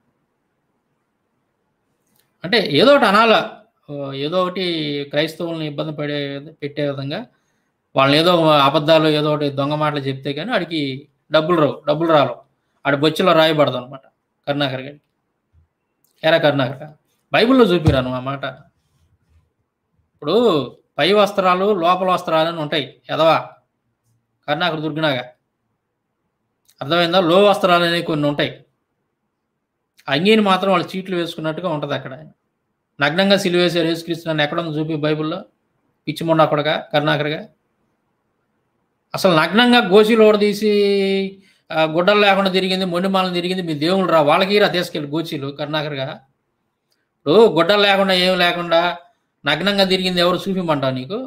అంటే ఏదో ఒకటి అనాలా ఓ, ఏదో ఒకటి క్రైస్తవుల్ని ఇబ్బంది పడే పెట్టే విధంగా వాళ్ళని ఏదో అబద్ధాలు ఏదో ఒకటి దొంగ మాటలు చెప్తే కానీ వాడికి డబ్బులు రావు డబ్బులు రావు ఆడి బొచ్చులో రాయబడదు అనమాట కరుణాకర్ గారికి ఎరా కరుణాకర్ బైబిల్లో చూపిరాను ఆ మాట ఇప్పుడు పై వస్త్రాలు లోపల వస్త్రాలు అని ఉంటాయి ఎదవా కరుణాకర్ దుర్గినాగా అర్థమైందా లో వస్త్రాలు అనేవి కొన్ని ఉంటాయి అంగీని మాత్రం వాళ్ళు చీట్లు వేసుకున్నట్టుగా ఉంటుంది అక్కడ నగ్నంగా సిలివేశారు యేసుక్రీస్తు నన్ను ఎక్కడ ఉంది చూపి బైబిల్లో పిచ్చి మొండ అక్కడగా కరుణాకరగా అసలు నగ్నంగా గోచీలు తీసి ఆ, గుడ్డలు లేకుండా తిరిగింది మొండిమాలను తిరిగింది మీ దేవుళ్ళు రా వాళ్ళకి రా తీసుకెళ్ళి గోచీలు కరుణాకరగా ఇప్పుడు గుడ్డలు లేకుండా ఏం లేకుండా నగ్నంగా తిరిగింది ఎవరు చూపిమంటావు నీకు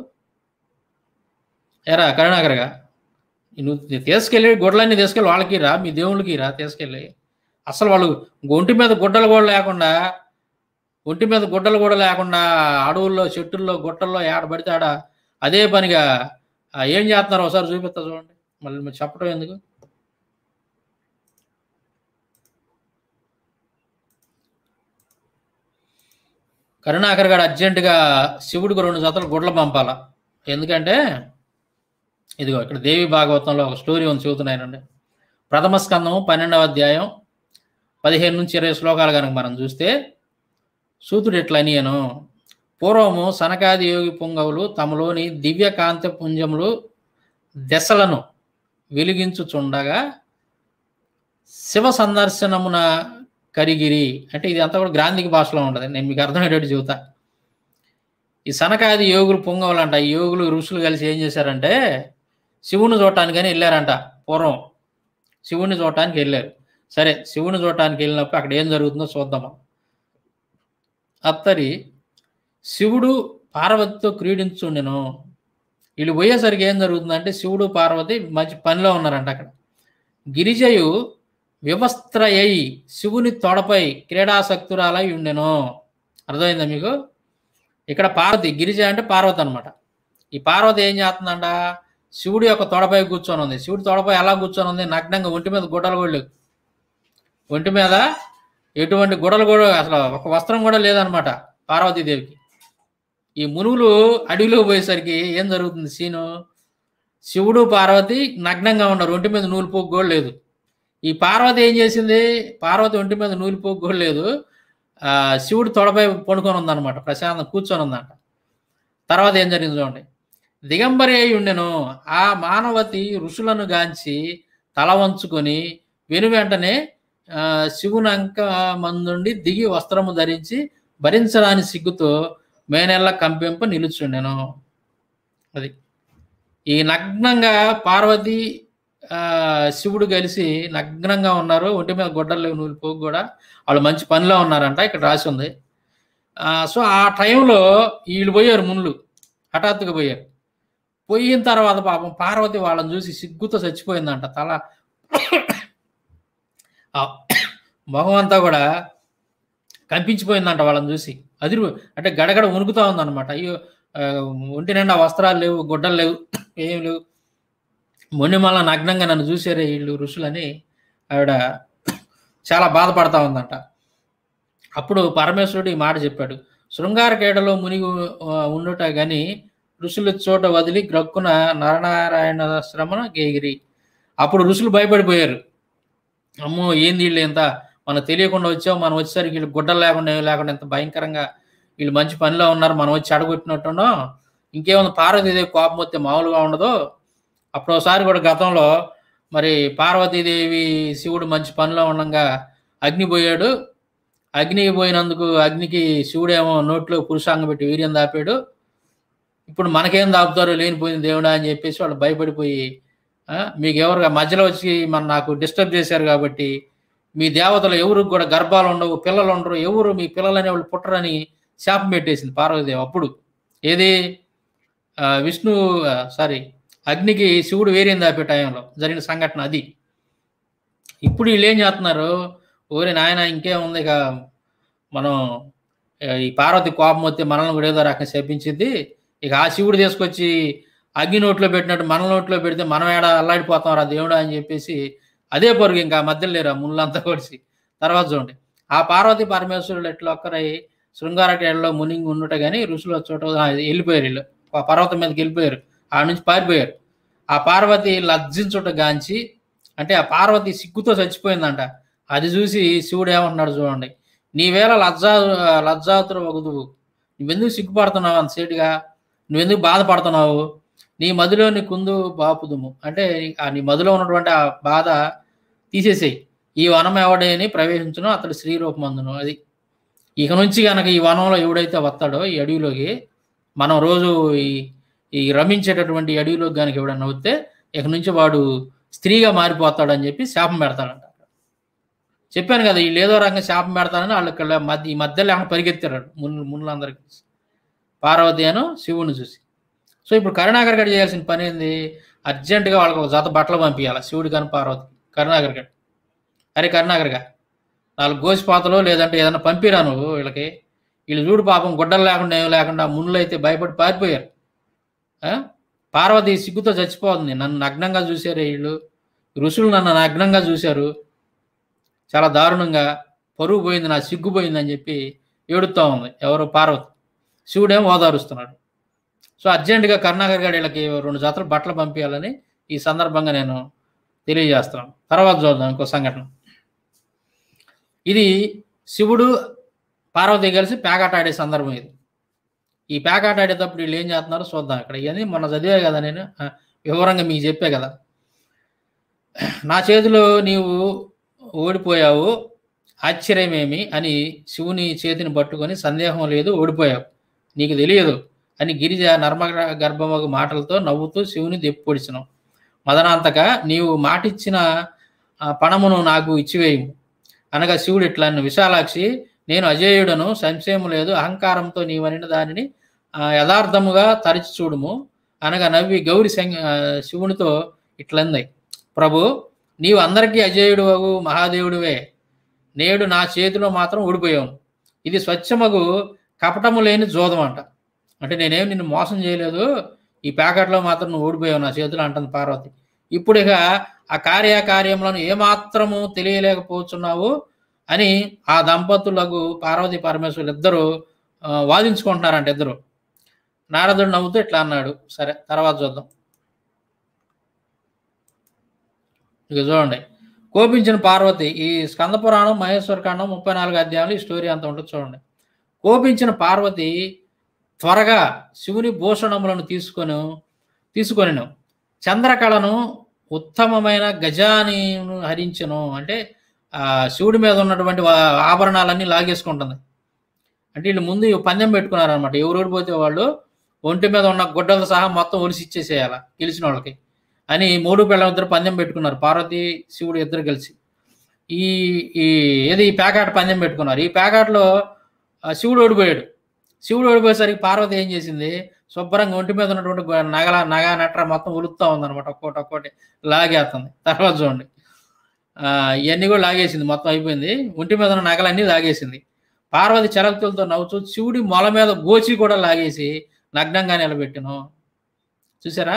ఎరా కరుణాకరగా నువ్వు తీసుకెళ్ళి గుడ్డలన్నీ తీసుకెళ్ళి వాళ్ళకి రా మీ దేవుళ్ళకి రా తీసుకెళ్ళి అసలు వాళ్ళు ఒంటి మీద గుడ్డలు కూడా లేకుండా ఒంటి మీద గుడ్డలు కూడా లేకుండా అడవుల్లో చెట్టుల్లో గుట్టల్లో ఏడ పడితే ఆడ అదే పనిగా ఆ, ఏం చేస్తున్నారు ఒకసారి చూపిస్తా చూడండి మళ్ళీ మీరు చెప్పడం ఎందుకు కరుణాకర్ గారు అర్జెంటుగా శివుడికి రెండు జతలు గుడ్లు పంపాల ఎందుకంటే ఇదిగో ఇక్కడ దేవి భాగవతంలో ఒక స్టోరీ ఉంది చెబుతున్నానండి ప్రథమ స్కందము పన్నెండవ అధ్యాయం పదిహేను నుంచి ఇరవై శ్లోకాలు కనుక మనం చూస్తే సూతుడు ఎట్లా అనియను పూర్వము సనకాది యోగి పుంగవులు తమలోని దివ్య కాంత పుంజములు దశలను వెలిగించుచుండగా శివ సందర్శనమున కరిగిరి అంటే ఇది అంతా కూడా గ్రాంధిక భాషలో ఉంటుంది నేను మీకు అర్థమయ్యేటట్టు చెబుతా ఈ సనకాది యోగులు పొంగవులు అంట ఈ యోగులు ఋషులు కలిసి ఏం చేశారంటే శివుని చూడటానికని వెళ్ళారంట పూర్వం శివుని చూడటానికి వెళ్ళారు సరే శివుని చూడటానికి వెళ్ళినప్పుడు అక్కడ ఏం జరుగుతుందో చూద్దాం అత్తరి శివుడు పార్వతితో క్రీడించుండెను వీళ్ళు పోయేసరికి ఏం జరుగుతుందంటే శివుడు పార్వతి మంచి పనిలో ఉన్నారంట అక్కడ గిరిజయు వివస్త్రయై శివుని తొడపై క్రీడాసక్తురాలై ఉండెను అర్థమైందా మీకు ఇక్కడ పార్వతి గిరిజ అంటే పార్వతి అనమాట ఈ పార్వతి ఏం చేస్తుందంట శివుడి యొక్క తొడపై కూర్చొని ఉంది శివుడి తొడపై ఎలా కూర్చొని ఉంది నగ్నంగా ఒంటి మీద గుడ్డలు కూడా లేవు ఒంటి మీద ఎటువంటి గుడలు కూడా అసలు ఒక వస్త్రం కూడా లేదనమాట పార్వతీదేవికి ఈ మునుగులు అడవిలో పోయేసరికి ఏం జరుగుతుంది సీను శివుడు పార్వతి నగ్నంగా ఉన్నారు ఒంటి మీద నూలు పోగు కూడా లేదు ఈ పార్వతి ఏం చేసింది పార్వతి ఒంటి మీద నూలు పోగు కూడా లేదు ఆ, శివుడు తొడపై పడుకొని ఉందన్నమాట ప్రశాంతం కూర్చొని ఉందంట తర్వాత ఏం జరిగింది చూడండి దిగంబరి అయి ఉండెను ఆ మానవతి ఋషులను గాంచి తల వంచుకొని వెను వెంటనే ఆ, శివుని అంక మందుండి దిగి వస్త్రము ధరించి భరించరాని సిగ్గుతో మేనెల్ల కంపింప నిలుచుండెను అది ఈ నగ్నంగా పార్వతి ఆ, శివుడు కలిసి నగ్నంగా ఉన్నారు ఒంటి మీద గొడ్డలు లేవు నూలు పోగు కూడా వాళ్ళు మంచి పనిలో ఉన్నారంట ఇక్కడ రాసి ఉంది ఆ, సో ఆ టైంలో వీళ్ళు పోయారు మునులు హఠాత్తుగా పోయారు పోయిన తర్వాత పాపం పార్వతి వాళ్ళని చూసి సిగ్గుతో చచ్చిపోయిందంట తల ఆ మొహం అంతా కూడా కంపించిపోయిందంట వాళ్ళని చూసి అదిరి అంటే గడగడ వణుకుతా ఉందన్నమాట అయ్యో ఆ, ఒంటి నిండా వస్త్రాలు లేవు గుడ్డలు లేవు ఏం లేవు మొండి మళ్ళా నగ్నంగా నన్ను చూసారే వీళ్ళు ఋషులని ఆవిడ చాలా బాధపడతా ఉందంట అప్పుడు పరమేశ్వరుడు ఈ మాట చెప్పాడు శృంగార కేడలో మునిగి ఆ, ఉండుట గాని ఋషుల చోట వదిలి గ్రక్కున నరనారాయణ శ్రమణ గేగిరి అప్పుడు ఋషులు భయపడిపోయారు అమ్మో ఏంది వీళ్ళు ఎంత మనకు తెలియకుండా వచ్చాం మనం వచ్చేసరికి వీళ్ళు గుడ్డలు లేకుండా ఏం లేకుండా ఎంత భయంకరంగా వీళ్ళు మంచి పనిలో ఉన్నారు మనం వచ్చి అడగొట్టినట్టున్నాం ఇంకేముంది పార్వతీదేవి కోపం వస్తే మామూలుగా ఉండదు అప్పుడు ఒకసారి కూడా గతంలో మరి పార్వతీదేవి శివుడు మంచి పనిలో ఉండగా అగ్ని పోయాడు అగ్ని పోయినందుకు అగ్నికి శివుడేమో నోట్లో పురుషాంగం పెట్టి వీర్యం దాపాడు ఇప్పుడు మనకేం దాపుతారో లేనిపోయింది దేవుడా అని చెప్పేసి వాళ్ళు భయపడిపోయి ఆ, మీకు ఎవరు మధ్యలో వచ్చి మన నాకు డిస్టర్బ్ చేశారు కాబట్టి మీ దేవతలు ఎవరు కూడా గర్భాలు ఉండవు పిల్లలు ఉండరు ఎవరు మీ పిల్లలు అనేవాళ్ళు పుట్టరని శాపం పెట్టేసింది పార్వతీదేవి అప్పుడు ఏది ఆ, విష్ణు సారీ అగ్నికి శివుడు వేరేం దాపే టైంలో జరిగిన సంఘటన అది ఇప్పుడు వీళ్ళు ఏం చేస్తున్నారు ఓరి నాయన ఇంకేముంది ఇక మనం ఆ, ఈ పార్వతి కోపం వస్తే మనల్ని కూడా ఏదో రకంగా శపించింది ఇక ఆ శివుడు తీసుకొచ్చి అగ్ని నోట్లో పెట్టినట్టు మన నోట్లో పెడితే మనం ఏడ అల్లాడిపోతాం రా దేవుడా అని చెప్పేసి అదే పరుగు ఇంకా మధ్యలో లేరు ఆ ముళ్ళంతా కొడిసి తర్వాత చూడండి ఆ పార్వతి పరమేశ్వరుడు ఎట్లా ఒక్కరై శృంగారకేళ్ళలో మునింగి ఉండుట కానీ ఋషుల చోట ఆ, వెళ్ళిపోయారు వీళ్ళు ఆ పర్వతం మీదకి వెళ్ళిపోయారు ఆ నుంచి పారిపోయారు ఆ పార్వతి లజ్జించుట గాంచి అంటే ఆ పార్వతి సిగ్గుతో చచ్చిపోయిందంట అది చూసి శివుడు ఏమంటున్నాడు చూడండి నీవేళ లజ్జా లజ్జాతురు వగుదువు నువ్వెందుకు సిగ్గుపడుతున్నావు అంత సేటుగా నువ్వెందుకు బాధపడుతున్నావు నీ మదిలోని కుందు బాపుదుము అంటే ఆ నీ మదిలో ఉన్నటువంటి ఆ బాధ తీసేసేయి ఈ వనం ఎవడని ప్రవేశించునో అతడు స్త్రీ రూపమందును అది ఇక నుంచి కనుక ఈ వనంలో ఎవడైతే వస్తాడో ఈ అడవిలోకి మనం రోజు ఈ ఈ రమించేటటువంటి ఈ అడవిలోకి కనుక ఎవడన్నా వస్తే ఇక నుంచి వాడు స్త్రీగా మారిపోతాడని చెప్పి శాపం పెడతాడంట చెప్పాను కదా వీళ్ళు ఏదో రకంగా శాపం పెడతానని వాళ్ళు ఇక్కడ మధ్య ఈ మధ్యలో ఏమైనా పరిగెత్తారు మున్ను మున్నులందరికీ పార్వతి అను శివుని చూసి సో ఇప్పుడు కరుణాకర్ గడి చేయాల్సిన పని ఏంది అర్జెంటుగా వాళ్ళకి ఒక జత బట్టలు పంపించాలి శివుడి కానీ పార్వతి కరుణాకర్ గడి అరే కరుణాకర్గా నాలుగు గోసిపాతలు లేదంటే ఏదైనా పంపిరా నువ్వు వీళ్ళకి వీళ్ళు చూడు పాపం గుడ్డలు లేకుండా ఏం లేకుండా ముళ్ళు అయితే భయపడి పారిపోయారు ఆ? పార్వతి సిగ్గుతో చచ్చిపోతుంది నన్ను నగ్నంగా చూశారు వీళ్ళు ఋషులు నన్ను నగ్నంగా చూశారు చాలా దారుణంగా పరువు పోయింది నా సిగ్గు పోయింది అని చెప్పి ఏడుస్తూ ఉంది ఎవరు పార్వతి శివుడేమో ఓదారుస్తున్నాడు సో అర్జెంటుగా కరుణాకర్ గారు వీళ్ళకి రెండు జతలు బట్టలు పంపించాలని ఈ సందర్భంగా నేను తెలియజేస్తున్నాను తర్వాత చూద్దాం ఇంకో సంఘటన ఇది శివుడు పార్వతి కలిసి పేకాట ఆడే సందర్భం ఇది ఈ పేకాట ఆడేటప్పుడు వీళ్ళు ఏం చేస్తున్నారో చూద్దాం ఇక్కడ ఇవన్నీ మొన్న చదివే కదా నేను ఆ, వివరంగా మీకు చెప్పే కదా నా చేతిలో నీవు ఓడిపోయావు ఆశ్చర్యమేమి అని శివుని చేతిని పట్టుకొని సందేహం లేదు ఓడిపోయావు నీకు తెలియదు అని గిరిజ నర్మ గర్భమగు మాటలతో నవ్వుతూ శివుని దెప్పొడిచను మదనాంతక నీవు మాటిచ్చిన ఆ, పణమును నాకు ఇచ్చివేయము అనగా శివుడు ఇట్లా అన్న విశాలాక్షి నేను అజేయుడను సంశయం లేదు అహంకారంతో నీవనిన దానిని ఆ, యథార్థముగా తరిచి చూడుము అనగా నవ్వి గౌరి శం- ఆ, శివునితో ఇట్లంది ప్రభు నీవు అందరికీ అజేయుడు మహాదేవుడివే నేడు నా చేతిలో మాత్రం ఓడిపోయావు ఇది స్వచ్ఛమగు కపటము లేని జోదం అంట అంటే నేనేం నిన్ను మోసం చేయలేదు ఈ ప్యాకెట్లో మాత్రం నువ్వు ఓడిపోయావు నా చేతిలో అంటుంది పార్వతి ఇప్పుడు ఇక ఆ కార్యకార్యములను ఏమాత్రము తెలియలేకపోతున్నావు అని ఆ దంపతులకు పార్వతి పరమేశ్వరులు ఇద్దరు ఆ, వాదించుకుంటున్నారంట ఇద్దరు నారదుడు నవ్వుతూ ఇట్లా అన్నాడు సరే తర్వాత చూద్దాం ఇక చూడండి కోపించిన పార్వతి ఈ స్కంద పురాణం మహేశ్వర కాండం ముప్పై నాలుగు అధ్యాయులు ఈ స్టోరీ అంత ఉంటుంది చూడండి కోపించిన పార్వతి త్వరగా శివుని భూషణములను తీసుకొని తీసుకొనిను చంద్రకళను ఉత్తమమైన గజానిను హరించను అంటే ఆ శివుడి మీద ఉన్నటువంటి వా- ఆభరణాలన్నీ లాగేసుకుంటుంది అంటే వీళ్ళు ముందు ఈ పందెం పెట్టుకున్నారనమాట ఎవరు ఓడిపోతే వాళ్ళు ఒంటి మీద ఉన్న గుడ్డలతో సహా మొత్తం ఒలిసి ఇచ్చేసేయాల గెలిచిన వాళ్ళకి అని మూడు పిల్లల ఇద్దరు పందెం పెట్టుకున్నారు పార్వతి శివుడు ఇద్దరు కలిసి ఈ ఈ ఏది ఈ ప్యాకాట్ పందెం పెట్టుకున్నారు ఈ ప్యాకాట్లో ఆ, శివుడు ఓడిపోయాడు శివుడు ఓడిపోయేసరికి పార్వతి ఏం చేసింది శుభ్రంగా ఒంటి మీద ఉన్నటువంటి గు- నగల నగ నట్ర మొత్తం ఉలుపుతా ఉందన్నమాట ఒక్కోటి ఒక్కోటి లాగేస్తుంది తర్వాత చూడండి ఆ, ఇవన్నీ కూడా లాగేసింది మొత్తం అయిపోయింది ఒంటి మీద ఉన్న నగలన్నీ లాగేసింది పార్వతి చరక్తులతో నవ్వుతూ శివుడి మొల మీద గోచి కూడా లాగేసి నగ్నంగా నిలబెట్టను చూసారా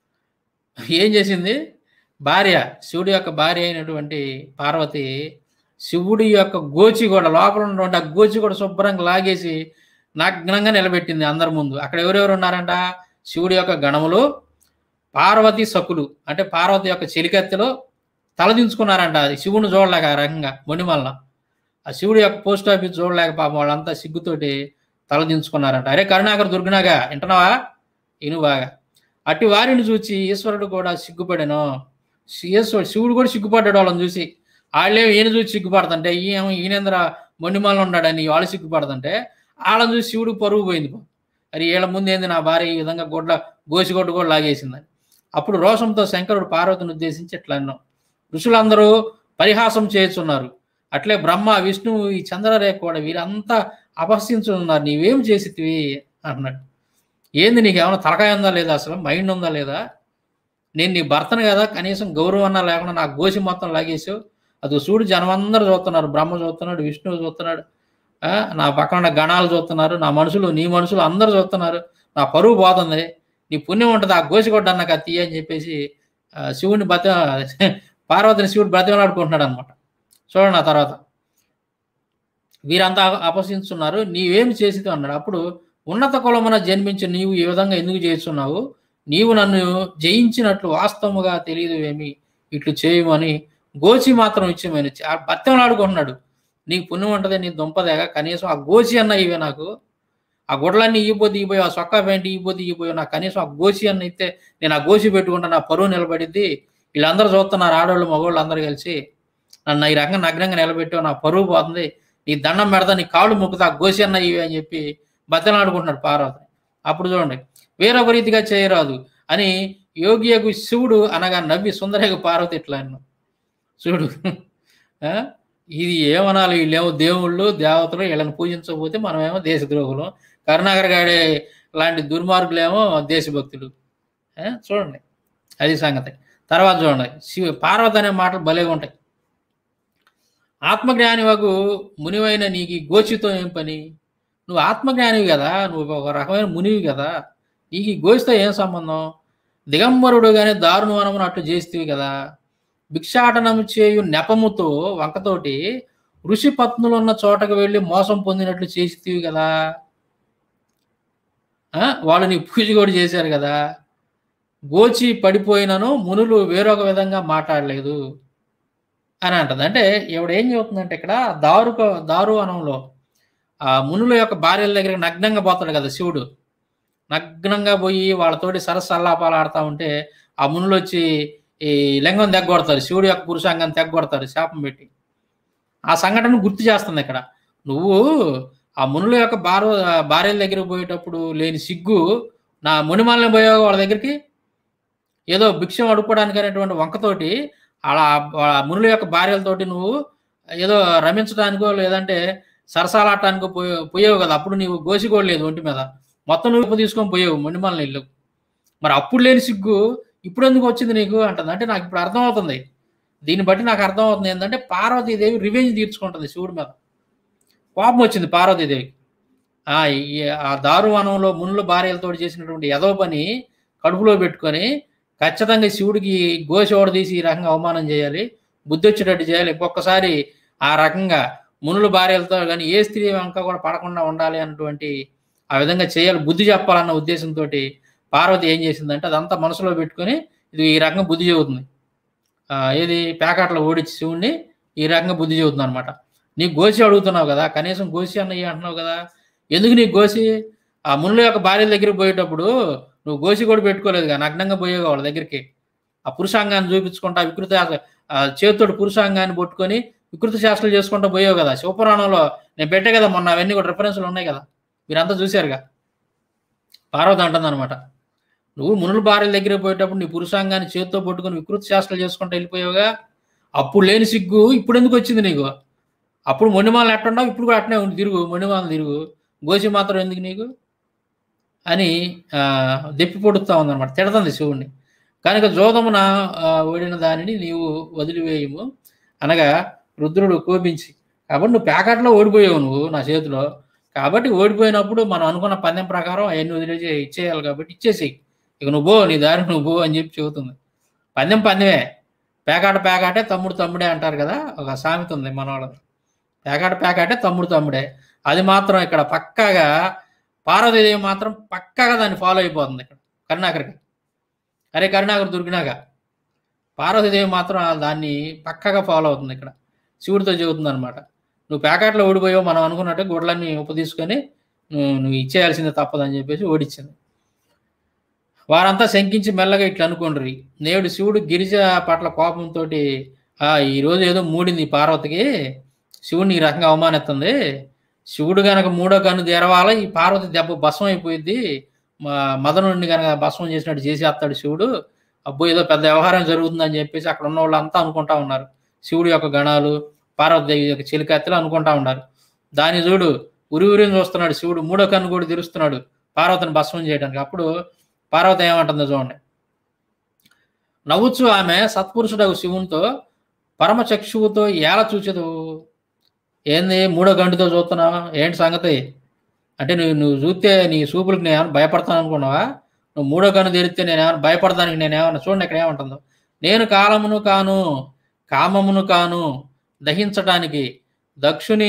ఏం చేసింది భార్య శివుడి యొక్క భార్య అయినటువంటి పార్వతి శివుడి యొక్క గోచి కూడా లోపల ఉన్నటువంటి ఆ గోచి కూడా శుభ్రంగా లాగేసి నగ్నంగా నిలబెట్టింది అందరి ముందు అక్కడ ఎవరెవరు ఉన్నారంట శివుడి యొక్క గణములు పార్వతి సకులు అంటే పార్వతి యొక్క చెలికత్తెలో తలదించుకున్నారంట అది శివుని చూడలేక ఆ రకంగా మొండిమల్ల ఆ శివుడి యొక్క పోస్ట్ ఆఫీస్ చూడలేక పాపం వాళ్ళంతా సిగ్గుతోటి తలదించుకున్నారంట అరే కరుణాకర్ దుర్గనాగా వింటున్నావా ఇను బాగా అట్టి వారిని చూచి ఈశ్వరుడు కూడా సిగ్గుపడాను ఈశ్వరుడు శివుడు కూడా సిగ్గుపడ్డాడు వాళ్ళని చూసి వాళ్ళే ఈయన చూసి సిగ్గుపడుతుంటే ఈయన ఈయనేంద్ర మొండిమాల ఉన్నాడని వాళ్ళు సిగ్గుపడుతుంటే వాళ్ళని చూసి శివుడు పరుగు పోయింది పో. మరి వీళ్ళ ముందు ఏంది నా భార్య ఈ విధంగా గొడ్ల గోసిగొడ్డు కూడా లాగేసిందని అప్పుడు రోషంతో శంకరుడు పార్వతిని ఉద్దేశించి ఇట్లా అన్నాం ఋషులందరూ పరిహాసం చేస్తున్నారు అట్లే బ్రహ్మ విష్ణువు ఈ చంద్రరేఖ కూడా వీరంతా అపహసించున్నారు నీవేం చేసితివి అన్నాడు ఏంది నీకు ఏమైనా తలకాయ ఉందా లేదా అసలు మైండ్ ఉందా లేదా నేను నీ భర్తను కదా కనీసం గౌరవం అన్నా లేకుండా నా గోసి మొత్తం లాగేసావు అది చూడు జనమందరూ చూస్తున్నారు బ్రహ్మ చూస్తున్నాడు విష్ణువు చూస్తున్నాడు ఆ, నా పక్కన ఉన్న గణాలు చూస్తున్నారు నా మనుషులు నీ మనుషులు అందరూ చూస్తున్నారు నా పరువు పోతుంది నీ పుణ్యం ఉంటుంది ఆ గోసిగొడ్డ అన్న కత్తి అని చెప్పేసి ఆ, శివుని బత పార్వతిని శివుడు బ్రతిమలాడుకుంటున్నాడు అనమాట చూడండి ఆ తర్వాత వీరంతా అపహసిస్తున్నారు నీవేం చేసితో అన్నాడు అప్పుడు ఉన్నత కులమున జన్మించి నీవు ఈ విధంగా ఎందుకు చేస్తున్నావు నీవు నన్ను జయించినట్లు వాస్తవముగా తెలియదు ఏమి ఇట్లు చేయమని గోచి మాత్రం ఇచ్చేమని బత్తెమలాడుకుంటున్నాడు నీకు పుణ్యం ఉంటుంది నీ దుంపదేగా కనీసం ఆ గోచి అన్న ఇవే నాకు ఆ గుడ్లన్నీ ఇవ్వబోతే ఇవ్వబోయి ఆ సొక్క పెంటి ఇవ్వబోతే ఇవ్వబోయి నాకు కనీసం ఆ గోచి అన్న ఇస్తే నేను ఆ గోచి పెట్టుకుంటా నా పరువు నిలబడిద్ది వీళ్ళందరూ చూస్తున్నారు ఆడవాళ్ళు మగవాళ్ళు అందరూ కలిసి నన్ను ఈ రకంగా నగ్నంగా నిలబెట్టావు నా పరువు పోతుంది నీ దండం పెడతా నీ కాళ్ళు మొక్కుతా ఆ గోసి అన్న ఇవి అని చెప్పి బద్దలాడుకుంటున్నాడు పార్వతి అప్పుడు చూడండి వేరొక రీతిగా చేయరాదు అని యోగియకు శివుడు అనగా నవ్వి సుందరగా పార్వతి ఇట్లా అన్నాడు చూడు ఆ? ఇది ఏమనాలి వీళ్ళేమో దేవుళ్ళు దేవతలు వీళ్ళని పూజించకపోతే మనమేమో దేశద్రోహులు కరుణాకర్ గాడి లాంటి దుర్మార్గులేమో దేశభక్తులు ఆ? చూడండి అది సంగతి తర్వాత చూడండి శివ పార్వతి అనే మాటలు భలేగా ఉంటాయి ఆత్మజ్ఞాని వగు మునివైన నీకు ఈ గోచితో ఏం పని నువ్వు ఆత్మజ్ఞానివి కదా నువ్వు ఒక రకమైన మునివి కదా నీకు ఈ గోచితో ఏం సంబంధం దిగంబరుడు కానీ దారుణవనమును అట్లు చేస్తేవి కదా భిక్షాటనము చేయు నెపముతో వంకతోటి ఋషి పత్నులు ఉన్న చోటకు వెళ్ళి మోసం పొందినట్లు చేస్తేవి కదా ఆ? వాళ్ళు నీ పూజ కూడా చేశారు కదా గోచి పడిపోయినను మునులు వేరొక విధంగా మాట్లాడలేదు అని అంటది అంటే ఈవిడ ఏం చెబుతుందంటే ఇక్కడ దారు దారు అనంలో ఆ మునుల యొక్క భార్యల దగ్గర నగ్నంగా పోతాడు కదా శివుడు నగ్నంగా పోయి వాళ్ళతోటి సరసల్లాపాలు ఆడుతూ ఉంటే ఆ మునులు వచ్చి ఈ లింగం తెగ్గొడతారు శివుడు యొక్క పురుషాంగం తెగ్గొడతారు శాపం పెట్టి ఆ సంఘటన గుర్తు చేస్తుంది ఇక్కడ నువ్వు ఆ మునుల యొక్క భార్య భార్యల దగ్గరికి పోయేటప్పుడు లేని సిగ్గు నా మునిమాలని పోయావు వాళ్ళ దగ్గరికి ఏదో భిక్షం అడుక్కోవడానికి అనేటువంటి వంకతోటి అలా ఆ మునుల యొక్క భార్యలతోటి నువ్వు ఏదో రమించడానికో లేదంటే సరసాలాడటానికో పోయే పోయావు కదా అప్పుడు నీవు గోసిగోడలేదు ఒంటి మీద మొత్తం నువ్వు తీసుకొని పోయావు మొండిమాల ఇల్లు మరి అప్పుడు లేని సిగ్గు ఇప్పుడు ఎందుకు వచ్చింది నీకు అంటుంది అంటే నాకు ఇప్పుడు అర్థమవుతుంది దీన్ని బట్టి నాకు అర్థమవుతుంది ఏంటంటే పార్వతీదేవి రివెంజ్ తీర్చుకుంటుంది శివుడి మీద కోపం వచ్చింది పార్వతీదేవికి ఆ ఈ- ఆ దారువనంలో మునుల భార్యలతో చేసినటువంటి ఎదవ పని కడుపులో పెట్టుకొని ఖచ్చితంగా శివుడికి గోశోడ తీసి ఈ రకంగా అవమానం చేయాలి బుద్ధి వచ్చేటట్టు చేయాలి ఇంకొకసారి ఆ రకంగా మునుల భార్యలతో కానీ ఏ స్త్రీ వెనక కూడా పడకుండా ఉండాలి అన్నటువంటి ఆ విధంగా చేయాలి బుద్ధి చెప్పాలన్న ఉద్దేశంతో పార్వతి ఏం చేసిందంటే అదంతా మనసులో పెట్టుకొని ఇది ఈ రకంగా బుద్ధి చెబుతుంది ఆ, ఏది ప్యాకెట్లో ఓడించి శివుణ్ణి ఈ రకంగా బుద్ధి చెబుతుంది అనమాట నీకు గోసి అడుగుతున్నావు కదా కనీసం గోసి అన్నయ్య అంటున్నావు కదా ఎందుకు నీకు గోసి ఆ మునుల యొక్క భార్య దగ్గరికి పోయేటప్పుడు నువ్వు గోసి కూడా పెట్టుకోలేదు కదా నగ్నంగా పోయేవు వాళ్ళ దగ్గరికి ఆ పురుషాంగాన్ని చూపించుకుంటా వికృత ఆ చేతితోటి పురుషాంగాన్ని పట్టుకొని వికృత శాస్త్రాలు చేసుకుంటూ పోయావు కదా శివపురాణంలో నేను పెట్టే కదా మొన్న అవన్నీ కూడా రిఫరెన్స్లు ఉన్నాయి కదా మీరంతా చూశారుగా పార్వతి అంటుంది అనమాట నువ్వు మునుల భార్యల దగ్గర పోయేటప్పుడు నీ పురుషాంగాన్ని చేతితో పట్టుకొని వికృత శాస్త్రాలు చేసుకుంటూ వెళ్ళిపోయావుగా అప్పుడు లేని సిగ్గు ఇప్పుడు ఎందుకు వచ్చింది నీకు అప్పుడు మొండిమాలను ఎట్టున్నావు ఇప్పుడు కూడా అట్నే ఉంది తిరుగు మొండిమాలను తిరుగు గోసి మాత్రం ఎందుకు నీకు అని ఆ, దెప్పి పొడుస్తా ఉందన్నమాట తిడుతుంది శివుణ్ణి కనుక జోదమున ఆ, ఓడిన దానిని నీవు వదిలివేయము అనగా రుద్రుడు కోపించి కాబట్టి నువ్వు ప్యాకెట్లో ఓడిపోయావు నువ్వు నా చేతిలో కాబట్టి ఓడిపోయినప్పుడు మనం అనుకున్న పందెం ప్రకారం అవన్నీ వదిలేసి ఇచ్చేయాలి కాబట్టి ఇచ్చేసి ఇక నువ్వు పో నీ దారి నువ్వు పో అని చెప్పి చెబుతుంది పందెం పందెమే పేకాట పేకాటే తమ్ముడు తమ్ముడే అంటారు కదా ఒక సామెత ఉంది మన వాళ్ళది పేకాట పేకాటే తమ్ముడు తమ్ముడే అది మాత్రం ఇక్కడ పక్కాగా పార్వతీదేవి మాత్రం పక్కాగా దాన్ని ఫాలో అయిపోతుంది ఇక్కడ కరుణాకర్కి అరే కరుణాకర్ దొరికినాక పార్వతీదేవి మాత్రం దాన్ని పక్కగా ఫాలో అవుతుంది ఇక్కడ శివుడితో చెబుతుంది అనమాట నువ్వు ప్యాకెట్లో ఓడిపోయావు మనం అనుకున్నట్టు గుడ్లన్నీ ఉప్పు తీసుకొని నువ్వు నువ్వు ఇచ్చేయాల్సిందే తప్పదని చెప్పేసి ఓడిచ్చింది వారంతా శంకించి మెల్లగా ఇట్లా అనుకోండ్రి నేడు శివుడు గిరిజ పట్ల కోపంతో ఈరోజు ఏదో మూడింది పార్వతికి శివుడిని ఈ రకంగా అవమానిస్తుంది శివుడు గనక మూడో కన్ను తెరవాల ఈ పార్వతి దెబ్బ భస్మం అయిపోయింది మా మదనుడిని కనుక భస్మం చేసినట్టు చేసేస్తాడు శివుడు అబ్బో ఏదో పెద్ద వ్యవహారం జరుగుతుందని చెప్పేసి అక్కడ ఉన్న వాళ్ళంతా అనుకుంటా ఉన్నారు శివుడి యొక్క గణాలు పార్వతీదేవి యొక్క చిలికత్తెలు అనుకుంటా ఉన్నారు దాని చూడు ఉరి ఉరిని చూస్తున్నాడు శివుడు మూడో కన్ను కూడా తెరుస్తున్నాడు పార్వతిని భస్మం చేయడానికి అప్పుడు పార్వతి ఏమంటుందో చూడండి నవ్వుచు ఆమె సత్పురుషుడు శివునితో పరమచక్షువుతో ఏల చూచదు ఏంది మూడో గంటతో చూస్తున్నావా ఏంటి సంగతి అంటే నువ్వు నువ్వు చూస్తే నీ చూపులకు నేను ఏమైనా భయపడతాను అనుకున్నావా నువ్వు మూడో కన్ను తెరిస్తే నేను ఏమైనా భయపడతానికి నేను ఏమన్నా చూడండి ఇక్కడ ఏమంటుందో నేను కాలమును కాను కామమును కాను దహించటానికి దక్షుని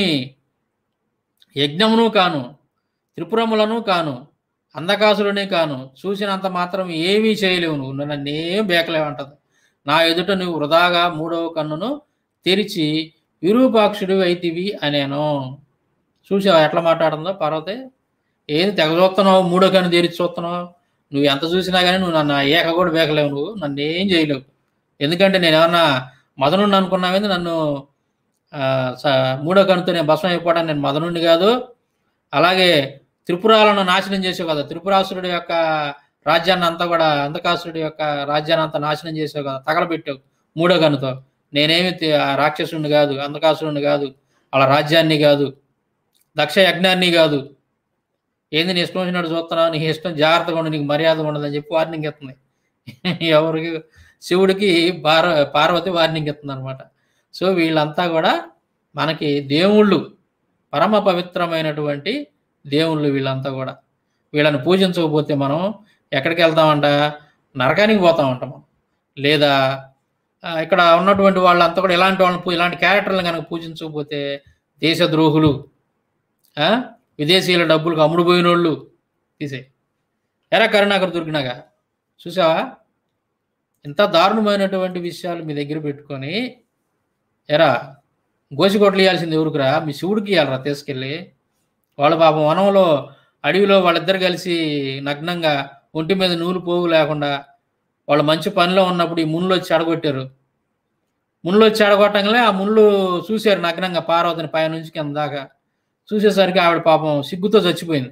యజ్ఞమును కాను త్రిపురములను కాను అంధకాసులనే కాను చూసినంత మాత్రం ఏమీ చేయలేవు నువ్వు నన్నేం బేకలేవంటది నా ఎదుట నువ్వు వృధాగా మూడవ కన్నును తెరిచి విరూపాక్షుడు అయితివి అనేను చూసావా ఎట్లా మాట్లాడుతుందో పార్వతి ఏది తెగ చూస్తున్నావు మూడో కన్ను తెరిచి చూస్తున్నావు నువ్వు ఎంత చూసినా కానీ నువ్వు నన్ను ఏక కూడా బేకలేవు నువ్వు నన్ను ఏం చేయలేవు ఎందుకంటే నేను ఏమన్నా మదనుడిని అనుకున్నావేంది నన్ను ఆ, స- మూడో కన్నుతో నేను భస్మం అయిపోవడానికి నేను మదనుడిని కాదు అలాగే త్రిపురాలను నాశనం చేసావు కదా త్రిపురాసురుడి యొక్క రాజ్యాన్ని అంతా కూడా అంధకాసురుడి యొక్క రాజ్యాన్ని అంతా నాశనం చేసావు కదా తగలబెట్టావు మూడో కన్నుతో నేనేమి తి- ఆ రాక్షసుడిని కాదు అంధకాసురుడిని కాదు వాళ్ళ రాజ్యాన్ని కాదు దక్ష యజ్ఞాన్ని కాదు ఏంది నీ ఇష్టం వచ్చినట్టు చూస్తున్నావు నీ ఇష్టం జాగ్రత్తగా ఉండి నీకు మర్యాద ఉండదని చెప్పి వార్నింగ్ ఇస్తుంది ఎవరికి శివుడికి పార్వ పార్వతి వార్నింగ్ ఇస్తుంది అనమాట సో వీళ్ళంతా కూడా మనకి దేవుళ్ళు పరమ పవిత్రమైనటువంటి దేవుళ్ళు వీళ్ళంతా కూడా వీళ్ళని పూజించకపోతే మనం ఎక్కడికి వెళ్తామంట నరకానికి పోతామంట మనం లేదా ఆ, ఇక్కడ ఉన్నటువంటి వాళ్ళంతా కూడా ఇలాంటి వాళ్ళని పూ- ఇలాంటి క్యారెక్టర్లను కనుక పూజించకపోతే దేశద్రోహులు ఆ, విదేశీయుల డబ్బులకు అమ్ముడుపోయిన వాళ్ళు తీసే ఎరా కరుణాకర్ దొరికినాక చూసావా ఇంత దారుణమైనటువంటి విషయాలు మీ దగ్గర పెట్టుకొని ఎరా గోసిగొట్లు ఇవ్వాల్సింది ఎవరికిరా మీ శివుడికి ఇవ్వాలరా తీసుకెళ్ళి వాళ్ళ పాపం వనంలో అడవిలో వాళ్ళిద్దరు కలిసి నగ్నంగా ఒంటి మీద నూలు పోగు లేకుండా వాళ్ళు మంచి పనిలో ఉన్నప్పుడు ఈ ముళ్ళు వచ్చి అడగొట్టారు ముళ్ళు వచ్చి అడగొట్టంగానే ఆ ముళ్ళు చూశారు నగ్నంగా పార్వతిని పై నుంచి కింద దాకా చూసేసరికి ఆవిడ పాపం సిగ్గుతో చచ్చిపోయింది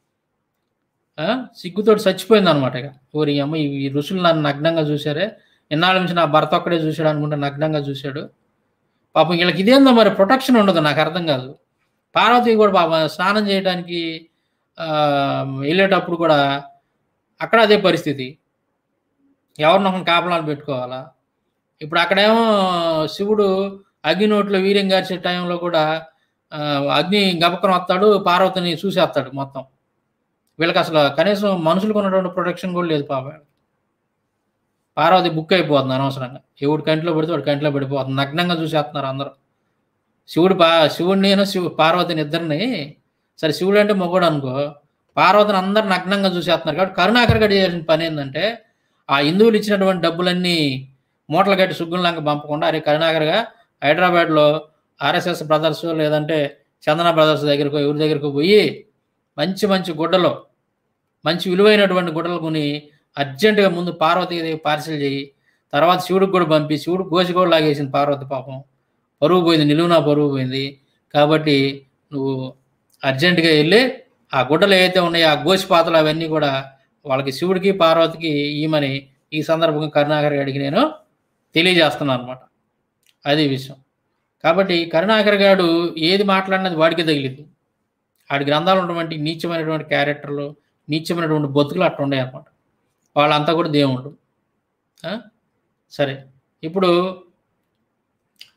ఆ? సిగ్గుతో చచ్చిపోయింది అనమాట ఇక ఓరి అమ్మ ఈ ఈ ఋషులు నన్ను నగ్నంగా చూశారే ఇన్నాళ్ళ నుంచి నా భర్త ఒక్కడే చూశాడు అనుకుంటే నగ్నంగా చూశాడు పాపం వీళ్ళకి ఇదేందో మరి ప్రొటెక్షన్ ఉండదు నాకు అర్థం కాదు పార్వతి కూడా పాపం స్నానం చేయడానికి ఆ, వెళ్ళేటప్పుడు కూడా అక్కడ అదే పరిస్థితి ఎవరిని ఒకరిని కాపలాలు పెట్టుకోవాలా ఇప్పుడు అక్కడేమో శివుడు అగ్ని నోట్లో వీర్యం గార్చే టైంలో కూడా ఆ, అగ్ని గబకరం వస్తాడు పార్వతిని చూసేస్తాడు మొత్తం వీళ్ళకి అసలు కనీసం మనుషులకు ఉన్నటువంటి ప్రొటెక్షన్ కూడా లేదు పాప పార్వతి బుక్ అయిపోతుంది అనవసరంగా ఎవడు కంటిలో పెడితే వాడు కంటిలో పడిపోతుంది నగ్నంగా చూసేస్తున్నారు అందరూ శివుడు పా శివుడిని శివు పార్వతిని ఇద్దరిని సరే శివుడు అంటే మొగోడు అనుకో పార్వతిని అందరు నగ్నంగా చూసేస్తున్నారు కాబట్టి కరుణాకర్ గడి చేయాల్సిన పని ఏంటంటే ఆ హిందువులు ఇచ్చినటువంటి డబ్బులన్నీ మూటలు కట్టి సుగ్గులంక పంపకుండా అరే కరుణాకర్గా హైదరాబాద్లో ఆర్ఎస్ఎస్ బ్రదర్స్ లేదంటే చందన బ్రదర్స్ దగ్గరకు ఎవరి దగ్గరకు పోయి మంచి మంచి గుడ్డలు మంచి విలువైనటువంటి గుడ్డలు కొని అర్జెంటుగా ముందు పార్వతీదేవి పార్సిల్ చేయి తర్వాత శివుడికి కూడా పంపి శివుడు గోసి కూడా లాగేసింది పార్వతి పాపం పరువు పోయింది నిలువునా పరువు పోయింది కాబట్టి నువ్వు అర్జెంటుగా వెళ్ళి ఆ గుడ్డలు ఏవైతే ఉన్నాయో ఆ గోసి పాతలు అవన్నీ కూడా వాళ్ళకి శివుడికి పార్వతికి ఈమని ఈ సందర్భంగా కరుణాకర్ గారికి నేను తెలియజేస్తున్నాను అనమాట అది విషయం కాబట్టి కరుణాకర్ గారు ఏది మాట్లాడినది వాడికి తగిలింది ఆడి గ్రంథాలు ఉన్నటువంటి నీచమైనటువంటి క్యారెక్టర్లు నీచమైనటువంటి బతుకులు అట్లా ఉన్నాయి అనమాట వాళ్ళంతా కూడా దేవుళ్ళు ఆ? సరే ఇప్పుడు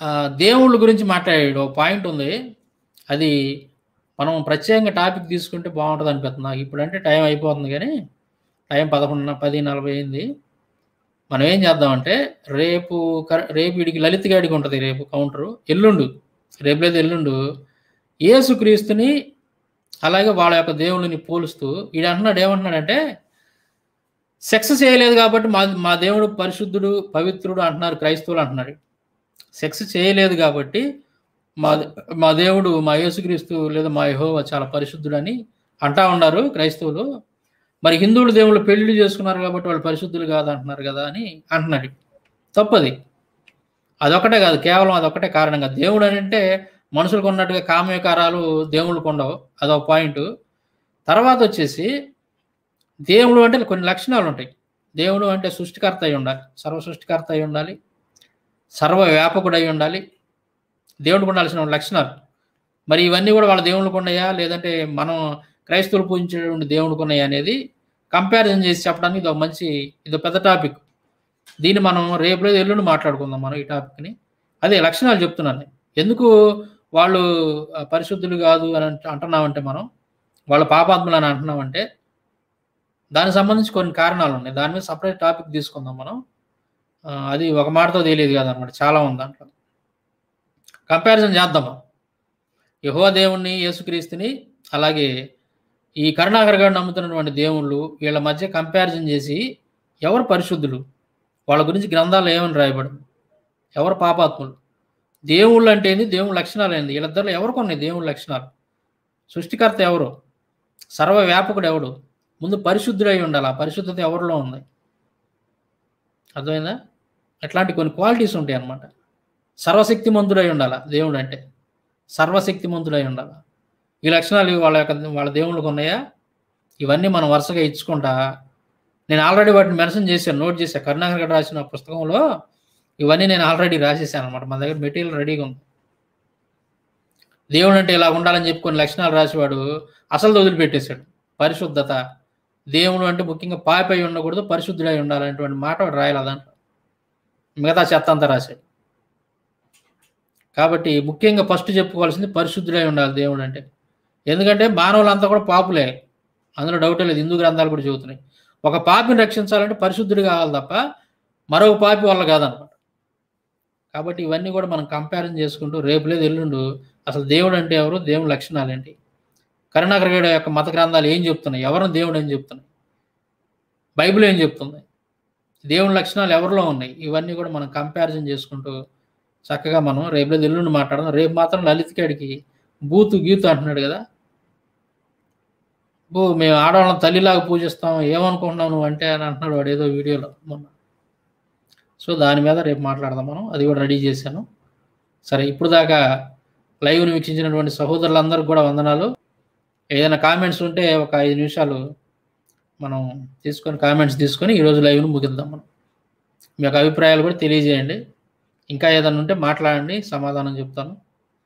ఆ, దేవుళ్ళ గురించి మాట్లాడాడు ఒక పాయింట్ ఉంది అది మనం ప్రత్యేకంగా టాపిక్ తీసుకుంటే బాగుంటుంది అనిపిస్తుంది నాకు ఇప్పుడంటే టైం అయిపోతుంది కానీ టైం పదకొండు పది నలభై అయింది మనం ఏం చేద్దామంటే రేపు కర- రేపు వీడికి లలిత్ గాడికి ఉంటుంది రేపు కౌంటరు ఎల్లుండు రేపు లేదు ఎల్లుండు యేసుక్రీస్తుని అలాగే వాళ్ళ యొక్క దేవుళ్ళని పోలుస్తూ వీడు అంటున్నాడు ఏమంటున్నాడంటే సెక్స్ చేయలేదు కాబట్టి మా మా దేవుడు పరిశుద్ధుడు పవిత్రుడు అంటున్నారు క్రైస్తవులు అంటున్నారు సెక్స్ చేయలేదు కాబట్టి మా మా దేవుడు మా యేసుక్రీస్తు లేదా మా యెహోవా చాలా పరిశుద్ధుడని అంటా ఉన్నారు క్రైస్తవులు మరి హిందువులు దేవుళ్ళు పెళ్లి చేసుకున్నారు కాబట్టి వాళ్ళు పరిశుద్ధులు కాదు అంటున్నారు కదా అని అంటున్నాడు తప్పది అదొకటే కాదు కేవలం అదొకటే కారణం కాదు దేవుడు అని అంటే మనుషులకు ఉన్నట్టుగా కామవికారాలు దేవుళ్ళకు ఉండవు అదొక పాయింట్ తర్వాత వచ్చేసి దేవుడు అంటే కొన్ని లక్షణాలు ఉంటాయి దేవుడు అంటే సృష్టికర్త అయి ఉండాలి సర్వ సృష్టికర్త అయి ఉండాలి సర్వ వ్యాపకుడు అయి ఉండాలి దేవుడికి ఉండాల్సిన లక్షణాలు మరి ఇవన్నీ కూడా వాళ్ళ దేవుళ్ళకు ఉన్నాయా లేదంటే మనం క్రైస్తవులు పూజించేటువంటి దేవుడికి ఉన్నాయా అనేది కంపారిజన్ చేసి చెప్పడానికి ఇది ఒక మంచి ఇది ఒక పెద్ద టాపిక్ దీన్ని మనం రేపు లేదు ఎల్లుండి మాట్లాడుకుందాం మనం ఈ టాపిక్ని అదే లక్షణాలు చెప్తున్నాను నేను. ఎందుకు వాళ్ళు ఆ, పరిశుద్ధులు కాదు అని అంట- అంటున్నామంటే మనం వాళ్ళ పాపాత్ములు అని అంటున్నామంటే దానికి సంబంధించి కొన్ని కారణాలు ఉన్నాయి దాని మీద సపరేట్ టాపిక్ తీసుకుందాం మనం ఆ, అది ఒక మాటతో తెలియదు కాదనమాట చాలా ఉంది దాంట్లో కంపారిజన్ చేద్దాం మనం యహో దేవుణ్ణి యేసుక్రీస్తుని అలాగే ఈ కరుణాకర్ గారు నమ్ముతున్నటువంటి దేవుళ్ళు వీళ్ళ మధ్య కంపారిజన్ చేసి ఎవరు పరిశుద్ధులు వాళ్ళ గురించి గ్రంథాలు ఏమని రాయబడింది ఎవరు పాపాత్ములు దేవుళ్ళు అంటే ఏంది దేవుని లక్షణాలు ఏంది వీళ్ళిద్దరిలో ఎవరికి ఉన్నాయి దేవుని లక్షణాలు సృష్టికర్త ఎవరు సర్వ వ్యాపకుడు ఎవడు ముందు పరిశుద్ధుడై ఉండాలి ఆ పరిశుద్ధత ఎవరిలో ఉంది అర్థమైందా అట్లాంటి కొన్ని క్వాలిటీస్ ఉంటాయి అన్నమాట సర్వశక్తిమంతుడై ఉండాలి దేవుడు అంటే సర్వశక్తిమంతుడై ఉండాలి ఈ లక్షణాలు వాళ్ళ యొక్క వాళ్ళ దేవుళ్ళకు ఉన్నాయా ఇవన్నీ మనం వరుసగా ఇచ్చుకుంటా నేను ఆల్రెడీ వాటిని మెన్షన్ చేశాను నోట్ చేశాను కరుణాకర్ గారు రాసిన పుస్తకంలో ఇవన్నీ నేను ఆల్రెడీ రాసేసాను అనమాట మన దగ్గర మెటీరియల్ రెడీగా ఉంది దేవుడు అంటే ఇలా ఉండాలని చెప్పి కొన్ని లక్షణాలు రాసేవాడు అసలు వదిలిపెట్టేశాడు పరిశుద్ధత దేవుడు అంటే ముఖ్యంగా పాపై ఉండకూడదు పరిశుద్ధుడై ఉండాలనేటువంటి మాట వాడు రాయాలి దాంట్లో మిగతా చెత్త అంతా రాశాడు కాబట్టి ముఖ్యంగా ఫస్ట్ చెప్పుకోవాల్సింది పరిశుద్ధుడై ఉండాలి దేవుడు అంటే ఎందుకంటే మానవులంతా కూడా పాపులే అందులో డౌటే లేదు హిందూ గ్రంథాలు కూడా చెబుతున్నాయి ఒక పాపిని రక్షించాలంటే పరిశుద్ధుడు కావాలి తప్ప మరొక పాపి వల్ల కాదనమాట కాబట్టి ఇవన్నీ కూడా మనం కంపారిజన్ చేసుకుంటూ రేపు లేదు ఎల్లుండు అసలు దేవుడు అంటే ఎవరు దేవుని లక్షణాలు ఏంటి కరుణాకర్ గారి యొక్క మత గ్రంథాలు ఏం చెప్తున్నాయి ఎవరిని దేవుడు ఏం చెప్తున్నాయి బైబిల్ ఏం చెప్తుంది దేవుని లక్షణాలు ఎవరిలో ఉన్నాయి ఇవన్నీ కూడా మనం కంపారిజన్ చేసుకుంటూ చక్కగా మనం రేపు లేదు ఎల్లుండి మాట్లాడదాం రేపు మాత్రం లలిత్ గాడికి బూతు గీతు అంటున్నాడు కదా బో మేము ఆడవాళ్ళని తల్లిలాగా పూజిస్తాం ఏమనుకుంటున్నావు నువ్వు అంటే అని అంటున్నాడు వాడు ఏదో వీడియోలో మొన్న సో దాని మీద రేపు మాట్లాడదాం మనం అది కూడా రెడీ చేశాను సరే ఇప్పుడు దాకా లైవ్ని వీక్షించినటువంటి సహోదరులందరికీ కూడా వందనాలు ఏదైనా కామెంట్స్ ఉంటే ఒక ఐదు నిమిషాలు మనం తీసుకొని కామెంట్స్ తీసుకొని ఈరోజు లైవ్ను ముగిద్దాం మనం మీ యొక్క అభిప్రాయాలు కూడా తెలియజేయండి ఇంకా ఏదైనా ఉంటే మాట్లాడండి సమాధానం చెప్తాను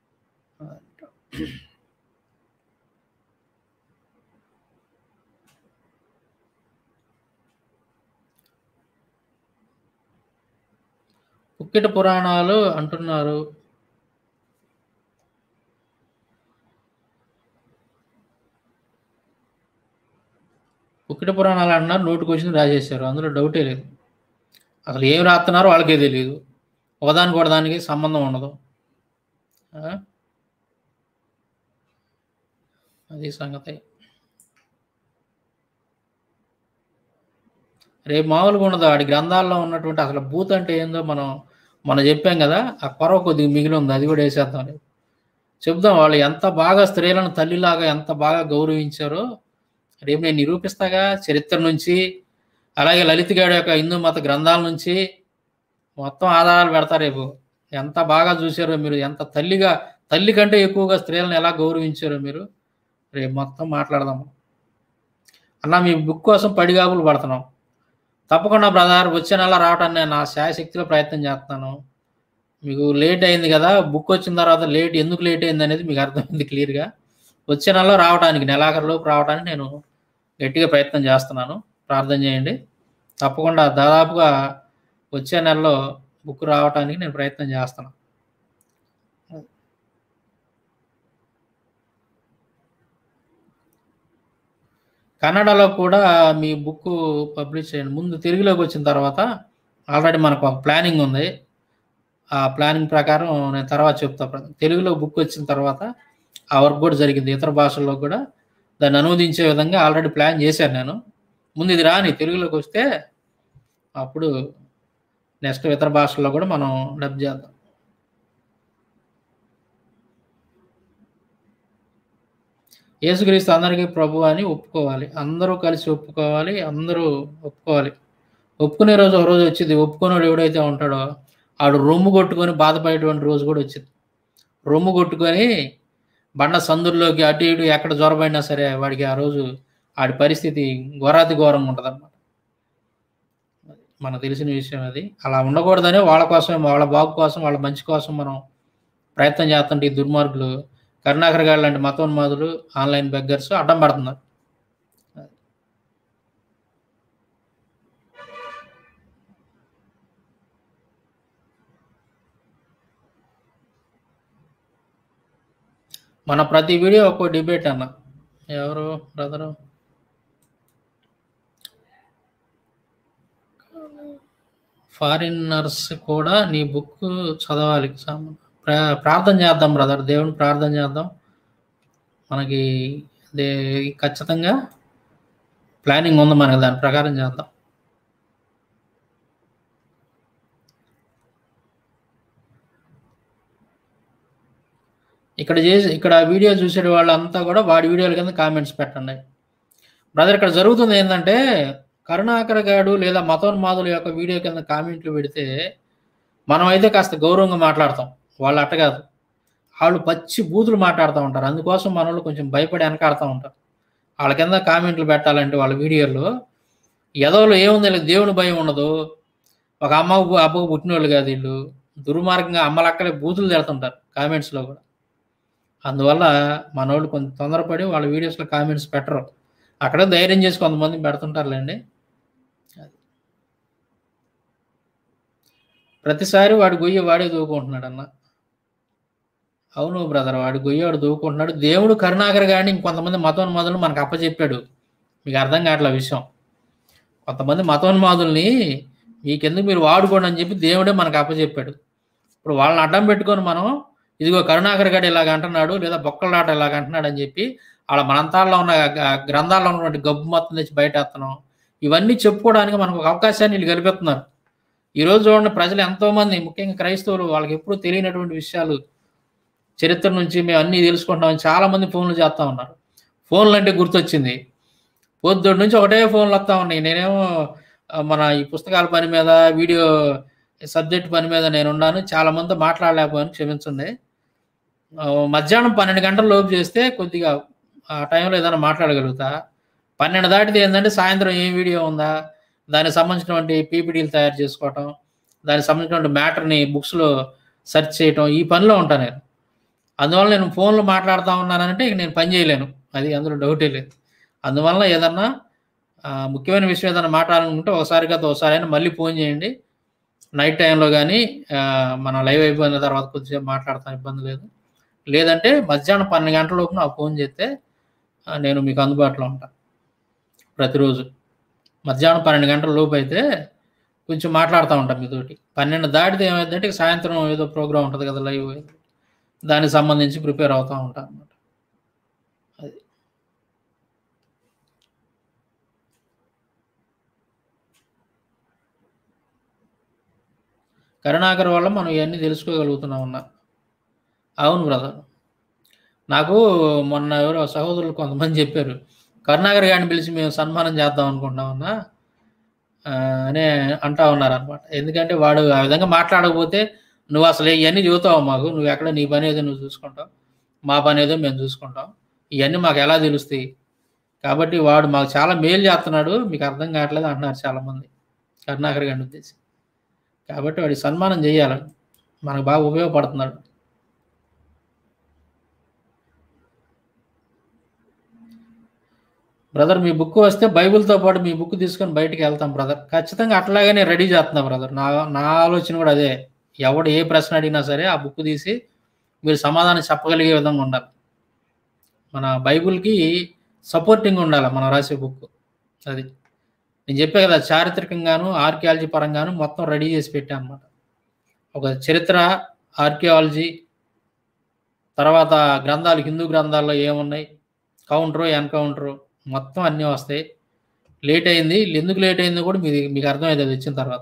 పుక్కిట పురాణాలు అంటున్నారు పుక్కిట పురాణాలు అంటున్నారు నోటికి వచ్చింది రాసేసారు అందులో డౌటే లేదు అసలు ఏం రాస్తున్నారో వాళ్ళకే తెలియదు ఒకదానికి కూడా దానికి సంబంధం ఉండదు ఆ? అది సంగతి రేపు మామూలుగా ఉండదు ఆడి గ్రంథాల్లో ఉన్నటువంటి అసలు బూత్ అంటే ఏందో మనం మనం చెప్పాం కదా ఆ కొరవ కొద్దిగా మిగిలి ఉంది అది కూడా వేసేద్దాం రేపు చెప్దాం వాళ్ళు ఎంత బాగా స్త్రీలను తల్లిలాగా ఎంత బాగా గౌరవించారో రేపు నేను నిరూపిస్తాగా చరిత్ర నుంచి అలాగే లలిత్ గారి యొక్క హిందూ మత గ్రంథాల నుంచి మొత్తం ఆధారాలు పెడతా రేపు ఎంత బాగా చూసారో మీరు ఎంత తల్లిగా తల్లి కంటే ఎక్కువగా స్త్రీలను ఎలా గౌరవించారో మీరు రేపు మొత్తం మాట్లాడదాము అన్న మీ బుక్ కోసం పడిగాపులు పడుతున్నాం తప్పకుండా బ్రదర్ వచ్చే నెల రావటాన్ని నేను నా శాయశక్తిలో ప్రయత్నం చేస్తున్నాను మీకు లేట్ అయింది కదా బుక్ వచ్చిన తర్వాత లేట్ ఎందుకు లేట్ అయింది అనేది మీకు అర్థమైంది క్లియర్గా వచ్చే నెలలో రావడానికి నెలాఖరులోపు రావడానికి నేను గట్టిగా ప్రయత్నం చేస్తున్నాను ప్రార్థన చేయండి తప్పకుండా దాదాపుగా వచ్చే నెలలో బుక్ రావడానికి నేను ప్రయత్నం చేస్తాను కన్నడలో కూడా మీ బుక్ పబ్లిష్ చేయండి ముందు తెలుగులోకి వచ్చిన తర్వాత ఆల్రెడీ మనకు ఒక ప్లానింగ్ ఉంది ఆ ప్లానింగ్ ప్రకారం నేను తర్వాత చెప్తా బ్రదర్. తెలుగులో బుక్ వచ్చిన తర్వాత ఆ వర్క్ కూడా జరిగింది ఇతర భాషల్లో కూడా దాన్ని అనువదించే విధంగా ఆల్రెడీ ప్లాన్ చేశాను నేను ముందు ఇది రాని తెలుగులోకి వస్తే అప్పుడు నెక్స్ట్ ఇతర భాషల్లో కూడా మనం డబ్ చేద్దాం యేసుక్రీస్తు అందరికీ ప్రభు అని ఒప్పుకోవాలి అందరూ కలిసి ఒప్పుకోవాలి అందరూ ఒప్పుకోవాలి ఒప్పుకునే రోజు ఒక రోజు వచ్చింది ఒప్పుకునేవాడు ఎవడైతే ఉంటాడో ఆడు రొమ్ము కొట్టుకొని బాధపడేటువంటి రోజు కూడా వచ్చింది రొమ్ము కొట్టుకొని బండ సందుల్లోకి అటు ఇటు ఎక్కడ జ్వరపడినా సరే వాడికి ఆ రోజు ఆడి పరిస్థితి ఘోరాతి ఘోరంగా ఉంటుంది అనమాట మనకు తెలిసిన విషయం అది అలా ఉండకూడదని వాళ్ళ కోసం వాళ్ళ బాగు కోసం వాళ్ళ మంచి కోసం మనం ప్రయత్నం చేస్తుంటే ఈ దుర్మార్గులు కరుణాకర్ గారు లాంటి మతోన్మాదులు ఆన్లైన్ బెగ్గర్స్ అడ్డం పడుతున్నారు మన ప్రతి వీడియో ఒక్కో డిబేట్ అన్న ఎవరు బ్రదరు ఫారినర్స్ కూడా నీ బుక్ చదవాలి సామ- ప్రా- ప్రార్థన చేద్దాం బ్రదర్ దేవుని ప్రార్థన చేద్దాం మనకి దే ఖచ్చితంగా ప్లానింగ్ ఉంది మనకి దాని ప్రకారం చేద్దాం ఇక్కడ చేసి ఇక్కడ వీడియో చూసే వాళ్ళంతా కూడా వాడి వీడియోల కింద కామెంట్స్ పెట్టండి బ్రదర్ ఇక్కడ జరుగుతుంది ఏంటంటే కరుణాకర్ గాడు లేదా మతోన్మాదుల యొక్క వీడియో కింద కామెంట్లు పెడితే మనం అయితే కాస్త గౌరవంగా మాట్లాడతాం వాళ్ళు అట్ట కాదు వాళ్ళు పచ్చి బూతులు మాట్లాడుతూ ఉంటారు అందుకోసం మన వాళ్ళు కొంచెం భయపడి వెనకాడుతూ ఉంటారు వాళ్ళ కింద కామెంట్లు పెట్టాలంటే వాళ్ళ వీడియోలో ఎదవలో ఏముంది వీళ్ళకి దేవుని భయం ఉండదు ఒక అమ్మ అబ్బకు పుట్టిన వాళ్ళు కాదు వీళ్ళు దుర్మార్గంగా అమ్మలక్కలే బూతులు తిడుతుంటారు కామెంట్స్లో కూడా అందువల్ల మనోళ్ళు కొంచెం తొందరపడి వాళ్ళ వీడియోస్లో కామెంట్స్ పెట్టరు అక్కడ ధైర్యం చేసి కొంతమంది పెడుతుంటారులేండి ప్రతిసారి వాడి గొయ్యి వాడే దూకుంటున్నాడు అన్న అవును బ్రదర్ వాడి గొయ్యి వాడు దూకుంటున్నాడు దేవుడు కరుణాకర్ గారిని ఇంకొంతమంది మతోన్మాదులు మనకు అప్పచెప్పాడు మీకు అర్థం కావట్లే విషయం కొంతమంది మతోన్మాదుల్ని మీకెందుకు మీరు వాడుకోండి అని చెప్పి దేవుడే మనకు అప్పచెప్పాడు ఇప్పుడు వాళ్ళని అడ్డం పెట్టుకొని మనం ఇదిగో కరుణాకర్ గారు ఇలాగ అంటున్నాడు లేదా బొక్కలాట ఇలాగ అంటున్నాడు అని చెప్పి వాళ్ళ మనంతాల్లో ఉన్న గ- గ్రంథాల్లో ఉన్నటువంటి గబ్బు మొత్తం తెచ్చి బయట వేస్తున్నాం ఇవన్నీ చెప్పుకోవడానికి మనకు ఒక అవకాశాన్ని వీళ్ళు కల్పిస్తున్నారు ఈ రోజు చూడండి ప్రజలు ఎంతో మంది ముఖ్యంగా క్రైస్తవులు వాళ్ళకి ఎప్పుడూ తెలియనటువంటి విషయాలు చరిత్ర నుంచి మేము అన్నీ తెలుసుకుంటామని చాలా మంది ఫోన్లు చేస్తూ ఉన్నారు ఫోన్లు అంటే గుర్తొచ్చింది పొద్దున్న నుంచి ఒకటే ఫోన్లు వస్తూ ఉన్నాయి నేనేమో ఆ, మన ఈ పుస్తకాల పని మీద వీడియో సబ్జెక్ట్ పని మీద నేను ఉన్నాను చాలా మందితో మాట్లాడలేకపోయాను క్షమించండి ఆ, మధ్యాహ్నం పన్నెండు గంటల లోపు చేస్తే కొద్దిగా ఆ టైంలో ఏదైనా మాట్లాడగలుగుతా పన్నెండు దాటితే ఏంటంటే సాయంత్రం ఏం వీడియో ఉందా దానికి సంబంధించినటువంటి పీపీటీలు తయారు చేసుకోవటం దానికి సంబంధించినటువంటి మ్యాటర్ని బుక్స్లో సెర్చ్ చేయటం ఈ పనిలో ఉంటాను నేను అందువల్ల నేను ఫోన్లో మాట్లాడుతూ ఉన్నానంటే ఇక నేను పని చేయలేను అది అందులో డౌటే లేదు అందువల్ల ఏదన్నా ఆ, ముఖ్యమైన విషయం ఏదైనా మాట్లాడాలనుకుంటే ఒకసారి కదా ఒకసారి అయినా మళ్ళీ ఫోన్ చేయండి నైట్ టైంలో కానీ మనం లైవ్ అయిపోయిన తర్వాత కొద్దిసేపు మాట్లాడతాం ఇబ్బంది లేదు లేదంటే మధ్యాహ్నం పన్నెండు గంటల లోపు నాకు ఫోన్ చేస్తే ఆ, నేను మీకు అందుబాటులో ఉంటాను ప్రతిరోజు మధ్యాహ్నం పన్నెండు గంటల లోపు అయితే కొంచెం మాట్లాడుతూ ఉంటాం మీతోటి పన్నెండు దాటితే ఏమైందంటే ఇక సాయంత్రం ఏదో ప్రోగ్రామ్ ఉంటుంది కదా లైవ్ దానికి సంబంధించి ప్రిపేర్ అవుతూ ఉంటాం అనమాట అది కరుణాకర్ వల్ల మనం ఇవన్నీ తెలుసుకోగలుగుతున్నాం అన్న అవును బ్రదర్ నాకు మొన్న ఎవరో సహోదరులు కొంతమంది చెప్పారు కరుణాకర్ గారిని పిలిచి మేము సన్మానం చేద్దాం అనుకుంటున్నామన్నా ఆ, అని అంటా ఉన్నారు అనమాట ఎందుకంటే వాడు ఆ విధంగా మాట్లాడకపోతే నువ్వు అసలు ఇవన్నీ చెబుతావు మాకు నువ్వు ఎక్కడ నీ పని ఏదో నువ్వు చూసుకుంటావు మా పని ఏదో మేము చూసుకుంటాం ఇవన్నీ మాకు ఎలా తెలుస్తాయి కాబట్టి వాడు మాకు చాలా మేలు చేస్తున్నాడు మీకు అర్థం కావట్లేదు అంటున్నారు చాలామంది కరుణాకర్ గారిని ఉద్దేశం కాబట్టి వాడికి సన్మానం చేయాలి మనకు బాగా ఉపయోగపడుతున్నాడు బ్రదర్ మీ బుక్ వస్తే బైబిల్తో పాటు మీ బుక్ తీసుకొని బయటికి వెళ్తాం బ్రదర్ ఖచ్చితంగా అట్లాగనే రెడీ చేస్తున్నా బ్రదర్ నా నా ఆలోచన కూడా అదే ఎవడు ఏ ప్రశ్న అడిగినా సరే ఆ బుక్ తీసి మీరు సమాధానం చెప్పగలిగే విధంగా ఉండాలి మన బైబిల్కి సపోర్టింగ్ ఉండాలి మనం రాసే బుక్ అది నేను చెప్పే కదా చారిత్రకంగాను ఆర్కియాలజీ పరంగాను మొత్తం రెడీ చేసి పెట్టాను అనమాట ఒక చరిత్ర ఆర్కియాలజీ తర్వాత గ్రంథాలు హిందూ గ్రంథాల్లో ఏమున్నాయి కౌంటరు ఎన్కౌంటరు మొత్తం అన్నీ వస్తాయి లేట్ అయింది ఎందుకు లేట్ అయిందో కూడా మీది మీకు అర్థమైంది అది వచ్చిన తర్వాత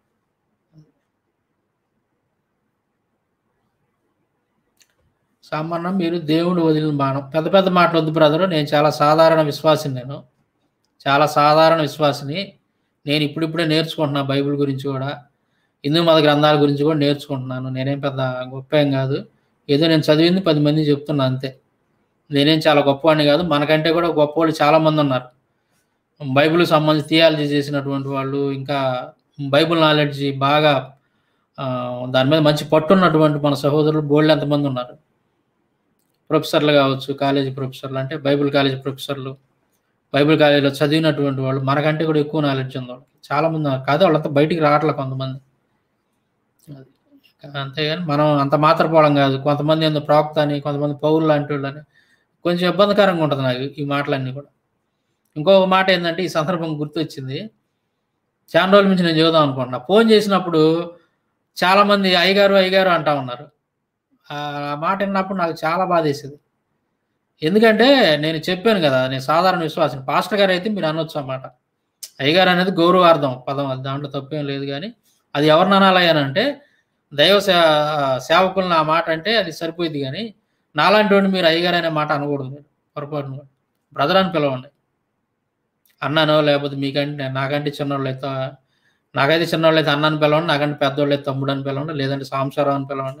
సామాన్యం మీరు దేవుడు వదిలిన బాణం పెద్ద పెద్ద మాటలు వద్దు బ్రదరు నేను చాలా సాధారణ విశ్వాసిని నేను చాలా సాధారణ విశ్వాసిని నేను ఇప్పుడిప్పుడే నేర్చుకుంటున్నా బైబిల్ గురించి కూడా హిందూ మత గ్రంథాల గురించి కూడా నేర్చుకుంటున్నాను నేనేం పెద్ద గొప్ప ఏం కాదు ఏదో నేను చదివింది పది మంది చెప్తున్నా అంతే నేనేం చాలా గొప్పవాడిని కాదు మనకంటే కూడా గొప్ప వాళ్ళు చాలామంది ఉన్నారు బైబిల్ సంబంధించి థియాలజీ చేసినటువంటి వాళ్ళు ఇంకా బైబిల్ నాలెడ్జ్ బాగా ఆ, దాని మీద మంచి పట్టున్నటువంటి మన సహోదరులు బోల్డ్ ఎంతమంది ఉన్నారు ప్రొఫెసర్లు కావచ్చు కాలేజీ ప్రొఫెసర్లు అంటే బైబిల్ కాలేజీ ప్రొఫెసర్లు బైబిల్ కాలేజీలో చదివినటువంటి వాళ్ళు మనకంటే కూడా ఎక్కువ నాలెడ్జ్ ఉంది వాళ్ళకి చాలా మంది ఉన్నారు కాదు వాళ్ళంతా బయటికి రావట్లే కొంతమంది అది. అంతేగాని మనం అంత మాత్రపోవడం కాదు కొంతమంది ఏందో ప్రాక్త అని కొంతమంది పౌరులు లాంటి వాళ్ళు అని కొంచెం ఇబ్బందికరంగా ఉంటుంది నాకు ఈ మాటలన్నీ కూడా ఇంకొక మాట ఏంటంటే ఈ సందర్భం గుర్తొచ్చింది చాలా రోజుల నుంచి నేను చూద్దాం అనుకుంటున్నా ఫోన్ చేసినప్పుడు చాలామంది అయ్యగారు అయ్యగారు అంటా ఉన్నారు ఆ మాట విన్నప్పుడు నాకు చాలా బాధ వేసింది ఎందుకంటే నేను చెప్పాను కదా నేను సాధారణ విశ్వాసం పాస్టర్ గారు అయితే మీరు అనొచ్చు అన్నమాట అయ్యగారు అనేది గౌరవార్థం పదం అది దాంట్లో తప్పేం లేదు కానీ అది ఎవరిని అనాలయ్యానంటే దైవ సే సేవకులను ఆ మాట అంటే అది సరిపోయింది కానీ నాలాంటి వాడిని మీరు అయ్యగారు అనే మాట అనకూడదు మీరు పొరపాటున కూడా. బ్రదర్ అని పిలవండి అన్నానో లేకపోతే మీకంటే నాకంటే చిన్నోళ్ళు అయితే నాకైతే చిన్నోళ్ళు అయితే అన్నాను పిలవండి నాకంటే పెద్దోళ్ళు అయితే తమ్ముడు అని పిలవండి లేదంటే సాంసారావు అని పిలవండి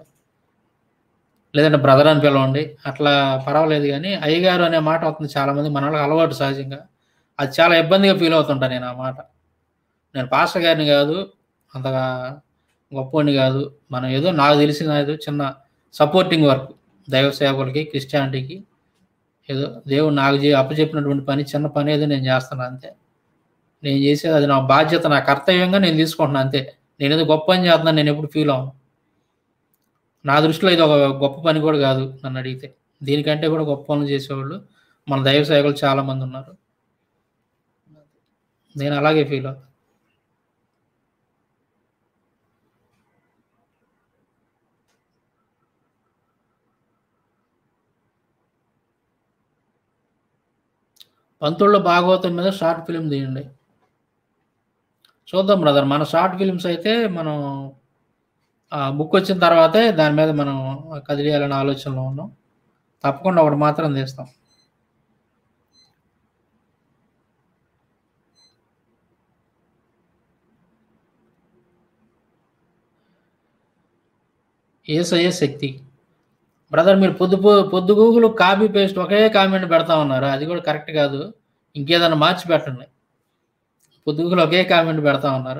లేదంటే బ్రదర్ అని పిలవండి అట్లా పర్వాలేదు కానీ అయ్యగారు అనే మాట వస్తుంది చాలామంది మన వాళ్ళకి అలవాటు సహజంగా అది చాలా ఇబ్బందిగా ఫీల్ అవుతుంటా నేను ఆ మాట నేను పాస్టర్ గారిని కాదు అంతగా గొప్పవాడిని కాదు మనం ఏదో నాకు తెలిసిన ఏదో చిన్న సపోర్టింగ్ వర్క్ దైవ సేవకులకి క్రిస్టియానిటీకి ఏదో దేవుడు నాకు చే అప్పచెప్పినటువంటి పని చిన్న పని ఏదో నేను చేస్తాను అంతే నేను చేసేది అది నా బాధ్యత నా కర్తవ్యంగా నేను తీసుకుంటున్నాను అంతే నేను ఏదో గొప్ప పని చేస్తున్నాను నేను ఎప్పుడు ఫీల్ అవ్వను నా దృష్టిలో ఇది ఒక గొప్ప పని కూడా కాదు నన్ను అడిగితే దీనికంటే కూడా గొప్ప పనులు చేసేవాళ్ళు మన దైవ సేవకులు చాలా మంది ఉన్నారు నేను అలాగే ఫీల్ అవుతాను పంతుల్లో భాగవతం మీద షార్ట్ ఫిలిం తీయండి చూద్దాం బ్రదర్ మన షార్ట్ ఫిలిమ్స్ అయితే మనం ఆ బుక్ వచ్చిన తర్వాతే దాని మీద మనం కదిలియాలనే ఆలోచనలో ఉన్నాం తప్పకుండా ఒకటి మాత్రం తీస్తాం ఏసయ్యే శక్తి బ్రదర్ మీరు పొద్దు పొ- పొద్దు గూగుల్ కాపీ పేస్ట్ ఒకే కామెంట్ పెడతా ఉన్నారు అది కూడా కరెక్ట్ కాదు ఇంకేదైనా మార్చి పెట్టండి పొద్దు గూగుల్ ఒకే కామెంట్ పెడతా ఉన్నారు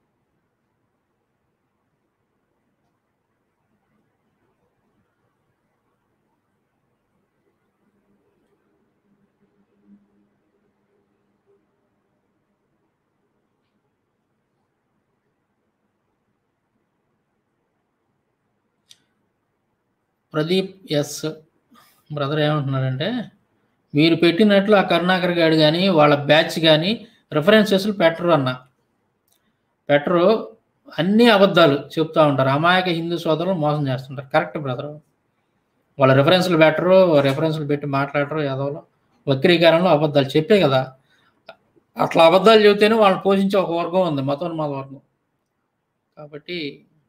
ప్రదీప్ ఎస్ బ్రదర్ ఏమంటున్నాడంటే మీరు పెట్టినట్లు ఆ కరుణాకర్ గారు కానీ వాళ్ళ బ్యాచ్ కానీ రిఫరెన్సెస్లు పెట్టరు అన్న పెట్టరు అన్ని అబద్ధాలు చెప్తా ఉంటారు అమాయక హిందూ సోదరులు మోసం చేస్తుంటారు కరెక్ట్ బ్రదర్ వాళ్ళ రిఫరెన్స్లు పెట్టరు రిఫరెన్స్లు పెట్టి మాట్లాడరు ఏదోలో వక్రీకరణలో అబద్ధాలు చెప్పే కదా అట్లా అబద్ధాలు చెబితేనే వాళ్ళు పోషించే ఒక వర్గం ఉంది మతోన్మాద వర్గం కాబట్టి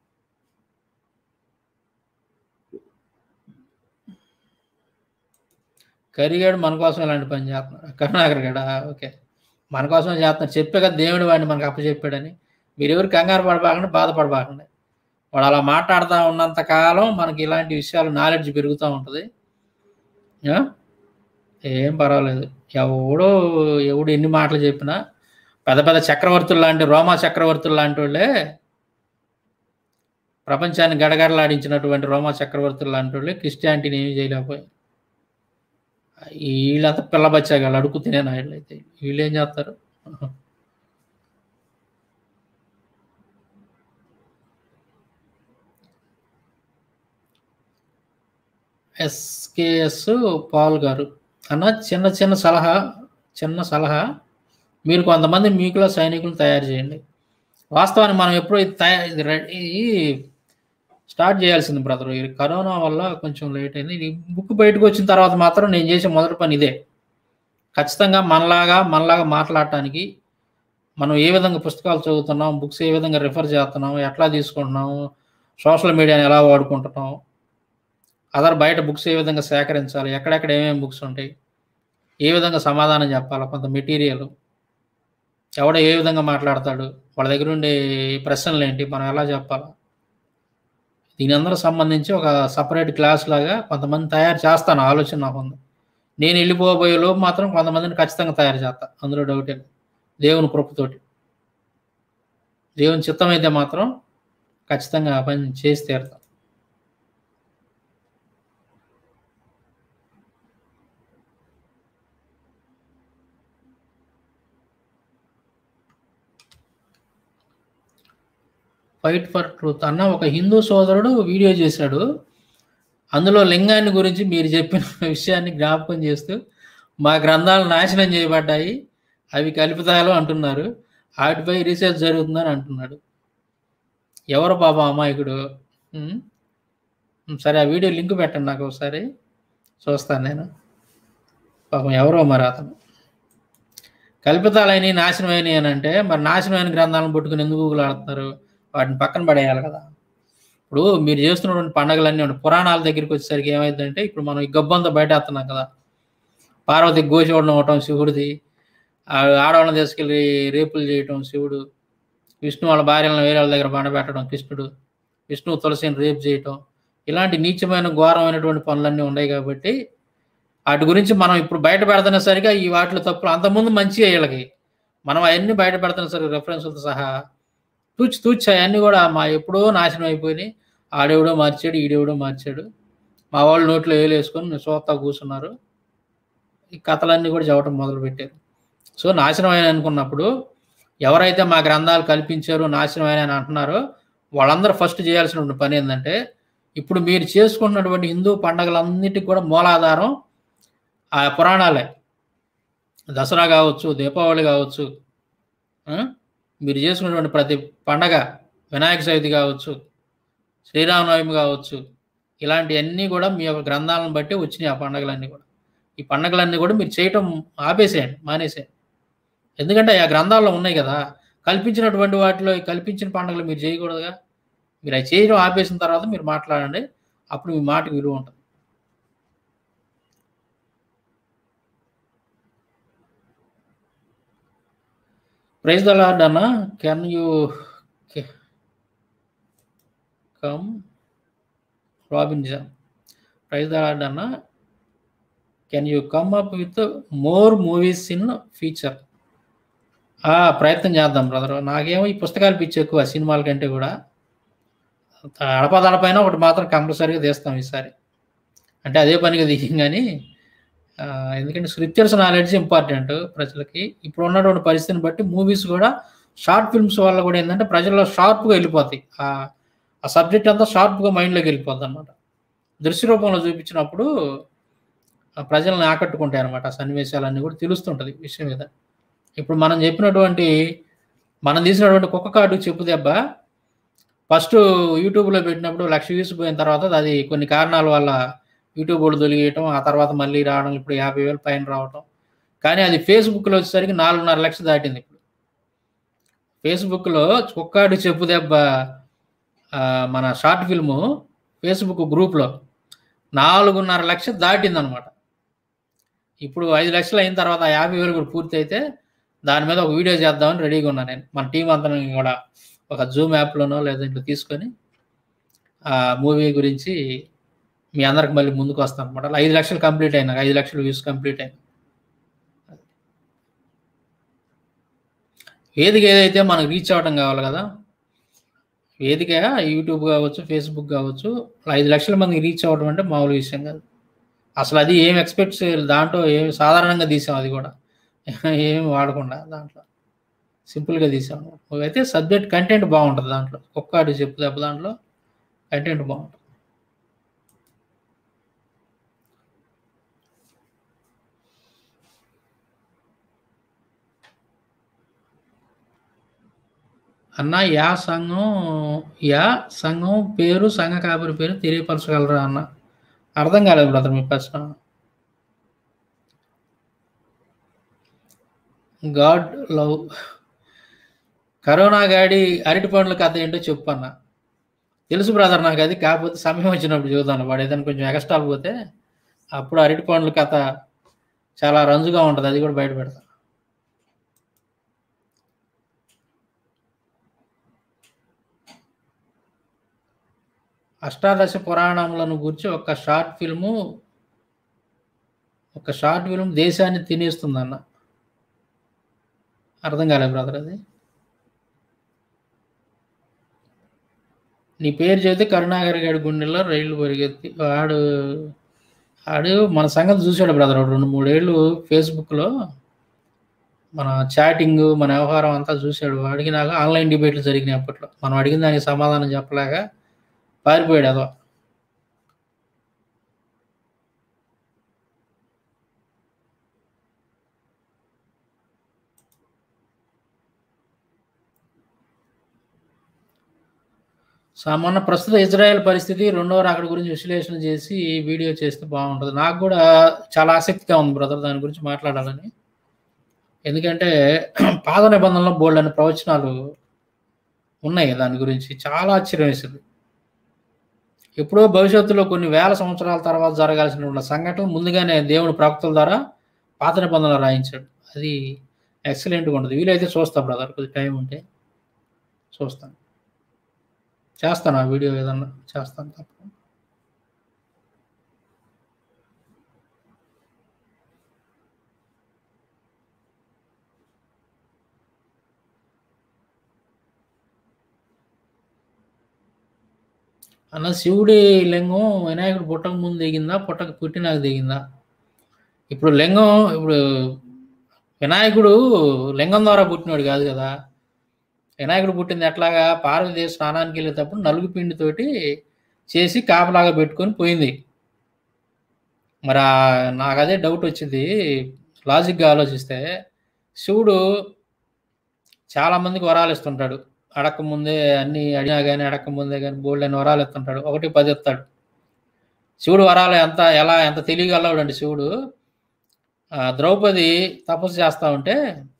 కరిగాడు మన కోసం ఇలాంటి పని చేస్తున్నాడు కరుణాకర్ గడ ఓకే మన కోసమే చేస్తున్నాడు చెప్పే కదా దేవుడు వాడిని మనకు అప్పచెప్పాడని మీరు ఎవరు కంగారు పడబాకండి బాధపడబాకండి వాడు అలా మాట్లాడుతూ ఉన్నంత కాలం మనకి ఇలాంటి విషయాలు నాలెడ్జ్ పెరుగుతూ ఉంటుంది ఆ? ఏం పర్వాలేదు ఎవడో ఎవడు ఎన్ని మాటలు చెప్పినా పెద్ద పెద్ద చక్రవర్తులు లాంటి రోమా చక్రవర్తులు లాంటి వాళ్ళే ప్రపంచాన్ని గడగడలాడించినటువంటి రోమా చక్రవర్తులు లాంటి వాళ్ళే క్రిస్టియానిటీని ఏమీ చేయలేకపోయారు వీళ్ళంతా పిల్ల బచ్చాగాళ్ళు అడుగు తినే నాయుళ్ళు అయితే వీళ్ళు ఏం చేస్తారు ఎస్కేఎస్ పాల్ గారు అన్న చిన్న చిన్న సలహా చిన్న సలహా మీరు కొంతమంది మీకులో సైనికులు తయారు చేయండి వాస్తవానికి మనం ఎప్పుడు ఇది తయా ఇది రె- ఇది స్టార్ట్ చేయాల్సింది బ్రదర్ ఈ కరోనా వల్ల కొంచెం లేట్ అయింది ఈ బుక్ బయటకు వచ్చిన తర్వాత మాత్రం నేను చేసే మొదటి పని ఇదే ఖచ్చితంగా మనలాగా మనలాగా మాట్లాడటానికి మనం ఏ విధంగా పుస్తకాలు చదువుతున్నాం బుక్స్ ఏ విధంగా రిఫర్ చేస్తున్నాం ఎట్లా తీసుకుంటున్నాం సోషల్ మీడియాని ఎలా వాడుకుంటున్నాం అదర్ బయట బుక్స్ ఏ విధంగా సేకరించాలి ఎక్కడెక్కడ ఏమేమి బుక్స్ ఉంటాయి ఏ విధంగా సమాధానం చెప్పాలి కొంత మెటీరియల్ ఎవడ ఏ విధంగా మాట్లాడతాడు వాళ్ళ దగ్గర ఉండే ప్రశ్నలు ఏంటి మనం ఎలా చెప్పాలి దీని అందరూ సంబంధించి ఒక సపరేట్ క్లాస్ లాగా కొంతమంది తయారు చేస్తాను ఆలోచన నాకు ఉంది నేను వెళ్ళిపోబోయే లోపు మాత్రం కొంతమందిని ఖచ్చితంగా తయారు చేస్తా అందులో డౌట్ లేదు దేవుని కృపతోటి దేవుని చిత్తం అయితే మాత్రం ఖచ్చితంగా ఆ పని చేసి తీరుతాం ఫైట్ ఫర్ ట్రూత్ అన్న ఒక హిందూ సోదరుడు వీడియో చేశాడు అందులో లింగాన్ని గురించి మీరు చెప్పిన విషయాన్ని జ్ఞాపకం చేస్తూ మా గ్రంథాలు నాశనం చేయబడ్డాయి అవి కల్పితాలు అంటున్నారు వాటిపై రీసెర్చ్ జరుగుతుందని అంటున్నాడు ఎవరు పాపం అమాయకుడు ఉమ్? సరే ఆ వీడియో లింక్ పెట్టండి నాకు ఒకసారి చూస్తాను నేను పాపం ఎవరో మరి అతను కల్పితాలైన నాశనమైనవి అని అంటే మరి నాశనమైన గ్రంథాలను పట్టుకుని ఎందుకు ఆడుతున్నారు వాటిని పక్కన పడేయాలి కదా ఇప్పుడు మీరు చేస్తున్నటువంటి పండగలన్నీ ఉన్నాయి పురాణాల దగ్గరికి వచ్చేసరికి ఏమైందంటే ఇప్పుడు మనం ఈ గబ్బంతో బయటేస్తున్నాం కదా పార్వతి గోచూడడం అవటం శివుడిది ఆ ఆడవాళ్ళని తీసుకెళ్ళి రేపులు చేయటం శివుడు విష్ణు వాళ్ళ భార్యలను వేరే వాళ్ళ దగ్గర బండబెట్టడం కృష్ణుడు విష్ణు తులసిని రేపు చేయటం ఇలాంటి నీచమైన ఘోరమైనటువంటి పనులన్నీ ఉన్నాయి కాబట్టి వాటి గురించి మనం ఇప్పుడు బయట పెడుతున్న సరిగా ఈ వాటిలో తప్పులు అంతకుముందు మంచి వీళ్ళకి మనం అవన్నీ బయట పెడుతున్న సరిగా రెఫరెన్స్లతో సహా తూచి తూచి అవన్నీ కూడా మా ఎప్పుడో నాశనం అయిపోయినాయి ఆడెవడో మార్చాడు ఈడెవడో మార్చాడు మా వాళ్ళు నోట్లో వేలు వేసుకొని సోత్తా కూర్చున్నారు ఈ కథలన్నీ కూడా చదవటం మొదలు పెట్టారు సో నాశనం అయిన అనుకున్నప్పుడు ఎవరైతే మా గ్రంథాలు కల్పించారో నాశనం అయిన అని అంటున్నారో వాళ్ళందరూ ఫస్ట్ చేయాల్సిన పని ఏంటంటే ఇప్పుడు మీరు చేసుకుంటున్నటువంటి హిందూ పండగలన్నిటికి కూడా మూలాధారం ఆ పురాణాలే దసరా కావచ్చు దీపావళి కావచ్చు ఆ? మీరు చేసుకున్నటువంటి ప్రతి పండగ వినాయక చవితి కావచ్చు శ్రీరామనవమి కావచ్చు ఇలాంటివన్నీ కూడా మీ యొక్క గ్రంథాలను బట్టి వచ్చినాయి ఆ పండగలన్నీ కూడా ఈ పండగలన్నీ కూడా మీరు చేయటం ఆపేసేయండి మానేసేయండి ఎందుకంటే ఆ గ్రంథాల్లో ఉన్నాయి కదా కల్పించినటువంటి వాటిలో ఈ కల్పించిన పండుగలు మీరు చేయకూడదుగా మీరు అవి చేయడం ఆపేసిన తర్వాత మీరు మాట్లాడండి అప్పుడు మీ మాటకు విలువ ఉంటుంది ప్రైజ్ ద లార్డ్ అన్న can you come Robin John praise the Lord అన్న can you come up with more movies in future ప్రయత్నం చేద్దాం బ్రదర్ నాకేమో ఈ పుస్తకాలు పిచ్చి ఎక్కువ సినిమాల కంటే కూడా అడపదడపైన ఒకటి మాత్రం కంపల్సరీగా తీస్తాం ఈసారి అంటే అదే పనిగా దిగం కానీ ఆ, ఎందుకంటే స్క్రిప్చర్స్ నాలెడ్జ్ ఇంపార్టెంట్ ప్రజలకి ఇప్పుడు ఉన్నటువంటి పరిస్థితిని బట్టి మూవీస్ కూడా షార్ట్ ఫిల్మ్స్ వల్ల కూడా ఏంటంటే ప్రజల్లో షార్ప్గా వెళ్ళిపోతాయి ఆ ఆ సబ్జెక్ట్ అంతా షార్ప్గా మైండ్లోకి వెళ్ళిపోద్ది అనమాట దృశ్య రూపంలో చూపించినప్పుడు ఆ ప్రజల్ని ఆకట్టుకుంటాయి అనమాట ఆ సన్నివేశాలన్నీ కూడా తెలుస్తుంటుంది విషయం మీద ఇప్పుడు మనం చెప్పినటువంటి మనం తీసినటువంటి కుక్క కార్డు చెప్పు దెబ్బ ఫస్ట్ యూట్యూబ్లో పెట్టినప్పుడు లక్ష వ్యూస్ పోయిన తర్వాత అది కొన్ని కారణాల వల్ల యూట్యూబ్ వాళ్ళు తొలిగేయటం ఆ తర్వాత మళ్ళీ రావడం ఇప్పుడు యాభై వేలు పైన రావటం కానీ అది ఫేస్బుక్లో వచ్చేసరికి నాలుగున్నర లక్షలు దాటింది ఇప్పుడు ఫేస్బుక్లో కుక్కాడు చెప్పు దెబ్బ ఆ, మన షార్ట్ ఫిల్ము ఫేస్బుక్ గ్రూప్లో నాలుగున్నర లక్షలు దాటింది అనమాట ఇప్పుడు ఐదు లక్షలు అయిన తర్వాత ఆ యాభై వేలు కూడా పూర్తి అయితే దాని మీద ఒక వీడియో చేద్దామని రెడీగా ఉన్నాను నేను మన టీం అంతా కూడా ఒక జూమ్ యాప్లోనో లేదా ఇంట్లో తీసుకొని ఆ మూవీ గురించి మీ అందరికి మళ్ళీ ముందుకు వస్తాను అనమాట అలా ఐదు లక్షలు కంప్లీట్ అయినా ఐదు లక్షలు వ్యూస్ కంప్లీట్ అయినా వేదిక ఏదైతే మనకు రీచ్ అవ్వడం కావాలి కదా వేదిక యూట్యూబ్ కావచ్చు ఫేస్బుక్ కావచ్చు అలా ఐదు లక్షల మందికి రీచ్ అవ్వడం అంటే మామూలు విషయం కాదు అసలు అది ఏం ఎక్స్పెక్ట్ చేయాలి దాంట్లో ఏం సాధారణంగా తీసాం అది కూడా ఏమి వాడకుండా దాంట్లో సింపుల్గా తీసాం అయితే సబ్జెక్ట్ కంటెంట్ బాగుంటుంది దాంట్లో ఒక్కటి చెప్పు దెబ్బ దాంట్లో కంటెంట్ బాగుంటుంది అన్న యా సంఘం యా సంఘం పేరు సంఘ కాపరి పేరు తెలియపరచగలరా అన్న అర్థం కాలేదు బ్రదర్ మీ ప్రశ్న గాడ్ లవ్ కరోనా గాడి అరటి పండ్ల కథ ఏంటో చెప్పు అన్న తెలుసు బ్రదర్ నాకు అది కాకపోతే సమయం వచ్చినప్పుడు చూద్దాం వాడు ఏదైనా కొంచెం ఎక్స్ట్రా పోతే అప్పుడు అరటి పండ్ల కథ చాలా రంజుగా ఉంటుంది అది కూడా బయట పెడతా అష్టాదశ పురాణములను గురించి ఒక షార్ట్ ఫిల్ము ఒక షార్ట్ ఫిల్మ్ దేశాన్ని తినేస్తుందన్న అర్థం కాలేదు బ్రదర్ అది నీ పేరు చెబితే కరుణాకర్ గారి గుండెల్లో రైళ్లు పరిగెత్తి వాడు ఆడు మన సంగతి చూశాడు బ్రదర్ రెండు మూడేళ్ళు ఫేస్బుక్లో మన చాటింగ్ మన వ్యవహారం అంతా చూశాడు వాడికి నాకు ఆన్లైన్ డిబేట్లు జరిగినాయి అప్పట్లో మనం అడిగిన దానికి సమాధానం చెప్పలేక పారిపోయాడు అదో సామాన్య ప్రస్తుత ఇజ్రాయెల్ పరిస్థితి రెండవ రాకడ గురించి విశ్లేషణ చేసి వీడియో చేస్తే బాగుంటుంది నాకు కూడా చాలా ఆసక్తిగా ఉంది బ్రదర్ దాని గురించి మాట్లాడాలని ఎందుకంటే పాత నిబంధనలో బోల్డ్ అనే ప్రవచనాలు ఉన్నాయి దాని గురించి చాలా ఆశ్చర్యం వేసింది ఎప్పుడో భవిష్యత్తులో కొన్ని వేల సంవత్సరాల తర్వాత జరగాల్సిన సంఘటనలు ముందుగానే దేవుని ప్రవక్తల ద్వారా పాత నిబంధనలు రాయించాడు అది ఎక్సలెంట్గా ఉంటుంది వీలైతే చూస్తా బ్రదర్ కొద్ది టైం ఉంటే చూస్తాను చేస్తాను ఆ వీడియో ఏదన్నా చేస్తాను తప్ప అన్న శివుడి లింగం వినాయకుడు పుట్టక ముందు దిగిందా పుట్టక పుట్టినాక దిగిందా ఇప్పుడు లింగం ఇప్పుడు వినాయకుడు లింగం ద్వారా పుట్టినాడు కాదు కదా వినాయకుడు పుట్టింది ఎట్లాగా పార్వతీదేవి స్నానానికి వెళ్ళేటప్పుడు నలుగు పిండితోటి చేసి కాపలాగా పెట్టుకొని పోయింది మరి నాకు అదే డౌట్ వచ్చింది లాజిక్గా ఆలోచిస్తే శివుడు చాలామందికి వరాలు ఇస్తుంటాడు అడక్క ముందే అన్ని అడిగినా కానీ అడక్క ముందే కానీ బోల్డ్ అని వరాలు ఇస్తుంటాడు ఒకటి పది ఇస్తాడు శివుడు వరాలు ఎంత ఎలా ఎంత తెలియగలవాడు అండి శివుడు ద్రౌపది తపస్సు చేస్తూ ఉంటే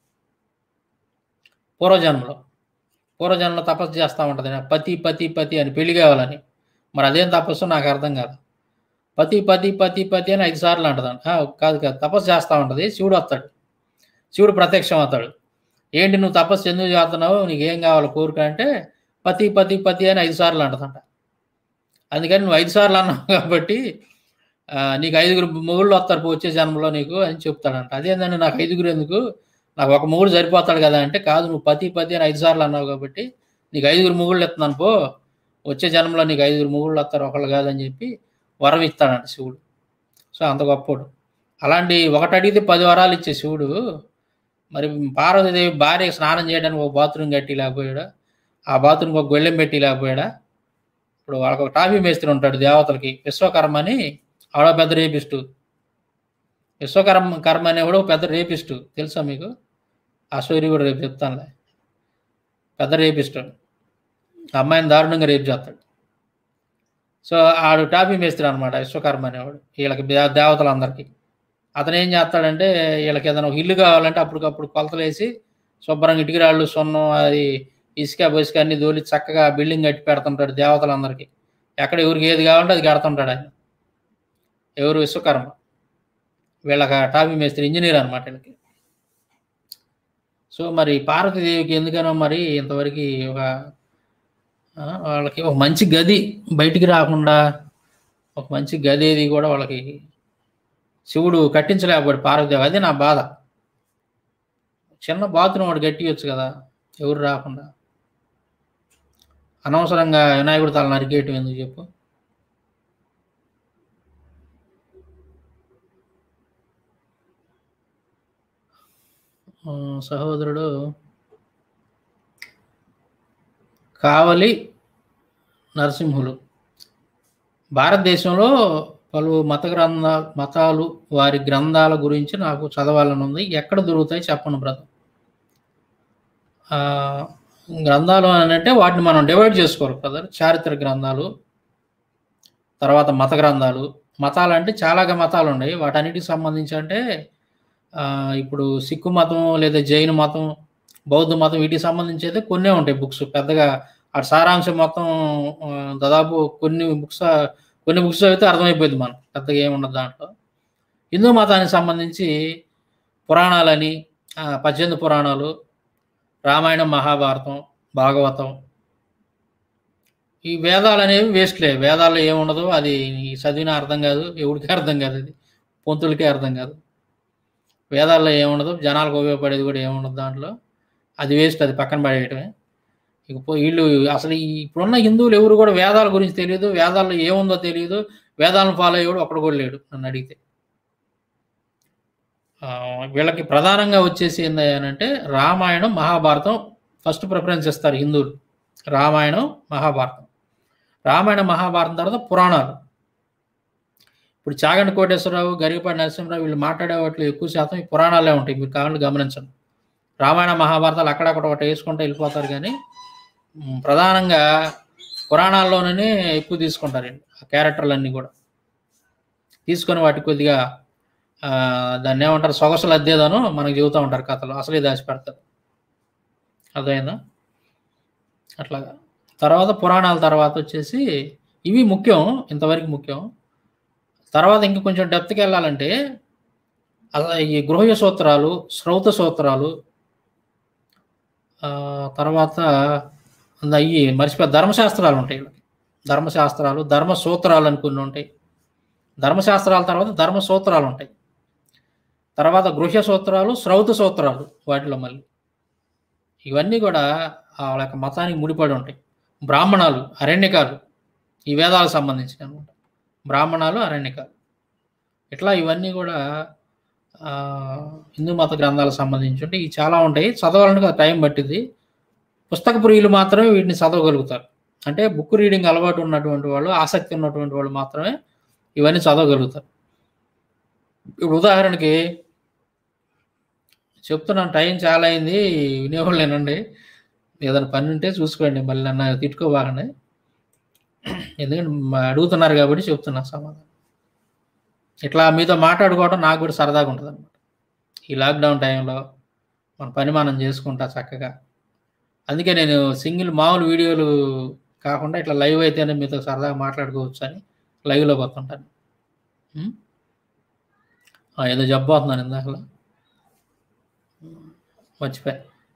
పూర్వజన్మలో పూర్వజన్మలో తపస్సు చేస్తూ ఉంటుంది పతి పతి పతి అని పెళ్లి కావాలని మరి అదేం తపస్సు నాకు అర్థం కాదు పతి పతి పతి పతి అని ఐదు సార్లు అంటదాను కాదు కాదు తపస్సు చేస్తూ ఉంటుంది శివుడు వస్తాడు శివుడు ప్రత్యక్షం అవుతాడు ఏంటి నువ్వు తపస్సు ఎందుకు చేస్తున్నావు నీకు ఏం కావాలి కోరిక అంటే పతి పతి పతి అని ఐదు సార్లు అంటదంట అందుకని నువ్వు ఐదు సార్లు అన్నావు కాబట్టి నీకు ఐదుగురు మొగుళ్ళు వస్తారు వచ్చే జన్మలో నీకు అని చెప్తాడంట అదేంటంటే నాకు ఐదుగురు ఎందుకు నాకు ఒక మొగుడు సరిపోతాడు కదా అంటే కాదు నువ్వు పతి పతి అని ఐదు సార్లు అన్నావు కాబట్టి నీకు ఐదుగురు మొగుళ్ళు ఎత్తున్నాను పో వచ్చే జన్మలో నీకు ఐదుగురు మొగుళ్ళు వస్తారు ఒకళ్ళు కాదని చెప్పి వరం ఇస్తాడంట శివుడు సో అంత గొప్పోడు అలాంటి ఒకటి అడిగితే పది వరాలు ఇచ్చే శివుడు మరి పార్వతీదేవి భార్య స్నానం చేయడానికి ఒక బాత్రూమ్ కట్టి లేకపోయాడా ఆ బాత్రూమ్కి ఒక గొళ్ళెం పెట్టి లేకపోయాడా ఇప్పుడు వాళ్ళకి ఒక టాఫీ మేస్త్రి ఉంటాడు దేవతలకి విశ్వకర్మ అని ఆవిడ పెద్ద రేపిస్టు విశ్వకర్మ కర్మ అనేవాడు పెద్ద రేపిస్టు తెలుసా మీకు ఆ స్టోరీ కూడా రేపు చెప్తానులే పెద్ద రేపిస్టు అమ్మాయిని దారుణంగా రేపు చేస్తాడు సో ఆడు టాపీ మేస్త్రి అనమాట విశ్వకర్మ అనేవాడు వీళ్ళకి దేవతలందరికీ అతను ఏం చేస్తాడంటే వీళ్ళకి ఏదైనా ఒక ఇల్లు కావాలంటే అప్పటికప్పుడు కొలతలు వేసి శుభ్రంగా ఇటుకరాళ్ళు సున్నం అది ఇసుక బసుక అన్ని దోలి చక్కగా బిల్డింగ్ కట్టి పెడుతుంటాడు దేవతలందరికీ ఎక్కడ ఎవరికి ఏది కావాలంటే అది కడుతుంటాడు ఆయన ఎవరు విశ్వకర్మ వీళ్ళకి టాపీ మేస్త్రి ఇంజనీర్ అనమాట వీళ్ళకి సో మరి పార్వతీదేవికి ఎందుకనో మరి ఇంతవరకు ఒక వాళ్ళకి ఒక మంచి గది బయటికి రాకుండా ఒక మంచి గది ఏది కూడా వాళ్ళకి శివుడు కట్టించలేకపోయాడు పార్వతీదేవి అదే నా బాధ చిన్న బాత్రూమ్ వాడు కట్టియొచ్చు కదా ఎవరు రాకుండా అనవసరంగా వినాయకుడు తల నరికేయటం ఎందుకు చెప్పు సహోదరుడు కావలి నరసింహులు భారతదేశంలో పలు మత గ్రంథ మతాలు వారి గ్రంథాల గురించి నాకు చదవాలని ఉంది ఎక్కడ దొరుకుతాయి చెప్పండి బ్రదర్ గ్రంథాలు అని అంటే వాటిని మనం డివైడ్ చేసుకోవాలి బ్రదర్ చారిత్రక గ్రంథాలు తర్వాత మత గ్రంథాలు మతాలు అంటే చాలాగా మతాలు ఉన్నాయి వాటన్నిటికి సంబంధించి అంటే ఆ, ఇప్పుడు సిక్కు మతం లేదా జైన్ మతం బౌద్ధ మతం వీటికి సంబంధించి అయితే కొన్నే ఉంటాయి బుక్స్ పెద్దగా ఆ సారాంశం మొత్తం ఆ, దాదాపు కొన్ని బుక్స్ కొన్ని బుక్స్ అయితే అర్థమైపోయింది మనం పెద్దగా ఏముండదు దాంట్లో హిందూ మతానికి సంబంధించి పురాణాలని ఆ, పద్దెనిమిది పురాణాలు రామాయణం మహాభారతం భాగవతం ఈ వేదాలు అనేవి వేస్ట్లే వేదాల్లో ఏముండదు అది ఈ చదివిన అర్థం కాదు ఎవరికి అర్థం కాదు అది పొంతులకే అర్థం కాదు వేదాల్లో ఏముండదు జనాలకు ఉపయోగపడేది కూడా ఏముండదు దాంట్లో అది వేస్ట్ అది పక్కన పడేయటమే ఇక పో- వీళ్ళు అసలు ఈ ఇప్పుడున్న హిందువులు ఎవరు కూడా వేదాల గురించి తెలియదు వేదాల్లో ఏముందో తెలియదు వేదాలను ఫాలో అయ్యేవాడు ఒక్కడు కూడా లేడు నన్ను అడిగితే ఆ, వీళ్ళకి ప్రధానంగా వచ్చేసి ఏంది అంటే రామాయణం మహాభారతం ఫస్ట్ ప్రిఫరెన్స్ ఇస్తారు హిందువులు రామాయణం మహాభారతం రామాయణ మహాభారతం తర్వాత పురాణాలు ఇప్పుడు చాగంటి కోటేశ్వరరావు గరికపాటి నరసింహరావు వీళ్ళు మాట్లాడే వాటిలో ఎక్కువ శాతం ఈ పురాణాలే ఉంటాయి మీరు కావాలని గమనించండి రామాయణ మహాభారతాలు అక్కడక్కడ ఒకటి వేసుకుంటూ వెళ్ళిపోతారు కానీ ఉమ్, ప్రధానంగా పురాణాల్లోనే ఎక్కువ తీసుకుంటారండి ఆ క్యారెక్టర్లన్నీ కూడా తీసుకొని వాటి కొద్దిగా ఆ, దాన్ని ఏమంటారు సొగసులు అద్దేదాను మనకు చెబుతూ ఉంటారు కథలు అసలే దాచి పెడతారు అర్థమైందా అట్లాగా తర్వాత పురాణాల తర్వాత వచ్చేసి ఇవి ముఖ్యం ఇంతవరకు ముఖ్యం తర్వాత ఇంక కొంచెం డెప్త్కి వెళ్ళాలంటే అసలు ఈ గృహ్య సూత్రాలు శ్రౌత సూత్రాలు ఆ, తర్వాత అయ్యి మర్చిపోయి ధర్మశాస్త్రాలు ఉంటాయి వీళ్ళకి ధర్మశాస్త్రాలు ధర్మ సూత్రాలు అని కొన్ని ఉంటాయి ధర్మశాస్త్రాల తర్వాత ధర్మ సూత్రాలు ఉంటాయి తర్వాత గృహ్య సూత్రాలు శ్రౌత సూత్రాలు వాటిలో మళ్ళీ ఇవన్నీ కూడా ఆ వాళ్ళ యొక్క మతానికి ముడిపడి ఉంటాయి బ్రాహ్మణాలు అరణ్యకాలు ఈ వేదాలకు సంబంధించిన అనమాట బ్రాహ్మణాలు అరణ్యకాలు ఇట్లా ఇవన్నీ కూడా ఆ, హిందూ మత గ్రంథాలకు సంబంధించి ఉంటే ఇవి చాలా ఉంటాయి చదవాలంటే టైం పట్టింది పుస్తక ప్రియులు మాత్రమే వీటిని చదవగలుగుతారు అంటే బుక్ రీడింగ్ అలవాటు ఉన్నటువంటి వాళ్ళు ఆసక్తి ఉన్నటువంటి వాళ్ళు మాత్రమే ఇవన్నీ చదవగలుగుతారు ఇప్పుడు ఉదాహరణకి చెప్తున్నాను టైం చాలా అయింది వినేవాళ్ళు వినండి ఏదైనా పని ఉంటే చూసుకోండి మళ్ళీ నన్ను తిట్టుకోబాగండి ఎందుకంటే మ- అడుగుతున్నారు కాబట్టి చెప్తున్నా సమాధానం ఇట్లా మీతో మాట్లాడుకోవడం నాకు కూడా సరదాగా ఉంటుంది అనమాట ఈ లాక్డౌన్ టైంలో మన పని మనం చేసుకుంటా చక్కగా అందుకే నేను సింగిల్ మామూలు వీడియోలు కాకుండా ఇట్లా లైవ్ అయితేనే మీతో సరదాగా మాట్లాడుకోవచ్చు అని లైవ్లోకి వస్తుంటాను ఉం? ఆ, ఏదో చెప్పబోతున్నాను ఇందాకలా మర్చిపోయా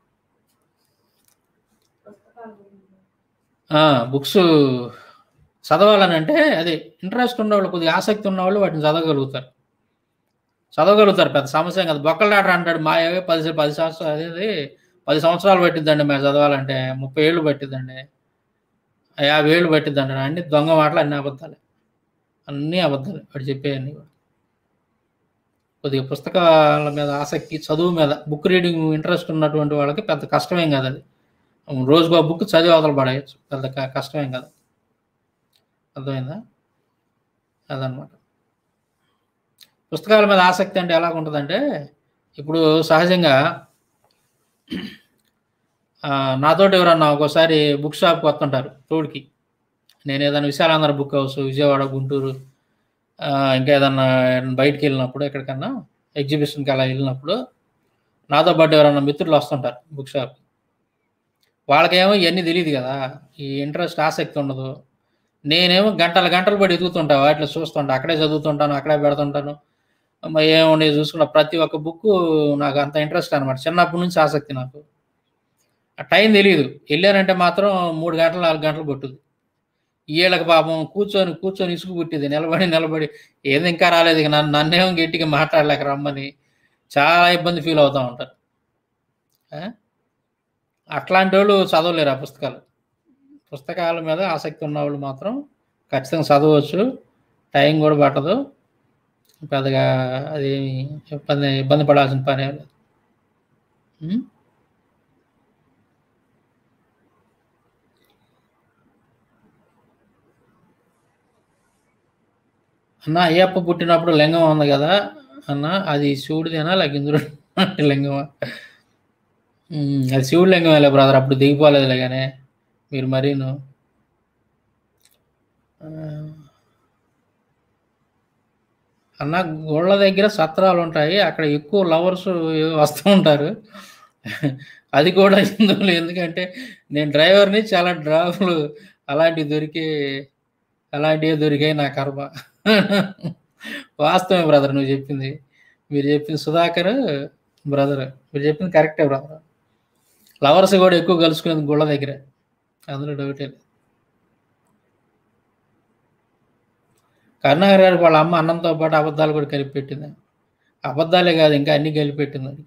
బుక్స్ చదవాలని అంటే అదే ఇంట్రెస్ట్ ఉన్నవాళ్ళు కొద్దిగా ఆసక్తి ఉన్నవాళ్ళు వాటిని చదవగలుగుతారు చదవగలుగుతారు పెద్ద సమస్య ఏం కాదు బొక్కలాటర్ అంటాడు మా ఏవో పది పది సంవత్సరాలు అదేది పది సంవత్సరాలు పట్టిద్దండి మేము చదవాలంటే ముప్పై ఏళ్ళు పట్టిద్దండి యాభై ఏళ్ళు పట్టిద్దండి అన్ని దొంగ మాటలు అన్ని అబద్ధాలే అన్నీ అబద్ధాలే వాడు చెప్పేవన్నీ కూడా కొద్దిగా పుస్తకాల మీద ఆసక్తి చదువు మీద బుక్ రీడింగ్ ఇంట్రెస్ట్ ఉన్నటువంటి వాళ్ళకి పెద్ద కష్టమేం కాదు అది రోజుకో బుక్ చదివి అవతల పడేయచ్చు పెద్ద క- కష్టమేం కాదు అర్థమైందా అదనమాట పుస్తకాల మీద ఆసక్తి అంటే ఎలా ఉంటుందంటే ఇప్పుడు సహజంగా ఆ, నాతోటి ఎవరన్నా ఒక్కోసారి బుక్ షాప్కి వస్తుంటారు తోడికి నేను ఏదైనా విశాలాంధ్ర బుక్ హౌస్ విజయవాడ గుంటూరు ఆ, ఇంకా ఏదన్నా బయటికి వెళ్ళినప్పుడు ఎక్కడికన్నా ఎగ్జిబిషన్కి అలా వెళ్ళినప్పుడు నాతో పాటు ఎవరన్నా మిత్రులు వస్తుంటారు బుక్ షాప్ వాళ్ళకేమో ఇవన్నీ తెలియదు కదా ఈ ఇంట్రెస్ట్ ఆసక్తి ఉండదు నేనేమో గంటల గంటలు పడి ఎదుగుతుంటా వాటిలో చూస్తుంటా అక్కడే చదువుతుంటాను అక్కడే పెడుతుంటాను మరి ఏముండే చూసుకున్న ప్రతి ఒక్క బుక్ నాకు అంత ఇంట్రెస్ట్ అనమాట చిన్నప్పటి నుంచి ఆసక్తి నాకు ఆ టైం తెలియదు వెళ్ళానంటే మాత్రం మూడు గంటలు నాలుగు గంటలు పట్టుద్ది వీళ్ళకి పాపం కూర్చొని కూర్చొని ఇసుగు పుట్టింది నిలబడి నిలబడి ఏది ఇంకా రాలేదు ఇక నన్ను నన్నేమో గట్టిగా మాట్లాడలేక రమ్మని చాలా ఇబ్బంది ఫీల్ అవుతూ ఉంటారు ఆ? అట్లాంటి వాళ్ళు చదవలేరు ఆ పుస్తకాలు పుస్తకాల మీద ఆసక్తి ఉన్న వాళ్ళు మాత్రం ఖచ్చితంగా చదవచ్చు టైం కూడా పట్టదు పెద్దగా అది ఇబ్బంది ఇబ్బంది పడాల్సిన పని ఏం లేదు ఉం? అన్న అయ్యప్ప పుట్టినప్పుడు లింగం ఉంది కదా అన్న అది శివుడిదేనా లేక ఇంద్రుడు లింగమా హ్మ్. అది శివుడి లింగమేలే బ్రదర్. అప్పుడు దిగిపోలేదులే గాని. మీరు మరీను. ఆహ్ అన్న గుళ్ళ దగ్గర సత్రాలుంటాయి. అక్కడ ఎక్కువ లవర్స్ వస్తూ ఉంటారు. అది కూడా హిందువులు ఎందుకంటే నేను డ్రైవర్‌ని చాలా డ్రాపులు అలాంటివి దొరికి అలాంటియే దొరికాయి నా కర్మ. వాస్తవమే బ్రదర్ నువ్వు జెప్పింది. మీరు జెప్పింది సుధాకర్ బ్రదర్. మీరు చెప్పింది కరెక్టే బ్రదర్. లవర్స్ గూడా ఎక్కువ కలుసుకునేది గుళ్ళ దగ్గరే. అందులో డౌటే లేదు. కరుణాకర్ గారికి వాళ్ళ అమ్మ అన్నంతో పాటు అబద్ధాలు కూడా కలిపి పెట్టింది. అబద్ధాలే గాదు ఇంకా అన్నీ కలిపి పెట్టిందాడికి.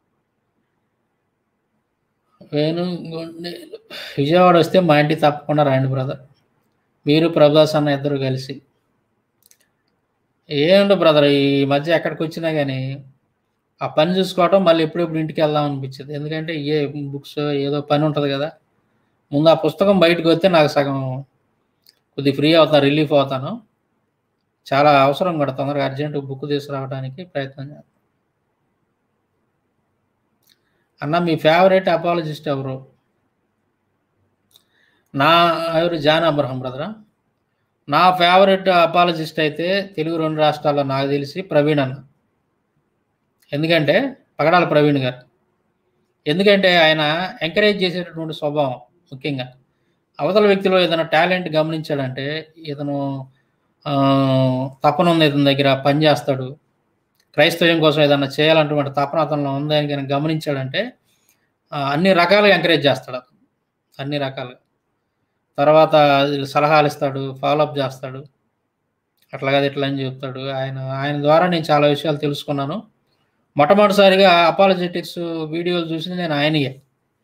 వేణు గుండెలు విజయవాడ వస్తే మా ఇంటికి తప్పకుండా రండి బ్రదర్. మీరు ప్రభుదాస్ అన్న ఇద్దరు కలిసి. ఏముండదు బ్రదర్ ఈ మధ్య ఎక్కడికొచ్చినా గాని, ఆ పని చూసుకోవటం మళ్ళీ ఎప్పుడెప్పుడు ఇంటికెళ్దాం అనిపిచ్చిద్ది. ఎందుకంటే ఏ బుక్స్ ఏదో పని ఉంటది గదా! ముందు ఆ పుస్తకం బయటకొస్తే నాకు సగం కొద్దిగా ఫ్రీ అవుతా రిలీఫ్ అవుతాను. చాలా అవసరం కూడా తొందరగా అర్జెంట్‌గా బుక్ తీసుకురావడానికి ప్రయత్నం చేత్తా. అన్న మీ ఫేవరెట్ అపాలజిస్ట్ ఎవరు? నా ఎవరు జాన్ అబ్రహం బ్రదరా? నా ఫేవరెట్ అపాలజిస్ట్ అయితే తెలుగు 2 రాష్ట్రాల్లో నాకు తెలిసి ప్రవీణ్ అన్న. ఎందుకంటే పగడాల ప్రవీణ్ గారు. ఎందుకంటే ఆయన ఎంకరేజ్ చేసేటటువంటి స్వభావం ముఖ్యంగా. అవతల వ్యక్తిలో ఏదైనా టాలెంట్ గమనించాడంటే ఇతను ఆహ్, తపన ఉంది ఇతని దగ్గర పని జేస్తాడు. క్రైస్తవ్యం కోసం ఏదన్నా చేయాలన్నటువంటి తపన అతనిలో ఉంది అని గనక గమనించాడంటే ఆహ్, అన్ని రకాలుగా ఎంకరేజ్ చేస్తాడు అతను. అన్ని రకాలుగా. తర్వాత సలహాలిస్తాడు. ఫాలో అప్ జేస్తాడు. అట్లా కాదు ఇట్లా అని చెప్తాడు. ఆయన ఆయన ద్వారా నేను చాలా విషయాలు తెలుసుకున్నాను. మొట్టమొదటిసారిగా అపాలజెటిక్స్ వీడియోలు చూసింది నేను ఆయనయే.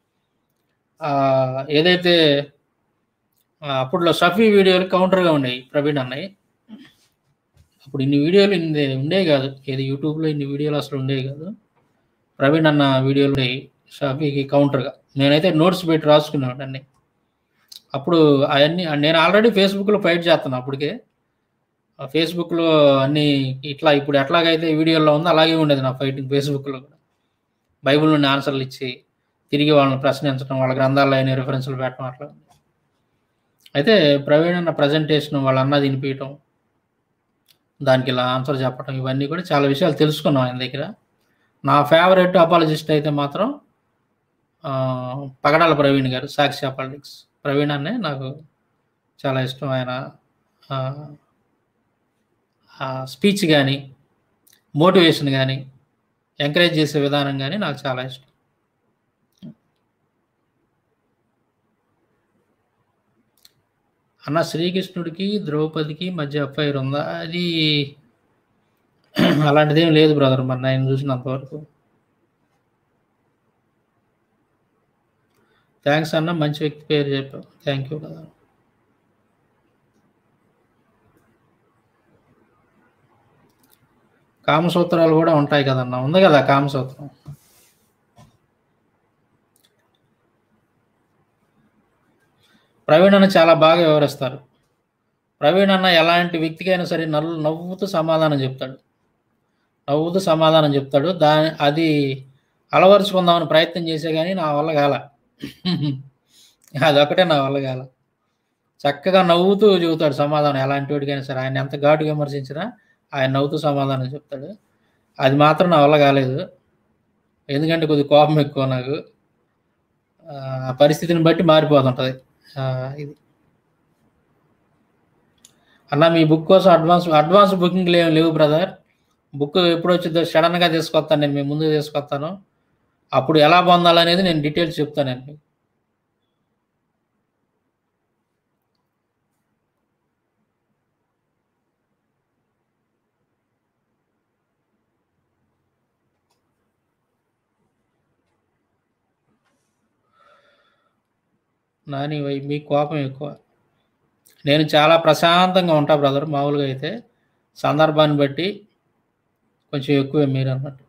ఆహ్, ఏదైతే ఆహ్, అప్పట్లో షఫీ వీడియోలు కౌంటర్‌గా ఉండేయి ప్రవీణ్ అన్నయి. అప్పుడు ఇన్ని వీడియోలు ఇన్ని ఉండేవి గాదు. ఏది యూట్యూబ్‌లో ఇన్ని వీడియోలు అసలు ఉండేవి గాదు. ప్రవీణ్ అన్న వీడియోలు ఉండేయి. షఫీకి కౌంటర్‌గా. నేనైతే నోట్స్ పెట్టి రాసుకునేవాడిని అన్నీ. అప్పుడు అయన్నీ నేను ఆల్రెడీ ఫేస్‌బుక్‌లో ఫైట్ చేస్తున్నా అప్పటికే. ఆ ఫేస్‌బుక్‌లో అన్నీ ఇట్లా ఇప్పుడు ఎట్లాగైతే వీడియోల్లో ఉందో అలాగే ఉండేది నా ఫైటింగ్ ఫేస్‌బుక్‌లో కూడా. బైబిల్ నుండి ఆన్సర్‌లు ఇచ్చి, తిరిగి వాళ్ళని ప్రశ్నించడం, వాళ్ళ గ్రంథాల్లో అయిన రిఫరెన్స్‌లు పెట్టడం అట్లా. అయితే ప్రవీణ్ అన్న ప్రజెంటేషన్ వాళ్ళ అన్న తినిపియటం. దానికి ఇలా ఆన్సర్ చెప్పటం ఇవన్నీ కూడా చాలా విషయాలు తెలుసుకున్నాం ఆయన దగ్గర. నా ఫేవరెట్ అపాలజిస్ట్ అయితే మాత్రం ఆహ్, పగడాల ప్రవీణ్ గారు. సాక్షి అపాలజిక్స్. ప్రవీణ్ అన్నే నాకు చాలా ఇష్టం. ఆయన ఆహ్ ఆ స్పీచ్ గాని, మోటివేషన్ గాని, ఎంకరేజ్ చేసే విధానం గాని నాకు చాలా ఇష్టం. అన్న శ్రీకృష్ణుడికి, ద్రౌపదికి మధ్య అఫైర్ ఉందా? అది అలాంటిదేం లేదు బ్రదర్ మరి నేను చూసినంత వరకు. థాంక్స్ అన్న మంచి వ్యక్తి పేరు చెప్పావు. Thank you brother. కామసూత్రాలు గూడా ఉంటాయి కదన్నా! ఉంది గదా కామసూత్రం. ప్రవీణ్ అన్న చాలా బాగా వివరిస్తారు. ప్రవీణ్ అన్న ఎలాంటి వ్యక్తికైనా సరే నల్ నవ్వుతూ సమాధానం జెప్తాడు. నవ్వుతూ సమాధానం జెప్తాడు. దా అది అలవరుచుకుందామని ప్రయత్నం చేశా గానీ నా వల్ల గాల. అదొక్కటే నా వల్ల గాల. చక్కగా నవ్వుతూ చెబుతాడు సమాధానం ఎలాంటోడికైనా సరే. ఆయన్ని ఎంత ఘాటుగా విమర్శించినా ఆయన నవ్వుతూ సమాధానం చెప్తాడు. అది మాత్రం నా వల్ల కాలేదు. ఎందుకంటే కొద్దిగా కోపం ఎక్కువ నాకు. ఆహ్, ఆ పరిస్థితిని బట్టి మారిపోతుంటది. ఆహ్, ఇది. అన్న మీ బుక్ కోసం అడ్వాన్స్ అడ్వాన్స్ బుకింగ్‌లు ఏమి లేవు బ్రదర్. బుక్ ఎప్పుడొచ్చిద్దో సడెన్‌గా తీసుకొత్తాను నేను మీ ముందుకు తీసుకొత్తాను. అప్పుడు ఎలా పొందాలనేది నేను డీటెయిల్స్ చెప్తానండి. నాని వై మీకు కోపం ఎక్కువ. నేను చాలా ప్రశాంతంగా ఉంటా బ్రదర్ మామూలుగా అయితే. సందర్భాన్ని బట్టి కొంచెం ఎక్కువే మీరన్నట్టు.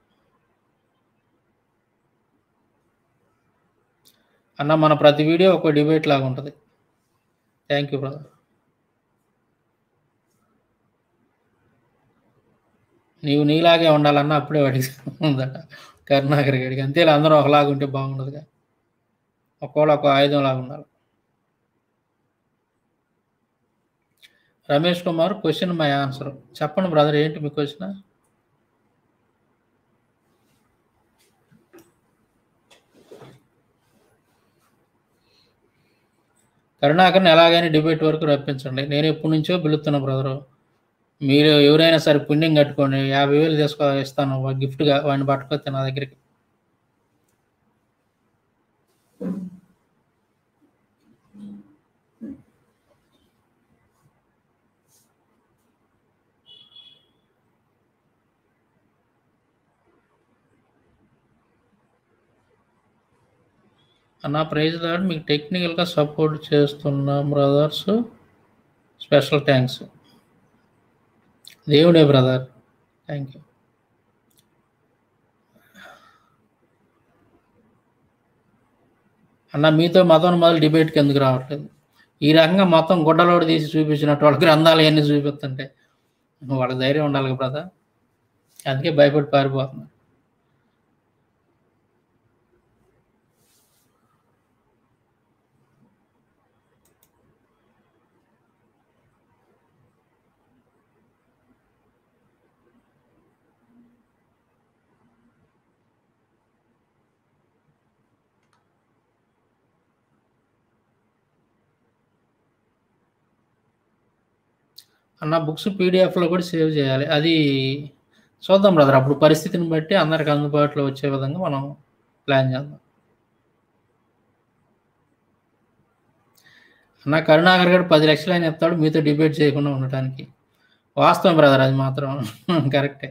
అన్న మన ప్రతి వీడియో ఒక డిబేట్ లాగా ఉంటది. Thank you brother. నీవు నీలాగే ఉండాలన్న అప్పుడే వాడికి ఉందట. కరుణాకర్ గడికి అంతేలే అందరూ ఒకలాగా ఉంటే బాగుండదుగా ఒక్కోళ్ళు ఒక ఆయుధం లాగా ఉండాలి Ramesh Kumar question my answer చెప్పండి బ్రదర్ ఏంటి మీ క్వశ్చన్ కరుణాకర్ని ఎలాగైనా డిబేట్ వరకు రప్పించండి నేను ఎప్పటి నుంచో పిలుస్తున్నా బ్రదరు మీరు ఎవరైనా సరే పుణ్యం కట్టుకోండి యాభై వేలు తీసుకో ఇస్తాను వా- గిఫ్ట్గా వాడిని పట్టుకొస్తే నా దగ్గరికి అన్న ప్రైజ్ లాడ్ మీకు టెక్నికల్గా సపోర్ట్ చేస్తున్న బ్రదర్స్ స్పెషల్ థ్యాంక్స్ దేవుడే బ్రదర్ థ్యాంక్ యూ అన్న మీతో మతం మొదలు డిబేట్కి ఎందుకు రావట్లేదు ఈ రకంగా మొత్తం గుడ్డలోడు తీసి చూపించినట్టు వాళ్ళ గ్రంథాలు ఇవన్నీ చూపిస్తుంటే వాళ్ళకి ధైర్యం ఉండాలి బ్రదర్ అందుకే భయపడి పారిపోతున్నారు అన్న బుక్స్ పీడిఎఫ్లో కూడా సేవ్ చేయాలి అది చూద్దాం బ్రదర్ అప్పుడు పరిస్థితిని బట్టి అందరికి అందుబాటులో వచ్చే విధంగా మనం ప్లాన్ చేద్దాం అన్న కరుణాకర్ గారు పది లక్షలు ఆయన చెప్తాడు మీతో డిబేట్ చేయకుండా ఉండటానికి వాస్తవం బ్రదర్ అది మాత్రం కరెక్టే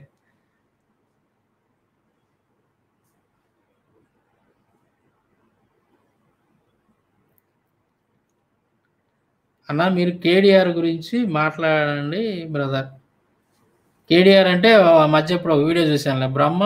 అన్న మీరు కేడిఆర్ గురించి మాట్లాడండి బ్రదర్ కేడిఆర్ అంటే ఆ మధ్య ఇప్పుడు ఒక వీడియో చూశానులే బ్రహ్మ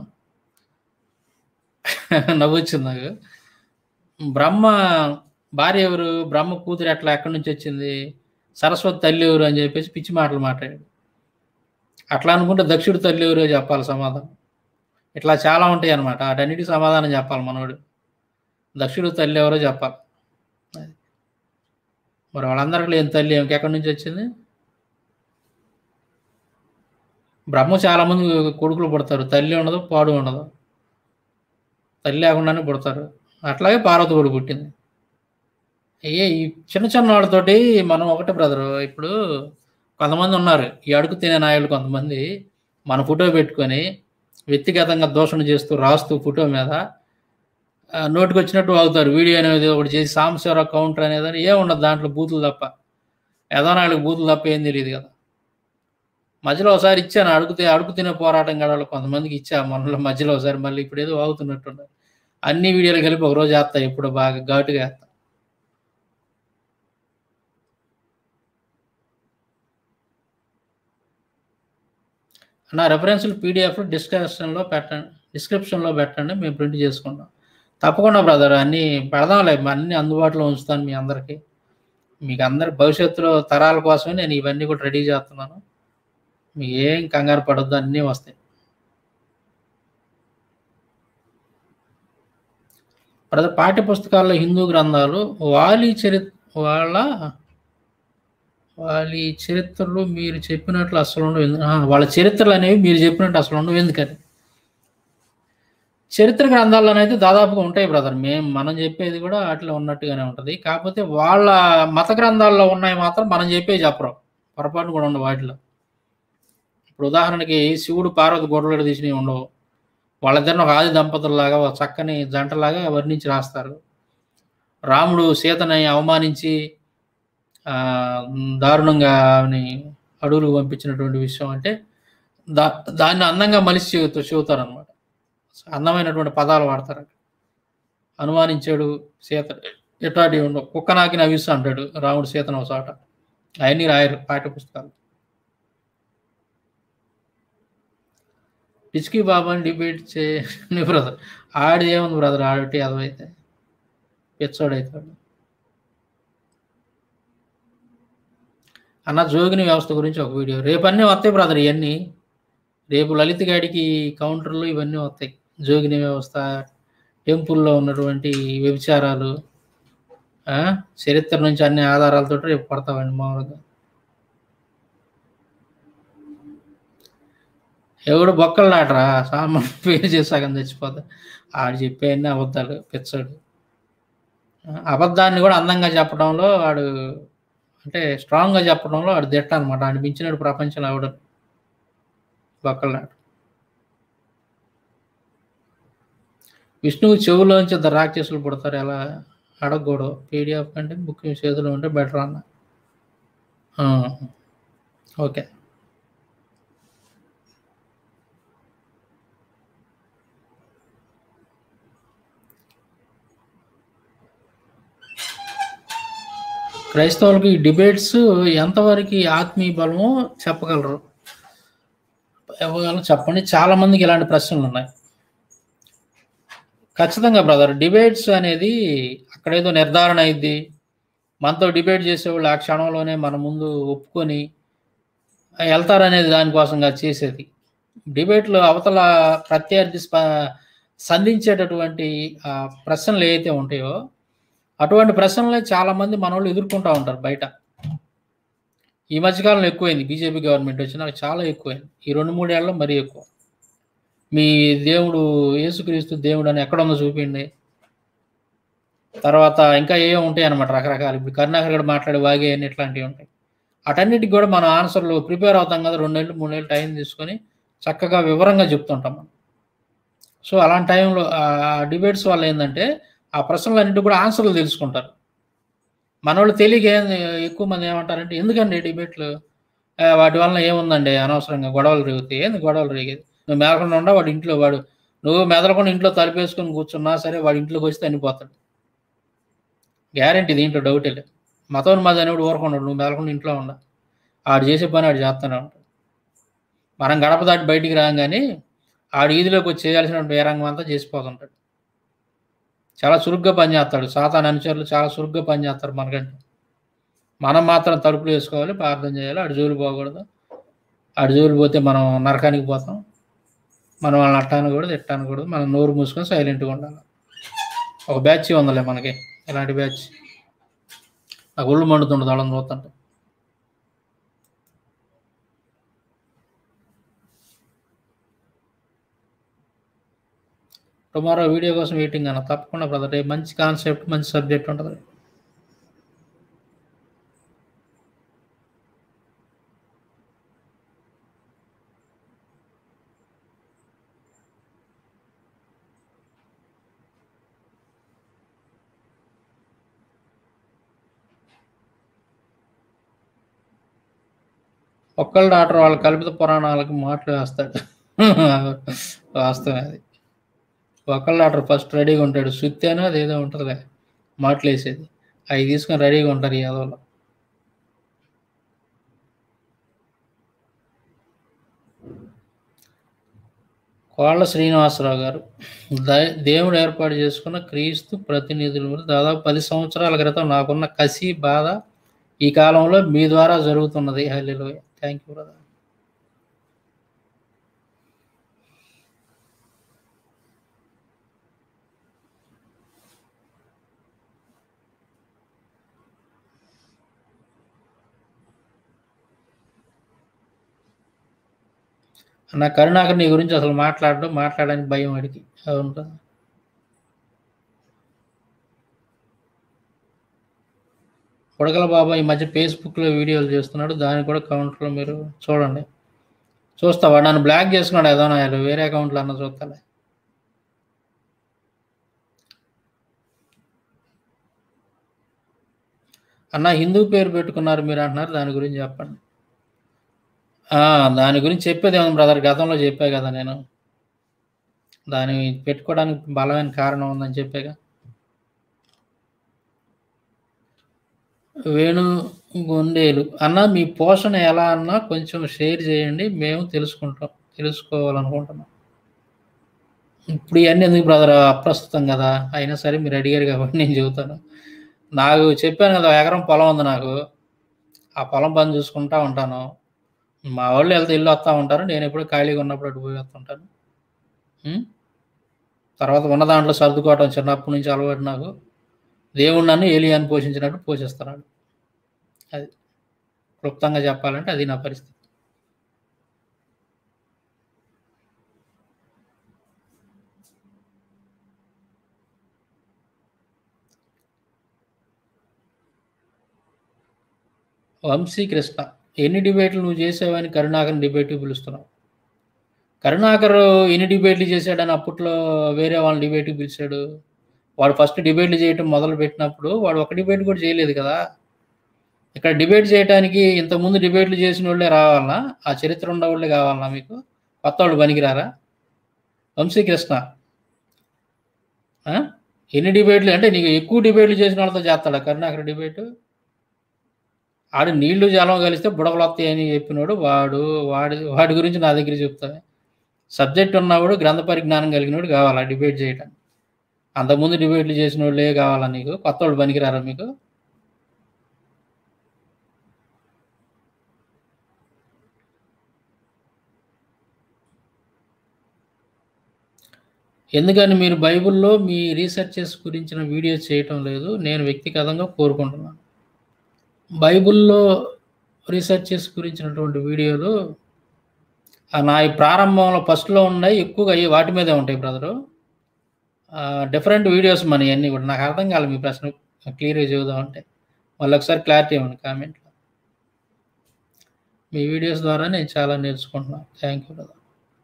నవ్వొచ్చింది నాకు బ్రహ్మ భార్య ఎవరు బ్రహ్మ కూతురు ఎట్లా ఎక్కడి నుంచి వచ్చింది సరస్వతి తల్లి ఎవరు అని చెప్పేసి పిచ్చి మాటలు మాట్లాడాడు అట్లా అనుకుంటే దక్షుడు తల్లి ఎవరో చెప్పాలి సమాధానం ఇట్లా చాలా ఉంటాయి అన్నమాట వాటన్నిటికి సమాధానం చెప్పాలి మనోడు దక్షుడు తల్లి ఎవరో చెప్పాలి అది. మరి వాళ్ళందరికీ లేని తల్లి ఇంకెక్కడి నుంచి వచ్చింది బ్రహ్మ చాలా మంది కొడుకులు పుడతారు తల్లి ఉండదు పాడు ఉండదు తల్లి లేకుండానే పుడతారు అట్లాగే పార్వతి కూడా పుట్టింది ఏ ఈ చిన్న చిన్న వాళ్ళతోటి మనం ఒకటే బ్రదర్ ఇప్పుడు కొంతమంది ఉన్నారు ఈ అడుగు తినే నాయకులు కొంతమంది మన ఫోటో పెట్టుకొని వ్యక్తిగతంగా దోషణ చేస్తూ రాస్తూ ఫోటో మీద ఆ, నోటికి వచ్చినట్టు అవుతారు వీడియో అనేది ఒకటి చేసి సాంబశివరావు కౌంటర్ అనేది ఏం ఉండదు దాంట్లో బూతులు తప్ప ఏదో నాలుగు బూతులు తప్ప ఏం తెలియదు కదా మధ్యలో ఒకసారి ఇచ్చాను అడుగుతే అడుగు తినే పోరాటం గడవలు కొంతమందికి ఇచ్చా మనలో మధ్యలో ఒకసారి మళ్ళీ ఇప్పుడు ఏదో అవుతున్నట్టున్నారు అన్ని వీడియోలు కలిపి ఒక రోజు వేస్తా ఇప్పుడు బాగా ఘాటుగా వేస్తా నా రెఫరెన్స్లు పీడిఎఫ్ డిస్క్రిప్షన్లో పెట్టండి డిస్క్రిప్షన్లో పెట్టండి మేము ప్రింట్ చేసుకుంటాం తప్పకుండా బ్రదర్ అన్నీ పెడదాంలే అన్నీ అందుబాటులో ఉంచుతాను మీ అందరికీ మీకు అందరి భవిష్యత్తులో తరాల కోసమే నేను ఇవన్నీ కూడా రెడీ చేస్తున్నాను మీ ఏం కంగారు పడొద్దు అన్నీ వస్తాయి బ్రదర్ పాఠ్య పుస్తకాల్లో హిందూ గ్రంథాలు వాలి చరిత్ర వాళ్ళ వాళ్ళ చరిత్రలు మీరు చెప్పినట్లు అసలు ఉండవు ఎందు- ఆ, వాళ్ళ చరిత్రలు అనేవి మీరు చెప్పినట్టు అసలు ఉండవు ఎందుకని చరిత్ర గ్రంథాల్లోనైతే దాదాపుగా ఉంటాయి బ్రదర్ మేము మనం చెప్పేది కూడా వాటిలో ఉన్నట్టుగానే ఉంటుంది కాకపోతే వాళ్ళ మత గ్రంథాల్లో ఉన్నాయి మాత్రం మనం చెప్పేది చెప్పరు పొరపాటు కూడా ఉండవు వాటిలో ఇప్పుడు ఉదాహరణకి శివుడు పార్వతి గొడవలు తీసినవి ఉండవు వాళ్ళిద్దరిని ఒక ఆది దంపతుల్లాగా ఒక చక్కని జంటలాగా వర్ణించి రాస్తారు రాముడు సీతని అవమానించి ఆ, దారుణంగా ఆమెని అడవులకు పంపించినటువంటి విషయం అంటే దా దాన్ని అందంగా మలిసి చెబుతూ చెబుతారు అనమాట అందమైనటువంటి పదాలు వాడతారు అక్కడ అనుమానించాడు సీత ఎటాటి ఉండవు కుక్క నాకి నవ్విస్తూ అంటాడు రాముడు సీతను ఒక చోట అవన్నీ రాయరు పాఠ్య పుస్తకాలు పిచ్కి బాబాని డిబేట్ చే బ్రదర్ ఆడి ఏముంది బ్రదర్ ఆడటి అదైతే పిచ్చోడైతాడు అన్న జోగిని వ్యవస్థ గురించి ఒక వీడియో రేపు అన్నీ వస్తాయి బ్రదర్ ఇవన్నీ రేపు లలిత్ గాడికి కౌంటర్లు ఇవన్నీ వస్తాయి జోగిని వ్యవస్థ టెంపుల్లో ఉన్నటువంటి వ్యభిచారాలు ఆ, చరిత్ర నుంచి అన్ని ఆధారాలతో రేపు పడతామండి మామూలుగా ఎవడు బొక్కలు నాటరా సామాన్ పేరు చేసాక చచ్చిపోతా ఆడు చెప్పే అన్ని అబద్ధాలు పిచ్చాడు ఆ, అబద్ధాన్ని కూడా అందంగా చెప్పడంలో వాడు అంటే స్ట్రాంగ్గా చెప్పడంలో వాడు దిట్ట అనమాట ఆడు మించినడు ప్రపంచంలో ఎవడు బొక్కలు నాట విష్ణువు చెవులోంచి ఇద్దరు రాక్షసులు పుడతారు ఎలా అడగకూడదు పీడిఎఫ్ కంటే బుక్ చేతిలో ఉంటే బెటర్ అన్న ఆ, ఓకే క్రైస్తవులకి ఈ డిబేట్స్ ఎంతవరకు ఆత్మీయ బలమో చెప్పగలరు ఇవ్వగలరు చెప్పండి చాలా మందికి ఇలాంటి ప్రశ్నలు ఉన్నాయి ఖచ్చితంగా బ్రదర్ డిబేట్స్ అనేది అక్కడేదో నిర్ధారణ అయింది మనతో డిబేట్ చేసేవాళ్ళు ఆ క్షణంలోనే మన ముందు ఒప్పుకొని వెళ్తారనేది దానికోసంగా చేసేది డిబేట్లో అవతల ప్రత్యర్థి స్ప సంధించేటటువంటి ఆ ప్రశ్నలు ఏవైతే ఉంటాయో అటువంటి ప్రశ్నలే చాలా మంది మన వాళ్ళు ఎదుర్కొంటూ ఉంటారు బయట ఈ మధ్యకాలంలో ఎక్కువైంది బీజేపీ గవర్నమెంట్ వచ్చినాక చాలా ఎక్కువైంది ఈ రెండు మూడేళ్ళలో మరీ ఎక్కువ మీ దేవుడు యేసుక్రీస్తు దేవుడు అని ఎక్కడ ఉందో చూపిండి తర్వాత ఇంకా ఏవో ఉంటాయి అనమాట రకరకాలు ఇప్పుడు కరుణాకర్ గడ మాట్లాడే వాగే అని ఇట్లాంటివి ఉంటాయి అటన్నిటికి కూడా మనం ఆన్సర్లు ప్రిపేర్ అవుతాం కదా రెండు నెలలు మూడు నెలలు టైం తీసుకొని చక్కగా వివరంగా చెప్తుంటాం మనం సో అలాంటి టైంలో ఆ డిబేట్స్ వల్ల ఏంటంటే ఆ ప్రశ్నలన్నింటి కూడా ఆన్సర్లు తెలుసుకుంటారు మనోళ్ళు తెలియక ఏం ఎక్కువ మంది ఏమంటారంటే ఎందుకండి డిబేట్లు ఆ, వాటి వలన ఏముందండి అనవసరంగా గొడవలు రేగుతాయి ఏంది గొడవలు రేగేది నువ్వు మెదలకుండా ఉండా వాడు ఇంట్లో వాడు నువ్వు మెదలకుండా ఇంట్లో తలుపేసుకొని కూర్చున్నా సరే వాడు ఇంట్లోకి వచ్చి చనిపోతాడు గ్యారంటీ దీంట్లో డౌటే లేదు మతం మాది అనేవాడు ఊరకుండా నువ్వు మెదలకుండా ఇంట్లో ఉండ ఆడు చేసే పని ఆడు చేస్తూనే ఉంటాడు మనం గడప దాటి బయటికి రాగానే ఆడు ఈదిలోకి వచ్చి చేయాల్సిన బేరంగం అంతా చేసిపోతుంటాడు చాలా చురుగ్గా పనిచేస్తాడు సాతాన్ అనుచరులు చాలా చురుగ్గా పనిచేస్తారు మనకంటే మనం మాత్రం తలుపులు వేసుకోవాలి ప్రార్థన చేయాలి అటు జోలు పోకూడదు అటు జోలు పోతే మనం నరకానికి పోతాం మనం వాళ్ళని అట్టాను కూడా తిట్టాను కూడా మనం నోరు మూసుకొని సైలెంట్గా ఉండాలి ఒక బ్యాచ్ ఉందిలే మనకి ఇలాంటి బ్యాచ్ నాకు ఒళ్ళు మండుతుండదు వాళ్ళని చూస్తుంటే టుమారో వీడియో కోసం వెయిటింగ్ అన్న తప్పకుండా బ్రదర్ రేపు మంచి కాన్సెప్ట్ మంచి సబ్జెక్ట్ ఉంటుంది ఒక్కళ్ళ డాక్టర్ వాళ్ళ కల్పిత పురాణాలకు మాటలు వేస్తాడు వాస్తవం అది ఒకళ్ళ డాక్టర్ ఫస్ట్ రెడీగా ఉంటాడు సుత్తేనో అదేదో ఉంటుందిలే మాటలు వేసేది అవి తీసుకొని రెడీగా ఉంటారు ఈ యాదవులు కోళ్ళ శ్రీనివాసరావు గారు ద- దేవుడు ఏర్పాటు చేసుకున్న క్రీస్తు ప్రతినిధులు దాదాపు పది సంవత్సరాల క్రితం నాకున్న కసి బాధ ఈ కాలంలో మీ ద్వారా జరుగుతున్నది హల్లిలో థ్యాంక్ యూ బ్రదర్ నా కరుణాకర్ నీ గురించి అసలు మాట్లాడడం మాట్లాడడానికి భయం వాడికి అవును కదా కొడకల బాబా ఈ మధ్య ఫేస్బుక్లో వీడియోలు చేస్తున్నాడు దాన్ని కూడా కౌంటర్లో మీరు చూడండి చూస్తా వాడు నన్ను బ్లాక్ చేసుకున్నాడు ఏదో నా వేరే అకౌంట్లో అన్న చూస్తాలే అన్న హిందూ పేరు పెట్టుకున్నారు మీరు అంటున్నారు దాని గురించి చెప్పండి ఆ, దాని గురించి చెప్పేది ఏమన్నా బ్రదర్ గతంలో చెప్పా కదా నేను దాని పెట్టుకోవడానికి బలమైన కారణం ఉందని చెప్పాగా వేణు గుండేలు అన్న మీ పోషణ ఎలా అన్నా కొంచెం షేర్ చేయండి మేము తెలుసుకుంటాం తెలుసుకోవాలనుకుంటున్నాం ఇప్పుడు ఇవన్నీ ఎందుకు బ్రదర్ అప్రస్తుతం కదా అయినా సరే మీరు అడిగారు కాబట్టి నేను చెబుతాను నాకు చెప్పాను కదా ఎకరం పొలం ఉంది నాకు ఆ పొలం పని చూసుకుంటా ఉంటాను మా వాళ్ళు వెళ్తే ఇల్లు వస్తూ ఉంటారు నేను ఎప్పుడు ఖాళీగా ఉన్నప్పుడు అటు పోయి వస్తుంటాను ఉం? తర్వాత ఉన్న దాంట్లో సర్దుకోవటం చిన్నప్పటి నుంచి అలవాటు నాకు దేవుడు నన్ను ఏలియాన్ని పోషించినట్టు పోషిస్తున్నాడు అది క్లుప్తంగా చెప్పాలంటే అది నా పరిస్థితి వంశీ కృష్ణ ఎన్ని డిబేట్లు నువ్వు చేసావని కరుణాకర్ డిబేట్ పిలుస్తున్నావు కరుణాకర్ ఎన్ని డిబేట్లు చేశాడని అప్పట్లో వేరే వాళ్ళని డిబేట్కి పిలిచాడు వాడు ఫస్ట్ డిబేట్లు చేయటం మొదలు పెట్టినప్పుడు వాడు ఒక డిబేట్ కూడా చేయలేదు కదా ఇక్కడ డిబేట్ చేయడానికి ఇంతకుముందు డిబేట్లు చేసిన వాళ్ళే రావాలనా ఆ చరిత్ర ఉన్న వాళ్ళే కావాలనా మీకు కొత్త వాళ్ళు పనికిరారా వంశీకృష్ణ ఆ? ఎన్ని డిబేట్లు అంటే నీకు ఎక్కువ డిబేట్లు చేసిన వాళ్ళతో చేస్తాడా కరుణాకర్ డిబేటు ఆడు నీళ్లు జలం కలిస్తే బుడగలు వస్తాయి అని చెప్పినోడు వాడు వాడి వాడి గురించి నా దగ్గర చెప్తాను సబ్జెక్ట్ ఉన్నవాడు గ్రంథ పరిజ్ఞానం కలిగినోడు కావాలా డిబేట్ చేయడానికి అంతకుముందు డిబేట్లు చేసిన వాళ్ళే కావాలా నీకు కొత్త వాళ్ళు పనికిరారా మీకు ఎందుకని మీరు బైబిల్లో మీ రీసెర్చెస్ గురించిన వీడియోస్ చేయటం లేదు నేను వ్యక్తిగతంగా కోరుకుంటున్నాను బైబిల్లో రీసెర్చెస్ గురించినటువంటి వీడియోలు ఆ నా ఈ ప్రారంభంలో ఫస్ట్లో ఉన్నాయి ఎక్కువగా అయ్యి వాటి మీదే ఉంటాయి బ్రదరు డిఫరెంట్ వీడియోస్ మన అన్నీ కూడా నాకు అర్థం కాలేదు మీ ప్రశ్న క్లియర్గా చెబుదాం అంటే మళ్ళీ ఒకసారి క్లారిటీ ఇవ్వండి కామెంట్లో మీ వీడియోస్ ద్వారా నేను చాలా నేర్చుకుంటున్నాను thank you brother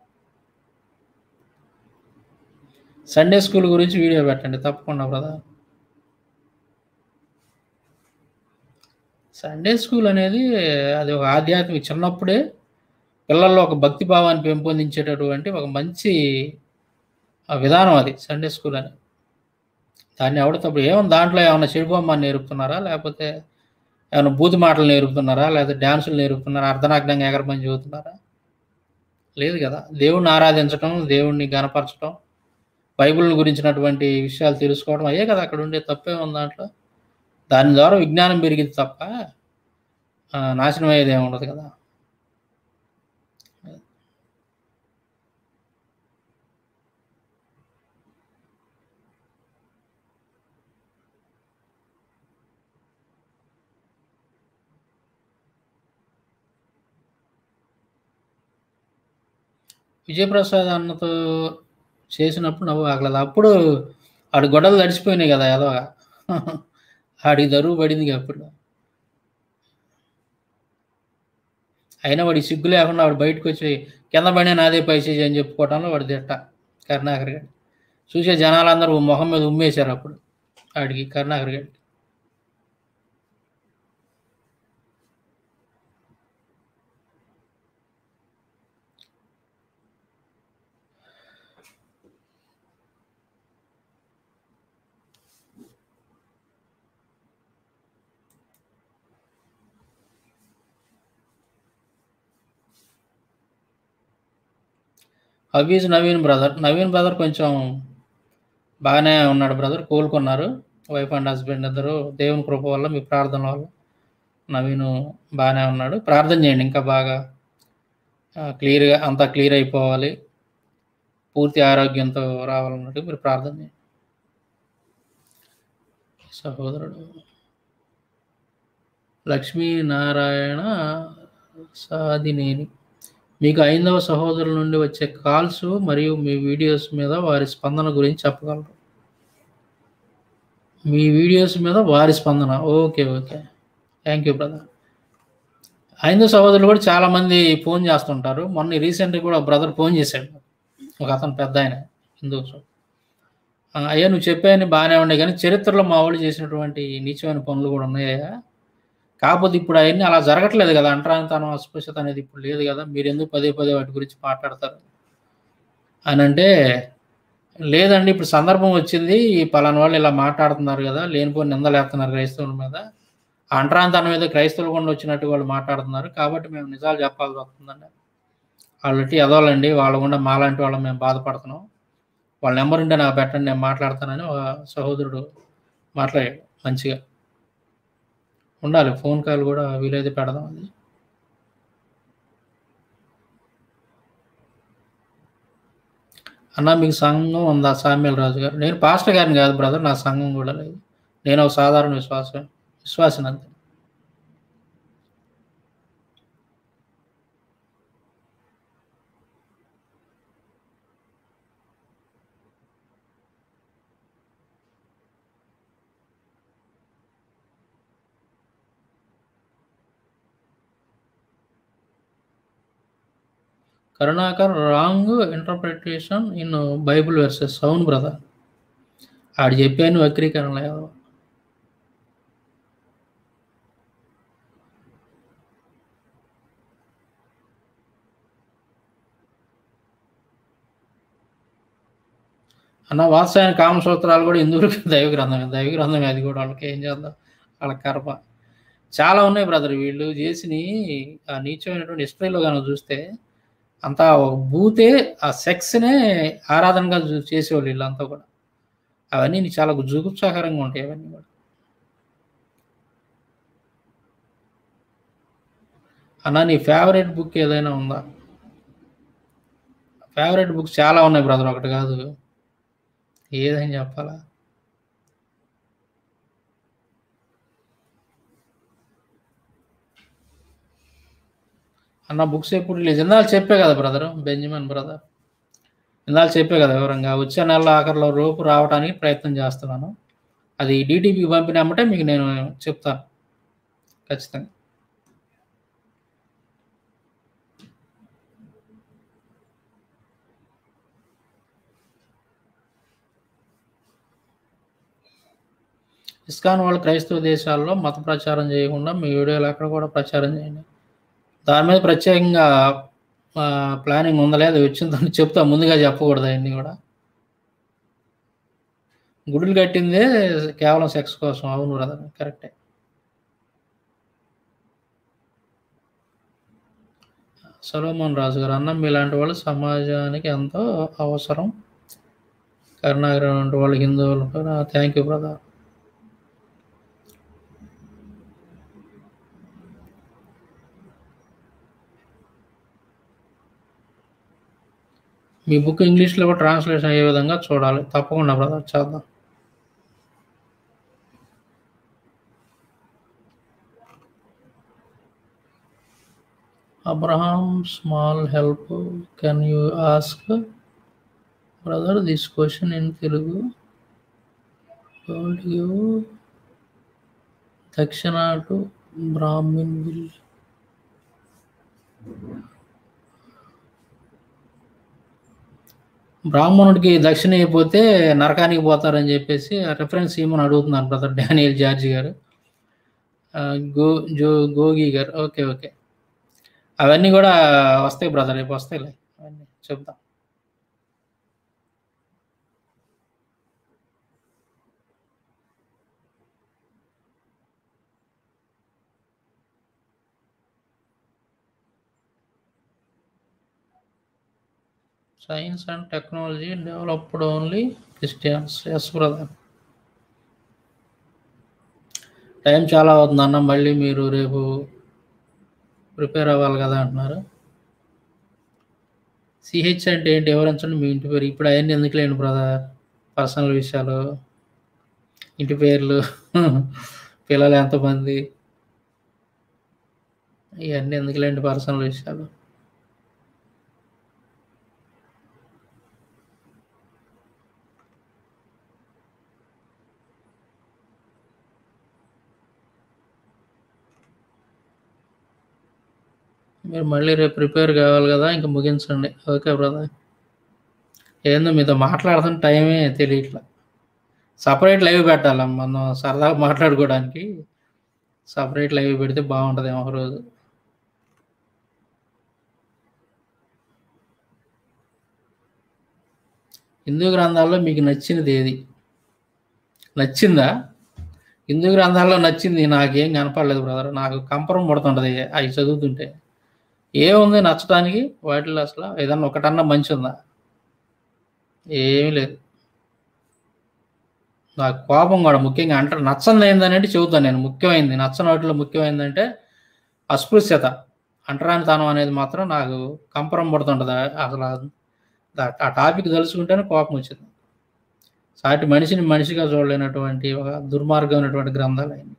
Sunday school గురించి వీడియో పెట్టండి తప్పకుండా బ్రదర్ సండే స్కూల్ అనేది అది ఒక ఆధ్యాత్మిక చిన్నప్పుడే పిల్లల్లో ఒక భక్తి భావాన్ని పెంపొందించేటటువంటి ఒక మంచి ఆ విధానం అది సండే స్కూల్ అని దాన్ని ఎవడతప్పుడు ఏమన్నా దాంట్లో ఏమన్నా చెడిపోమ్మని నేర్పుతున్నారా లేకపోతే ఏమైనా బూతి మాటలు నేర్పుతున్నారా లేకపోతే డ్యాన్సులు నేర్పుతున్నారా అర్ధనాగ్నంగా ఎగరమని చెబుతున్నారా లేదు కదా దేవుణ్ణి ఆరాధించడం దేవుణ్ణి గనపరచడం బైబిల్ గురించినటువంటి విషయాలు తెలుసుకోవడం అయ్యే కదా అక్కడ ఉండే తప్పే ఉంది దాంట్లో దాని ద్వారా విజ్ఞానం పెరిగింది తప్ప ఆ, నాశనం అయ్యేది ఏమి ఉండదు కదా విజయప్రసాద్ అన్నతో చేసినప్పుడు నవ్వు ఆగలేదు అప్పుడు ఆడి గొడవలు తడిచిపోయినాయి కదా ఏదో ఆడికి దరువు పడింది ఇక అప్పుడు అయినా వాడి సిగ్గు లేకుండా వాడు బయటకు వచ్చి కింద పడిన నాదే పైసేజ్ అని చెప్పుకోవటంలో వాడు తిట్ట కరుణాకర్ గారు చూసే జనాలందరూ మొహం మీద ఉమ్మేశారు అప్పుడు ఆడికి కరుణాకర్ గారికి హబీజ్ నవీన్ బ్రదర్ నవీన్ బ్రదర్ కొంచెం బాగానే ఉన్నాడు బ్రదర్ కోలుకున్నారు వైఫ్ అండ్ హస్బెండ్ ఇద్దరు దేవుని కృప వల్ల మీ ప్రార్థన వల్ల నవీన్ బాగానే ఉన్నాడు ప్రార్థన చేయండి ఇంకా బాగా క్లియర్గా అంతా క్లియర్ అయిపోవాలి పూర్తి ఆరోగ్యంతో రావాలన్నట్టు మీరు ప్రార్థన చేయండి సహోదరుడు లక్ష్మీనారాయణ సాదినేని మీకు ఐదవ సహోదరుల నుండి వచ్చే కాల్స్ మరియు మీ వీడియోస్ మీద వారి స్పందన గురించి చెప్పగలరు మీ వీడియోస్ మీద వారి స్పందన okay okay thank you brother ఐదో సహోదరులు కూడా చాలామంది ఫోన్ చేస్తుంటారు మొన్న రీసెంట్గా కూడా బ్రదర్ ఫోన్ చేశాడు ఒక అతను పెద్ద ఆయన హిందూ ఆ, అయ్యా నువ్వు చెప్పాయని బాగానే ఉండే కానీ చరిత్రలో మా వాళ్ళు చేసినటువంటి నీచమైన పనులు కూడా ఉన్నాయా కాకపోతే ఇప్పుడు అవన్నీ అలా జరగట్లేదు కదా అంటరానితనం అస్పృశ్యత అనేది ఇప్పుడు లేదు కదా మీరు ఎందుకు పదే పదే వాటి గురించి మాట్లాడతారు అని అంటే లేదండి ఇప్పుడు సందర్భం వచ్చింది ఈ పలానా వాళ్ళు ఇలా మాట్లాడుతున్నారు కదా లేనిపోని నిందలేస్తున్నారు క్రైస్తవుల మీద ఆ అంటరానితనం మీద క్రైస్తవులు కూడా వచ్చినట్టు వాళ్ళు మాట్లాడుతున్నారు కాబట్టి మేము నిజాలు చెప్పాల్సి వస్తుందండి వాళ్ళకి ఎదవాలండి వాళ్ళ గుండా మాలాంటి వాళ్ళం మేము బాధపడుతున్నాం వాళ్ళ నెంబర్ ఉంటే నాకు పెట్టండి నేను మాట్లాడతానని ఒక సహోదరుడు మాట్లాడాడు మంచిగా ఉండాలి ఫోన్ కాల్ కూడా వీలైతే పెడదాం అది అన్న మీకు సంఘం ఉందా సామ్యాల రాజు గారు నేను పాస్టర్ గారిని కాదు బ్రదర్ నా సంఘం కూడా లేదు నేను ఒక సాధారణ విశ్వాసం విశ్వాసం అంతే Karunakar wrong interpretation in Bible verses అవును బ్రదర్ ఆడు చెప్పాను వక్రీకరణ లేదు అన్న వాత్సాయన కామసూత్రాలు కూడా ఇందుకు దైవ గ్రంథమే దైవ గ్రంథమే అది కూడా వాళ్ళకి ఏం చేద్దాం వాళ్ళ కర్మ చాలా ఉన్నాయి బ్రదర్ వీళ్ళు చేసిన ఆ నీచమైనటువంటి హిస్టరీలో కనుక చూస్తే అంతా ఒక భూతే ఆ సెక్స్నే ఆరాధనగా చూ- చేసేవాళ్ళు వీళ్ళంతా కూడా అవన్నీ నీ చాలా జుగుప్సాకరంగా ఉంటాయి అవన్నీ కూడా అన్న నీ ఫేవరెట్ బుక్ ఏదైనా ఉందా ఫేవరెట్ బుక్స్ చాలా ఉన్నాయి బ్రదర్ ఒకటి కాదు ఏదని చెప్పాలా అన్న బుక్స్ ఎప్పుడు రిలీజ్ ఇందాలు చెప్పే కదా బ్రదర్ బెంజమిన్ బ్రదర్ ఇందాలు చెప్పే కదా వివరంగా వచ్చే నెల ఆఖరిలో రూపు రావడానికి ప్రయత్నం చేస్తున్నాను అది డీటీపీకి పంపినామంటే మీకు నేను చెప్తాను ఖచ్చితంగా ఇస్కాన్ వాళ్ళు క్రైస్తవ దేశాల్లో మత ప్రచారం చేయకుండా మీ వీడియోలు అక్కడ కూడా ప్రచారం చేయండి దాని మీద ప్రత్యేకంగా ఆ, ప్లానింగ్ ఉందా లేదా వచ్చిందని చెప్తా ముందుగా చెప్పకూడదు అవన్నీ కూడా గుడులు కట్టిందే కేవలం సెక్స్ కోసం అవును బ్రదర్ కరెక్టే సలోమోన్ రాజు గారు అన్నం మీలాంటి వాళ్ళు సమాజానికి ఎంతో అవసరం కరుణాకర్ లాంటి వాళ్ళు హిందువులు థ్యాంక్ యూ బ్రదర్ మీ బుక్ ఇంగ్లీష్లో కూడా ట్రాన్స్లేషన్ అయ్యే విధంగా చూడాలి తప్పకుండా బ్రదర్ చేద్దాం Abraham small help can you ask brother this question in Telugu don't give dakshina to Brahmin will బ్రాహ్మణుడికి దక్షిణ అయిపోతే నరకానికి పోతారని చెప్పేసి రెఫరెన్స్ ఏమని అడుగుతున్నారు బ్రదర్ డానియల్ జార్జి గారు ఆ, గో జో గోగి గారు ఓకే ఓకే అవన్నీ కూడా వస్తాయి బ్రదర్ రేపు వస్తాయిలే అవన్నీ చెప్తాం science and technology developed only Christians yes brother time చాలా అవుతుంది అన్న మళ్ళీ మీరు రేపు ప్రిపేర్ అవ్వాలి కదా అంటున్నారు సిహెచ్ అంటే ఏంటి వివరించండి మీ ఇంటి పేరు ఇప్పుడు అవన్నీ ఎందుకు లేండి బ్రదర్ పర్సనల్ విషయాలు ఇంటి పేర్లు పిల్లలు ఎంతమంది ఇవన్నీ ఎందుకు లేండి పర్సనల్ విషయాలు మీరు మళ్ళీ రేపు ప్రిపేర్ కావాలి కదా ఇంకా ముగించండి ఓకే బ్రదర్ ఏందో మీతో మాట్లాడుతున్న టైమే తెలియట్లా సపరేట్ లైవ్ పెట్టాలి మనం సరదాగా మాట్లాడుకోవడానికి సపరేట్ లైవ్ పెడితే బాగుంటుంది ఒక రోజు హిందూ గ్రంథాల్లో మీకు నచ్చినది ఏది నచ్చిందా హిందూ గ్రంథాల్లో నచ్చింది నాకేం కనపడలేదు బ్రదర్ నాకు కంపరం పడుతుంటది అవి చదువుతుంటే ఏముంది నచ్చడానికి వాటిలో అసలు ఏదన్నా ఒకటన్నా మంచి ఉందా ఏమీ లేదు నాకు కోపం కూడా ముఖ్యంగా అంటారు నచ్చంది ఏందనంటే చెబుతాను నేను ముఖ్యమైనది నచ్చని వాటిలో ముఖ్యమైనదంటే అస్పృశ్యత అంటరానితనం అనేది మాత్రం నాకు కంపరం పడుతుంటుంది అసలు దా- ఆ టాపిక్ తలుచుకుంటేనే కోపం వచ్చింది సాటి మనిషిని మనిషిగా చూడలేనటువంటి ఒక దుర్మార్గమైనటువంటి గ్రంథాలు అయినవి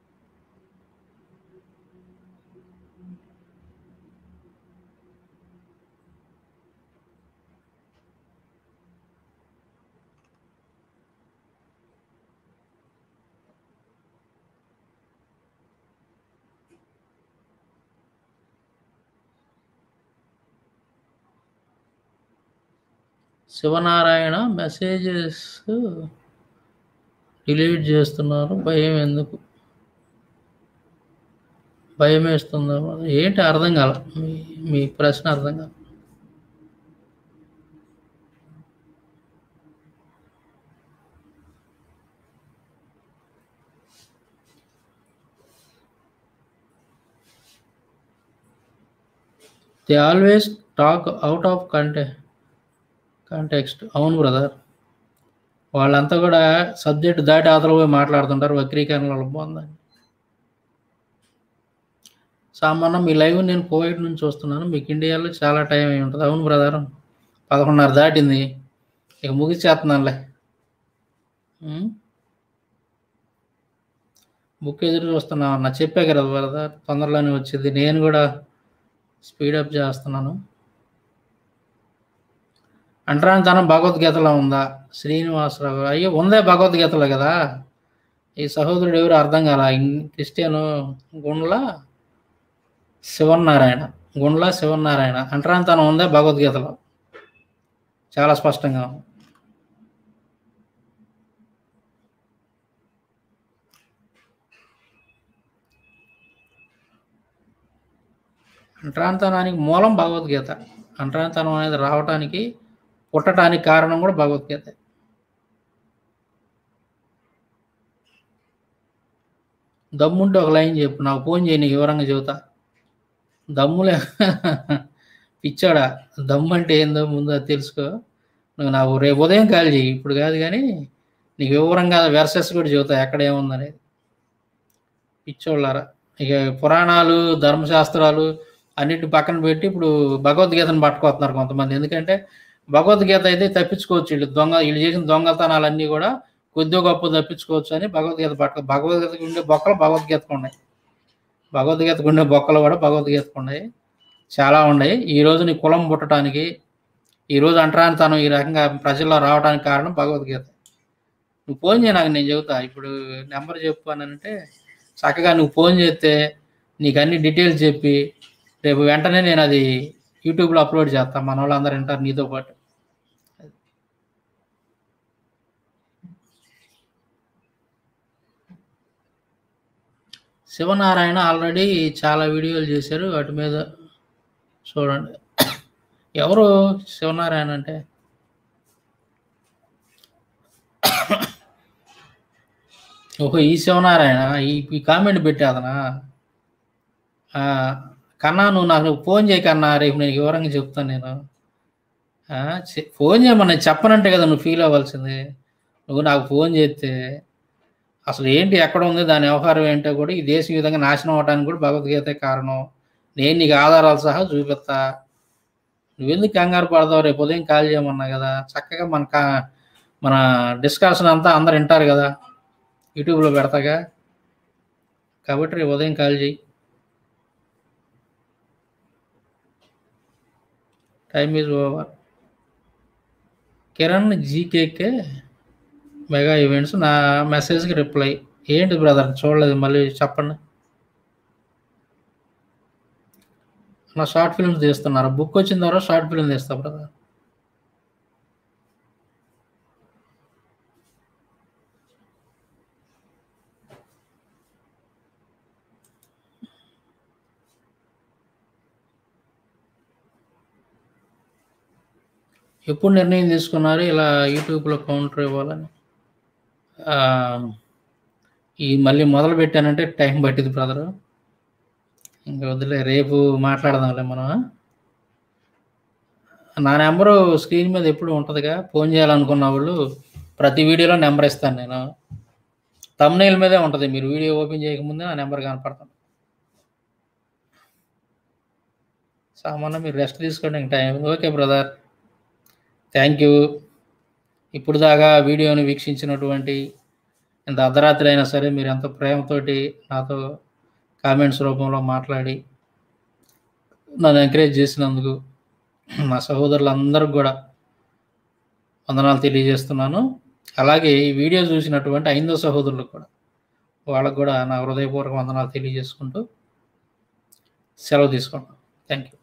శివనారాయణ మెసేజెస్ డిలీట్ చేస్తున్నారు భయం ఎందుకు భయం వేస్తుందా ఏంటి అర్థం కాల మీ మీ ప్రశ్న అర్థం కాల they always talk out of కంటే కాంటెక్స్ట్ అవును బ్రదర్ వాళ్ళంతా కూడా సబ్జెక్ట్ దాటి అవతల పోయి మాట్లాడుతుంటారు వక్రీకరణ వాళ్ళ బాగుందని సామాన్యం మీ లైవ్ నేను కోవిడ్ నుంచి చూస్తున్నాను మీకు ఇండియాలో చాలా టైం అయి ఉంటుంది అవును బ్రదర్ పదకొండున్నర దాటింది ఇక ముగిచేస్తున్నానులే ఉం? బుక్ ఎదురు చూస్తున్నా అన్న చెప్పే కదా బ్రదర్ తొందరలోనే వచ్చింది నేను కూడా స్పీడప్ చేస్తున్నాను అంటరానితనం భగవద్గీతలో ఉందా శ్రీనివాసరావు గారు. అయ్యో ఉందే భగవద్గీతలో కదా ఈ సహోదరుడు ఎవరు అర్థం కాల ఇన్- క్రిస్టియను గుండ్ల శివనారాయణ గుండ్ల శివనారాయణ అంటరానితనం ఉందే భగవద్గీతలో చాలా స్పష్టంగా ఉంది. అంటరానితనానికి మూలం భగవద్గీత అంటరానితనం అనేది రావటానికి పుట్టడానికి కారణం కూడా భగవద్గీత దమ్ముంటే ఒక లైన్ చెప్పు నాకు ఫోన్ చేయి నీకు వివరంగా చెబుతా దమ్ములే పిచ్చాడా దమ్ము అంటే ఏందో ముందు అది తెలుసుకో నువ్వు నాకు రేపు ఉదయం కాల్ చేయి ఇప్పుడు కాదు కానీ నీకు వివరంగా వెర్సెస్ కూడా చెబుతా ఎక్కడ ఏముందనేది పిచ్చోళ్ళారా ఇక పురాణాలు ధర్మశాస్త్రాలు అన్నిటి పక్కన పెట్టి ఇప్పుడు భగవద్గీతను పట్టుకొస్తున్నారు కొంతమంది ఎందుకంటే భగవద్గీత అయితే తప్పించుకోవచ్చు వీళ్ళు దొంగ వీళ్ళు చేసిన దొంగతనాలన్నీ కూడా కొద్దిగా గొప్ప తప్పించుకోవచ్చు అని భగవద్గీత పట్ట భగవద్గీతకు ఉండే బొక్కలు భగవద్గీతకు ఉన్నాయి భగవద్గీతకు ఉండే బొక్కలు కూడా భగవద్గీతకు ఉన్నాయి చాలా ఉన్నాయి ఈ రోజు నీ కులం పుట్టడానికి ఈ రోజు అంటరానితనం ఈ రకంగా ప్రజల్లో రావడానికి కారణం భగవద్గీత నువ్వు ఫోన్ చేయ నాకు నేను చెబుతా ఇప్పుడు నెంబర్ చెప్పు అని అంటే చక్కగా నువ్వు ఫోన్ చేస్తే నీకు అన్ని డీటెయిల్స్ చెప్పి రేపు వెంటనే నేను అది యూట్యూబ్లో అప్లోడ్ చేస్తాను మన వాళ్ళందరూ వింటారు నీతో పాటు శివనారాయణ ఆల్రెడీ చాలా వీడియోలు చేశారు వాటి మీద చూడండి ఎవరు శివనారాయణ అంటే ఓహో ఈ శివనారాయణ ఈ ఈ కామెంట్ పెట్టేదనా ఆ, కన్నా నువ్వు నాకు ఫోన్ చేయ కన్నా రేపు నేను వివరంగా చెప్తాను నేను ఆ, చె- ఫోన్ చేయమని నేను చెప్పనంటే కదా నువ్వు ఫీల్ అవ్వాల్సింది నువ్వు నాకు ఫోన్ చేస్తే అసలు ఏంటి ఎక్కడ ఉంది దాని వ్యవహారం ఏంటో కూడా ఈ దేశం ఈ విధంగా నాశనం అవడానికి కూడా భగవద్గీత కారణం నేను నీకు ఆధారాలు సహా చూపిస్తా నువ్వెందుకు కంగారు పడతావు రేపు ఉదయం కాల్ చేయమన్నా కదా చక్కగా మన కా మన డిస్కషన్ అంతా అందరు వింటారు కదా యూట్యూబ్లో పెడతాగా కాబట్టి రేపు ఉదయం కాల్ చేయి time is over Kiran GKK mega events నా మెసేజ్కి రిప్లై ఏంటి బ్రదర్ చూడలేదు మళ్ళీ చెప్పండి నా షార్ట్ ఫిల్మ్స్ తీస్తున్నారు బుక్ వచ్చిన తర్వాత షార్ట్ ఫిల్మ్ తీస్తా బ్రదర్ ఎప్పుడు నిర్ణయం తీసుకున్నారు ఇలా యూట్యూబ్లో కౌంటర్ ఇవ్వాలని ఆ, ఈ మళ్ళీ మొదలు పెట్టానంటే టైం పట్టింది బ్రదరు ఇంకా వదిలే రేపు మాట్లాడదాంలే మనం నా నెంబరు స్క్రీన్ మీద ఎప్పుడు ఉంటుందిగా ఫోన్ చేయాలనుకున్న వాళ్ళు ప్రతి వీడియోలో నెంబర్ ఇస్తాను నేను తమ్నైల్ మీదే ఉంటుంది మీరు వీడియో ఓపెన్ చేయకముందే నా నెంబర్ కనపడుతుంది సామాన్య మీరు రెస్ట్ తీసుకోండి ఇంకా time okay brother thank you ఇప్పుడు దాకా వీడియోని వీక్షించినటువంటి ఇంత అర్ధరాత్రి అయినా సరే మీరు ఎంత ప్రేమతోటి నాతో కామెంట్స్ రూపంలో మాట్లాడి నన్ను ఎంకరేజ్ చేసినందుకు మా సహోదరులందరికి కూడా వందనాలు తెలియజేస్తున్నాను అలాగే ఈ వీడియో చూసినటువంటి ఐదో సహోదరులకు కూడా వాళ్ళకు కూడా నా హృదయపూర్వక వందనాలు తెలియజేసుకుంటూ సెలవు తీసుకుంటాను థ్యాంక్ యూ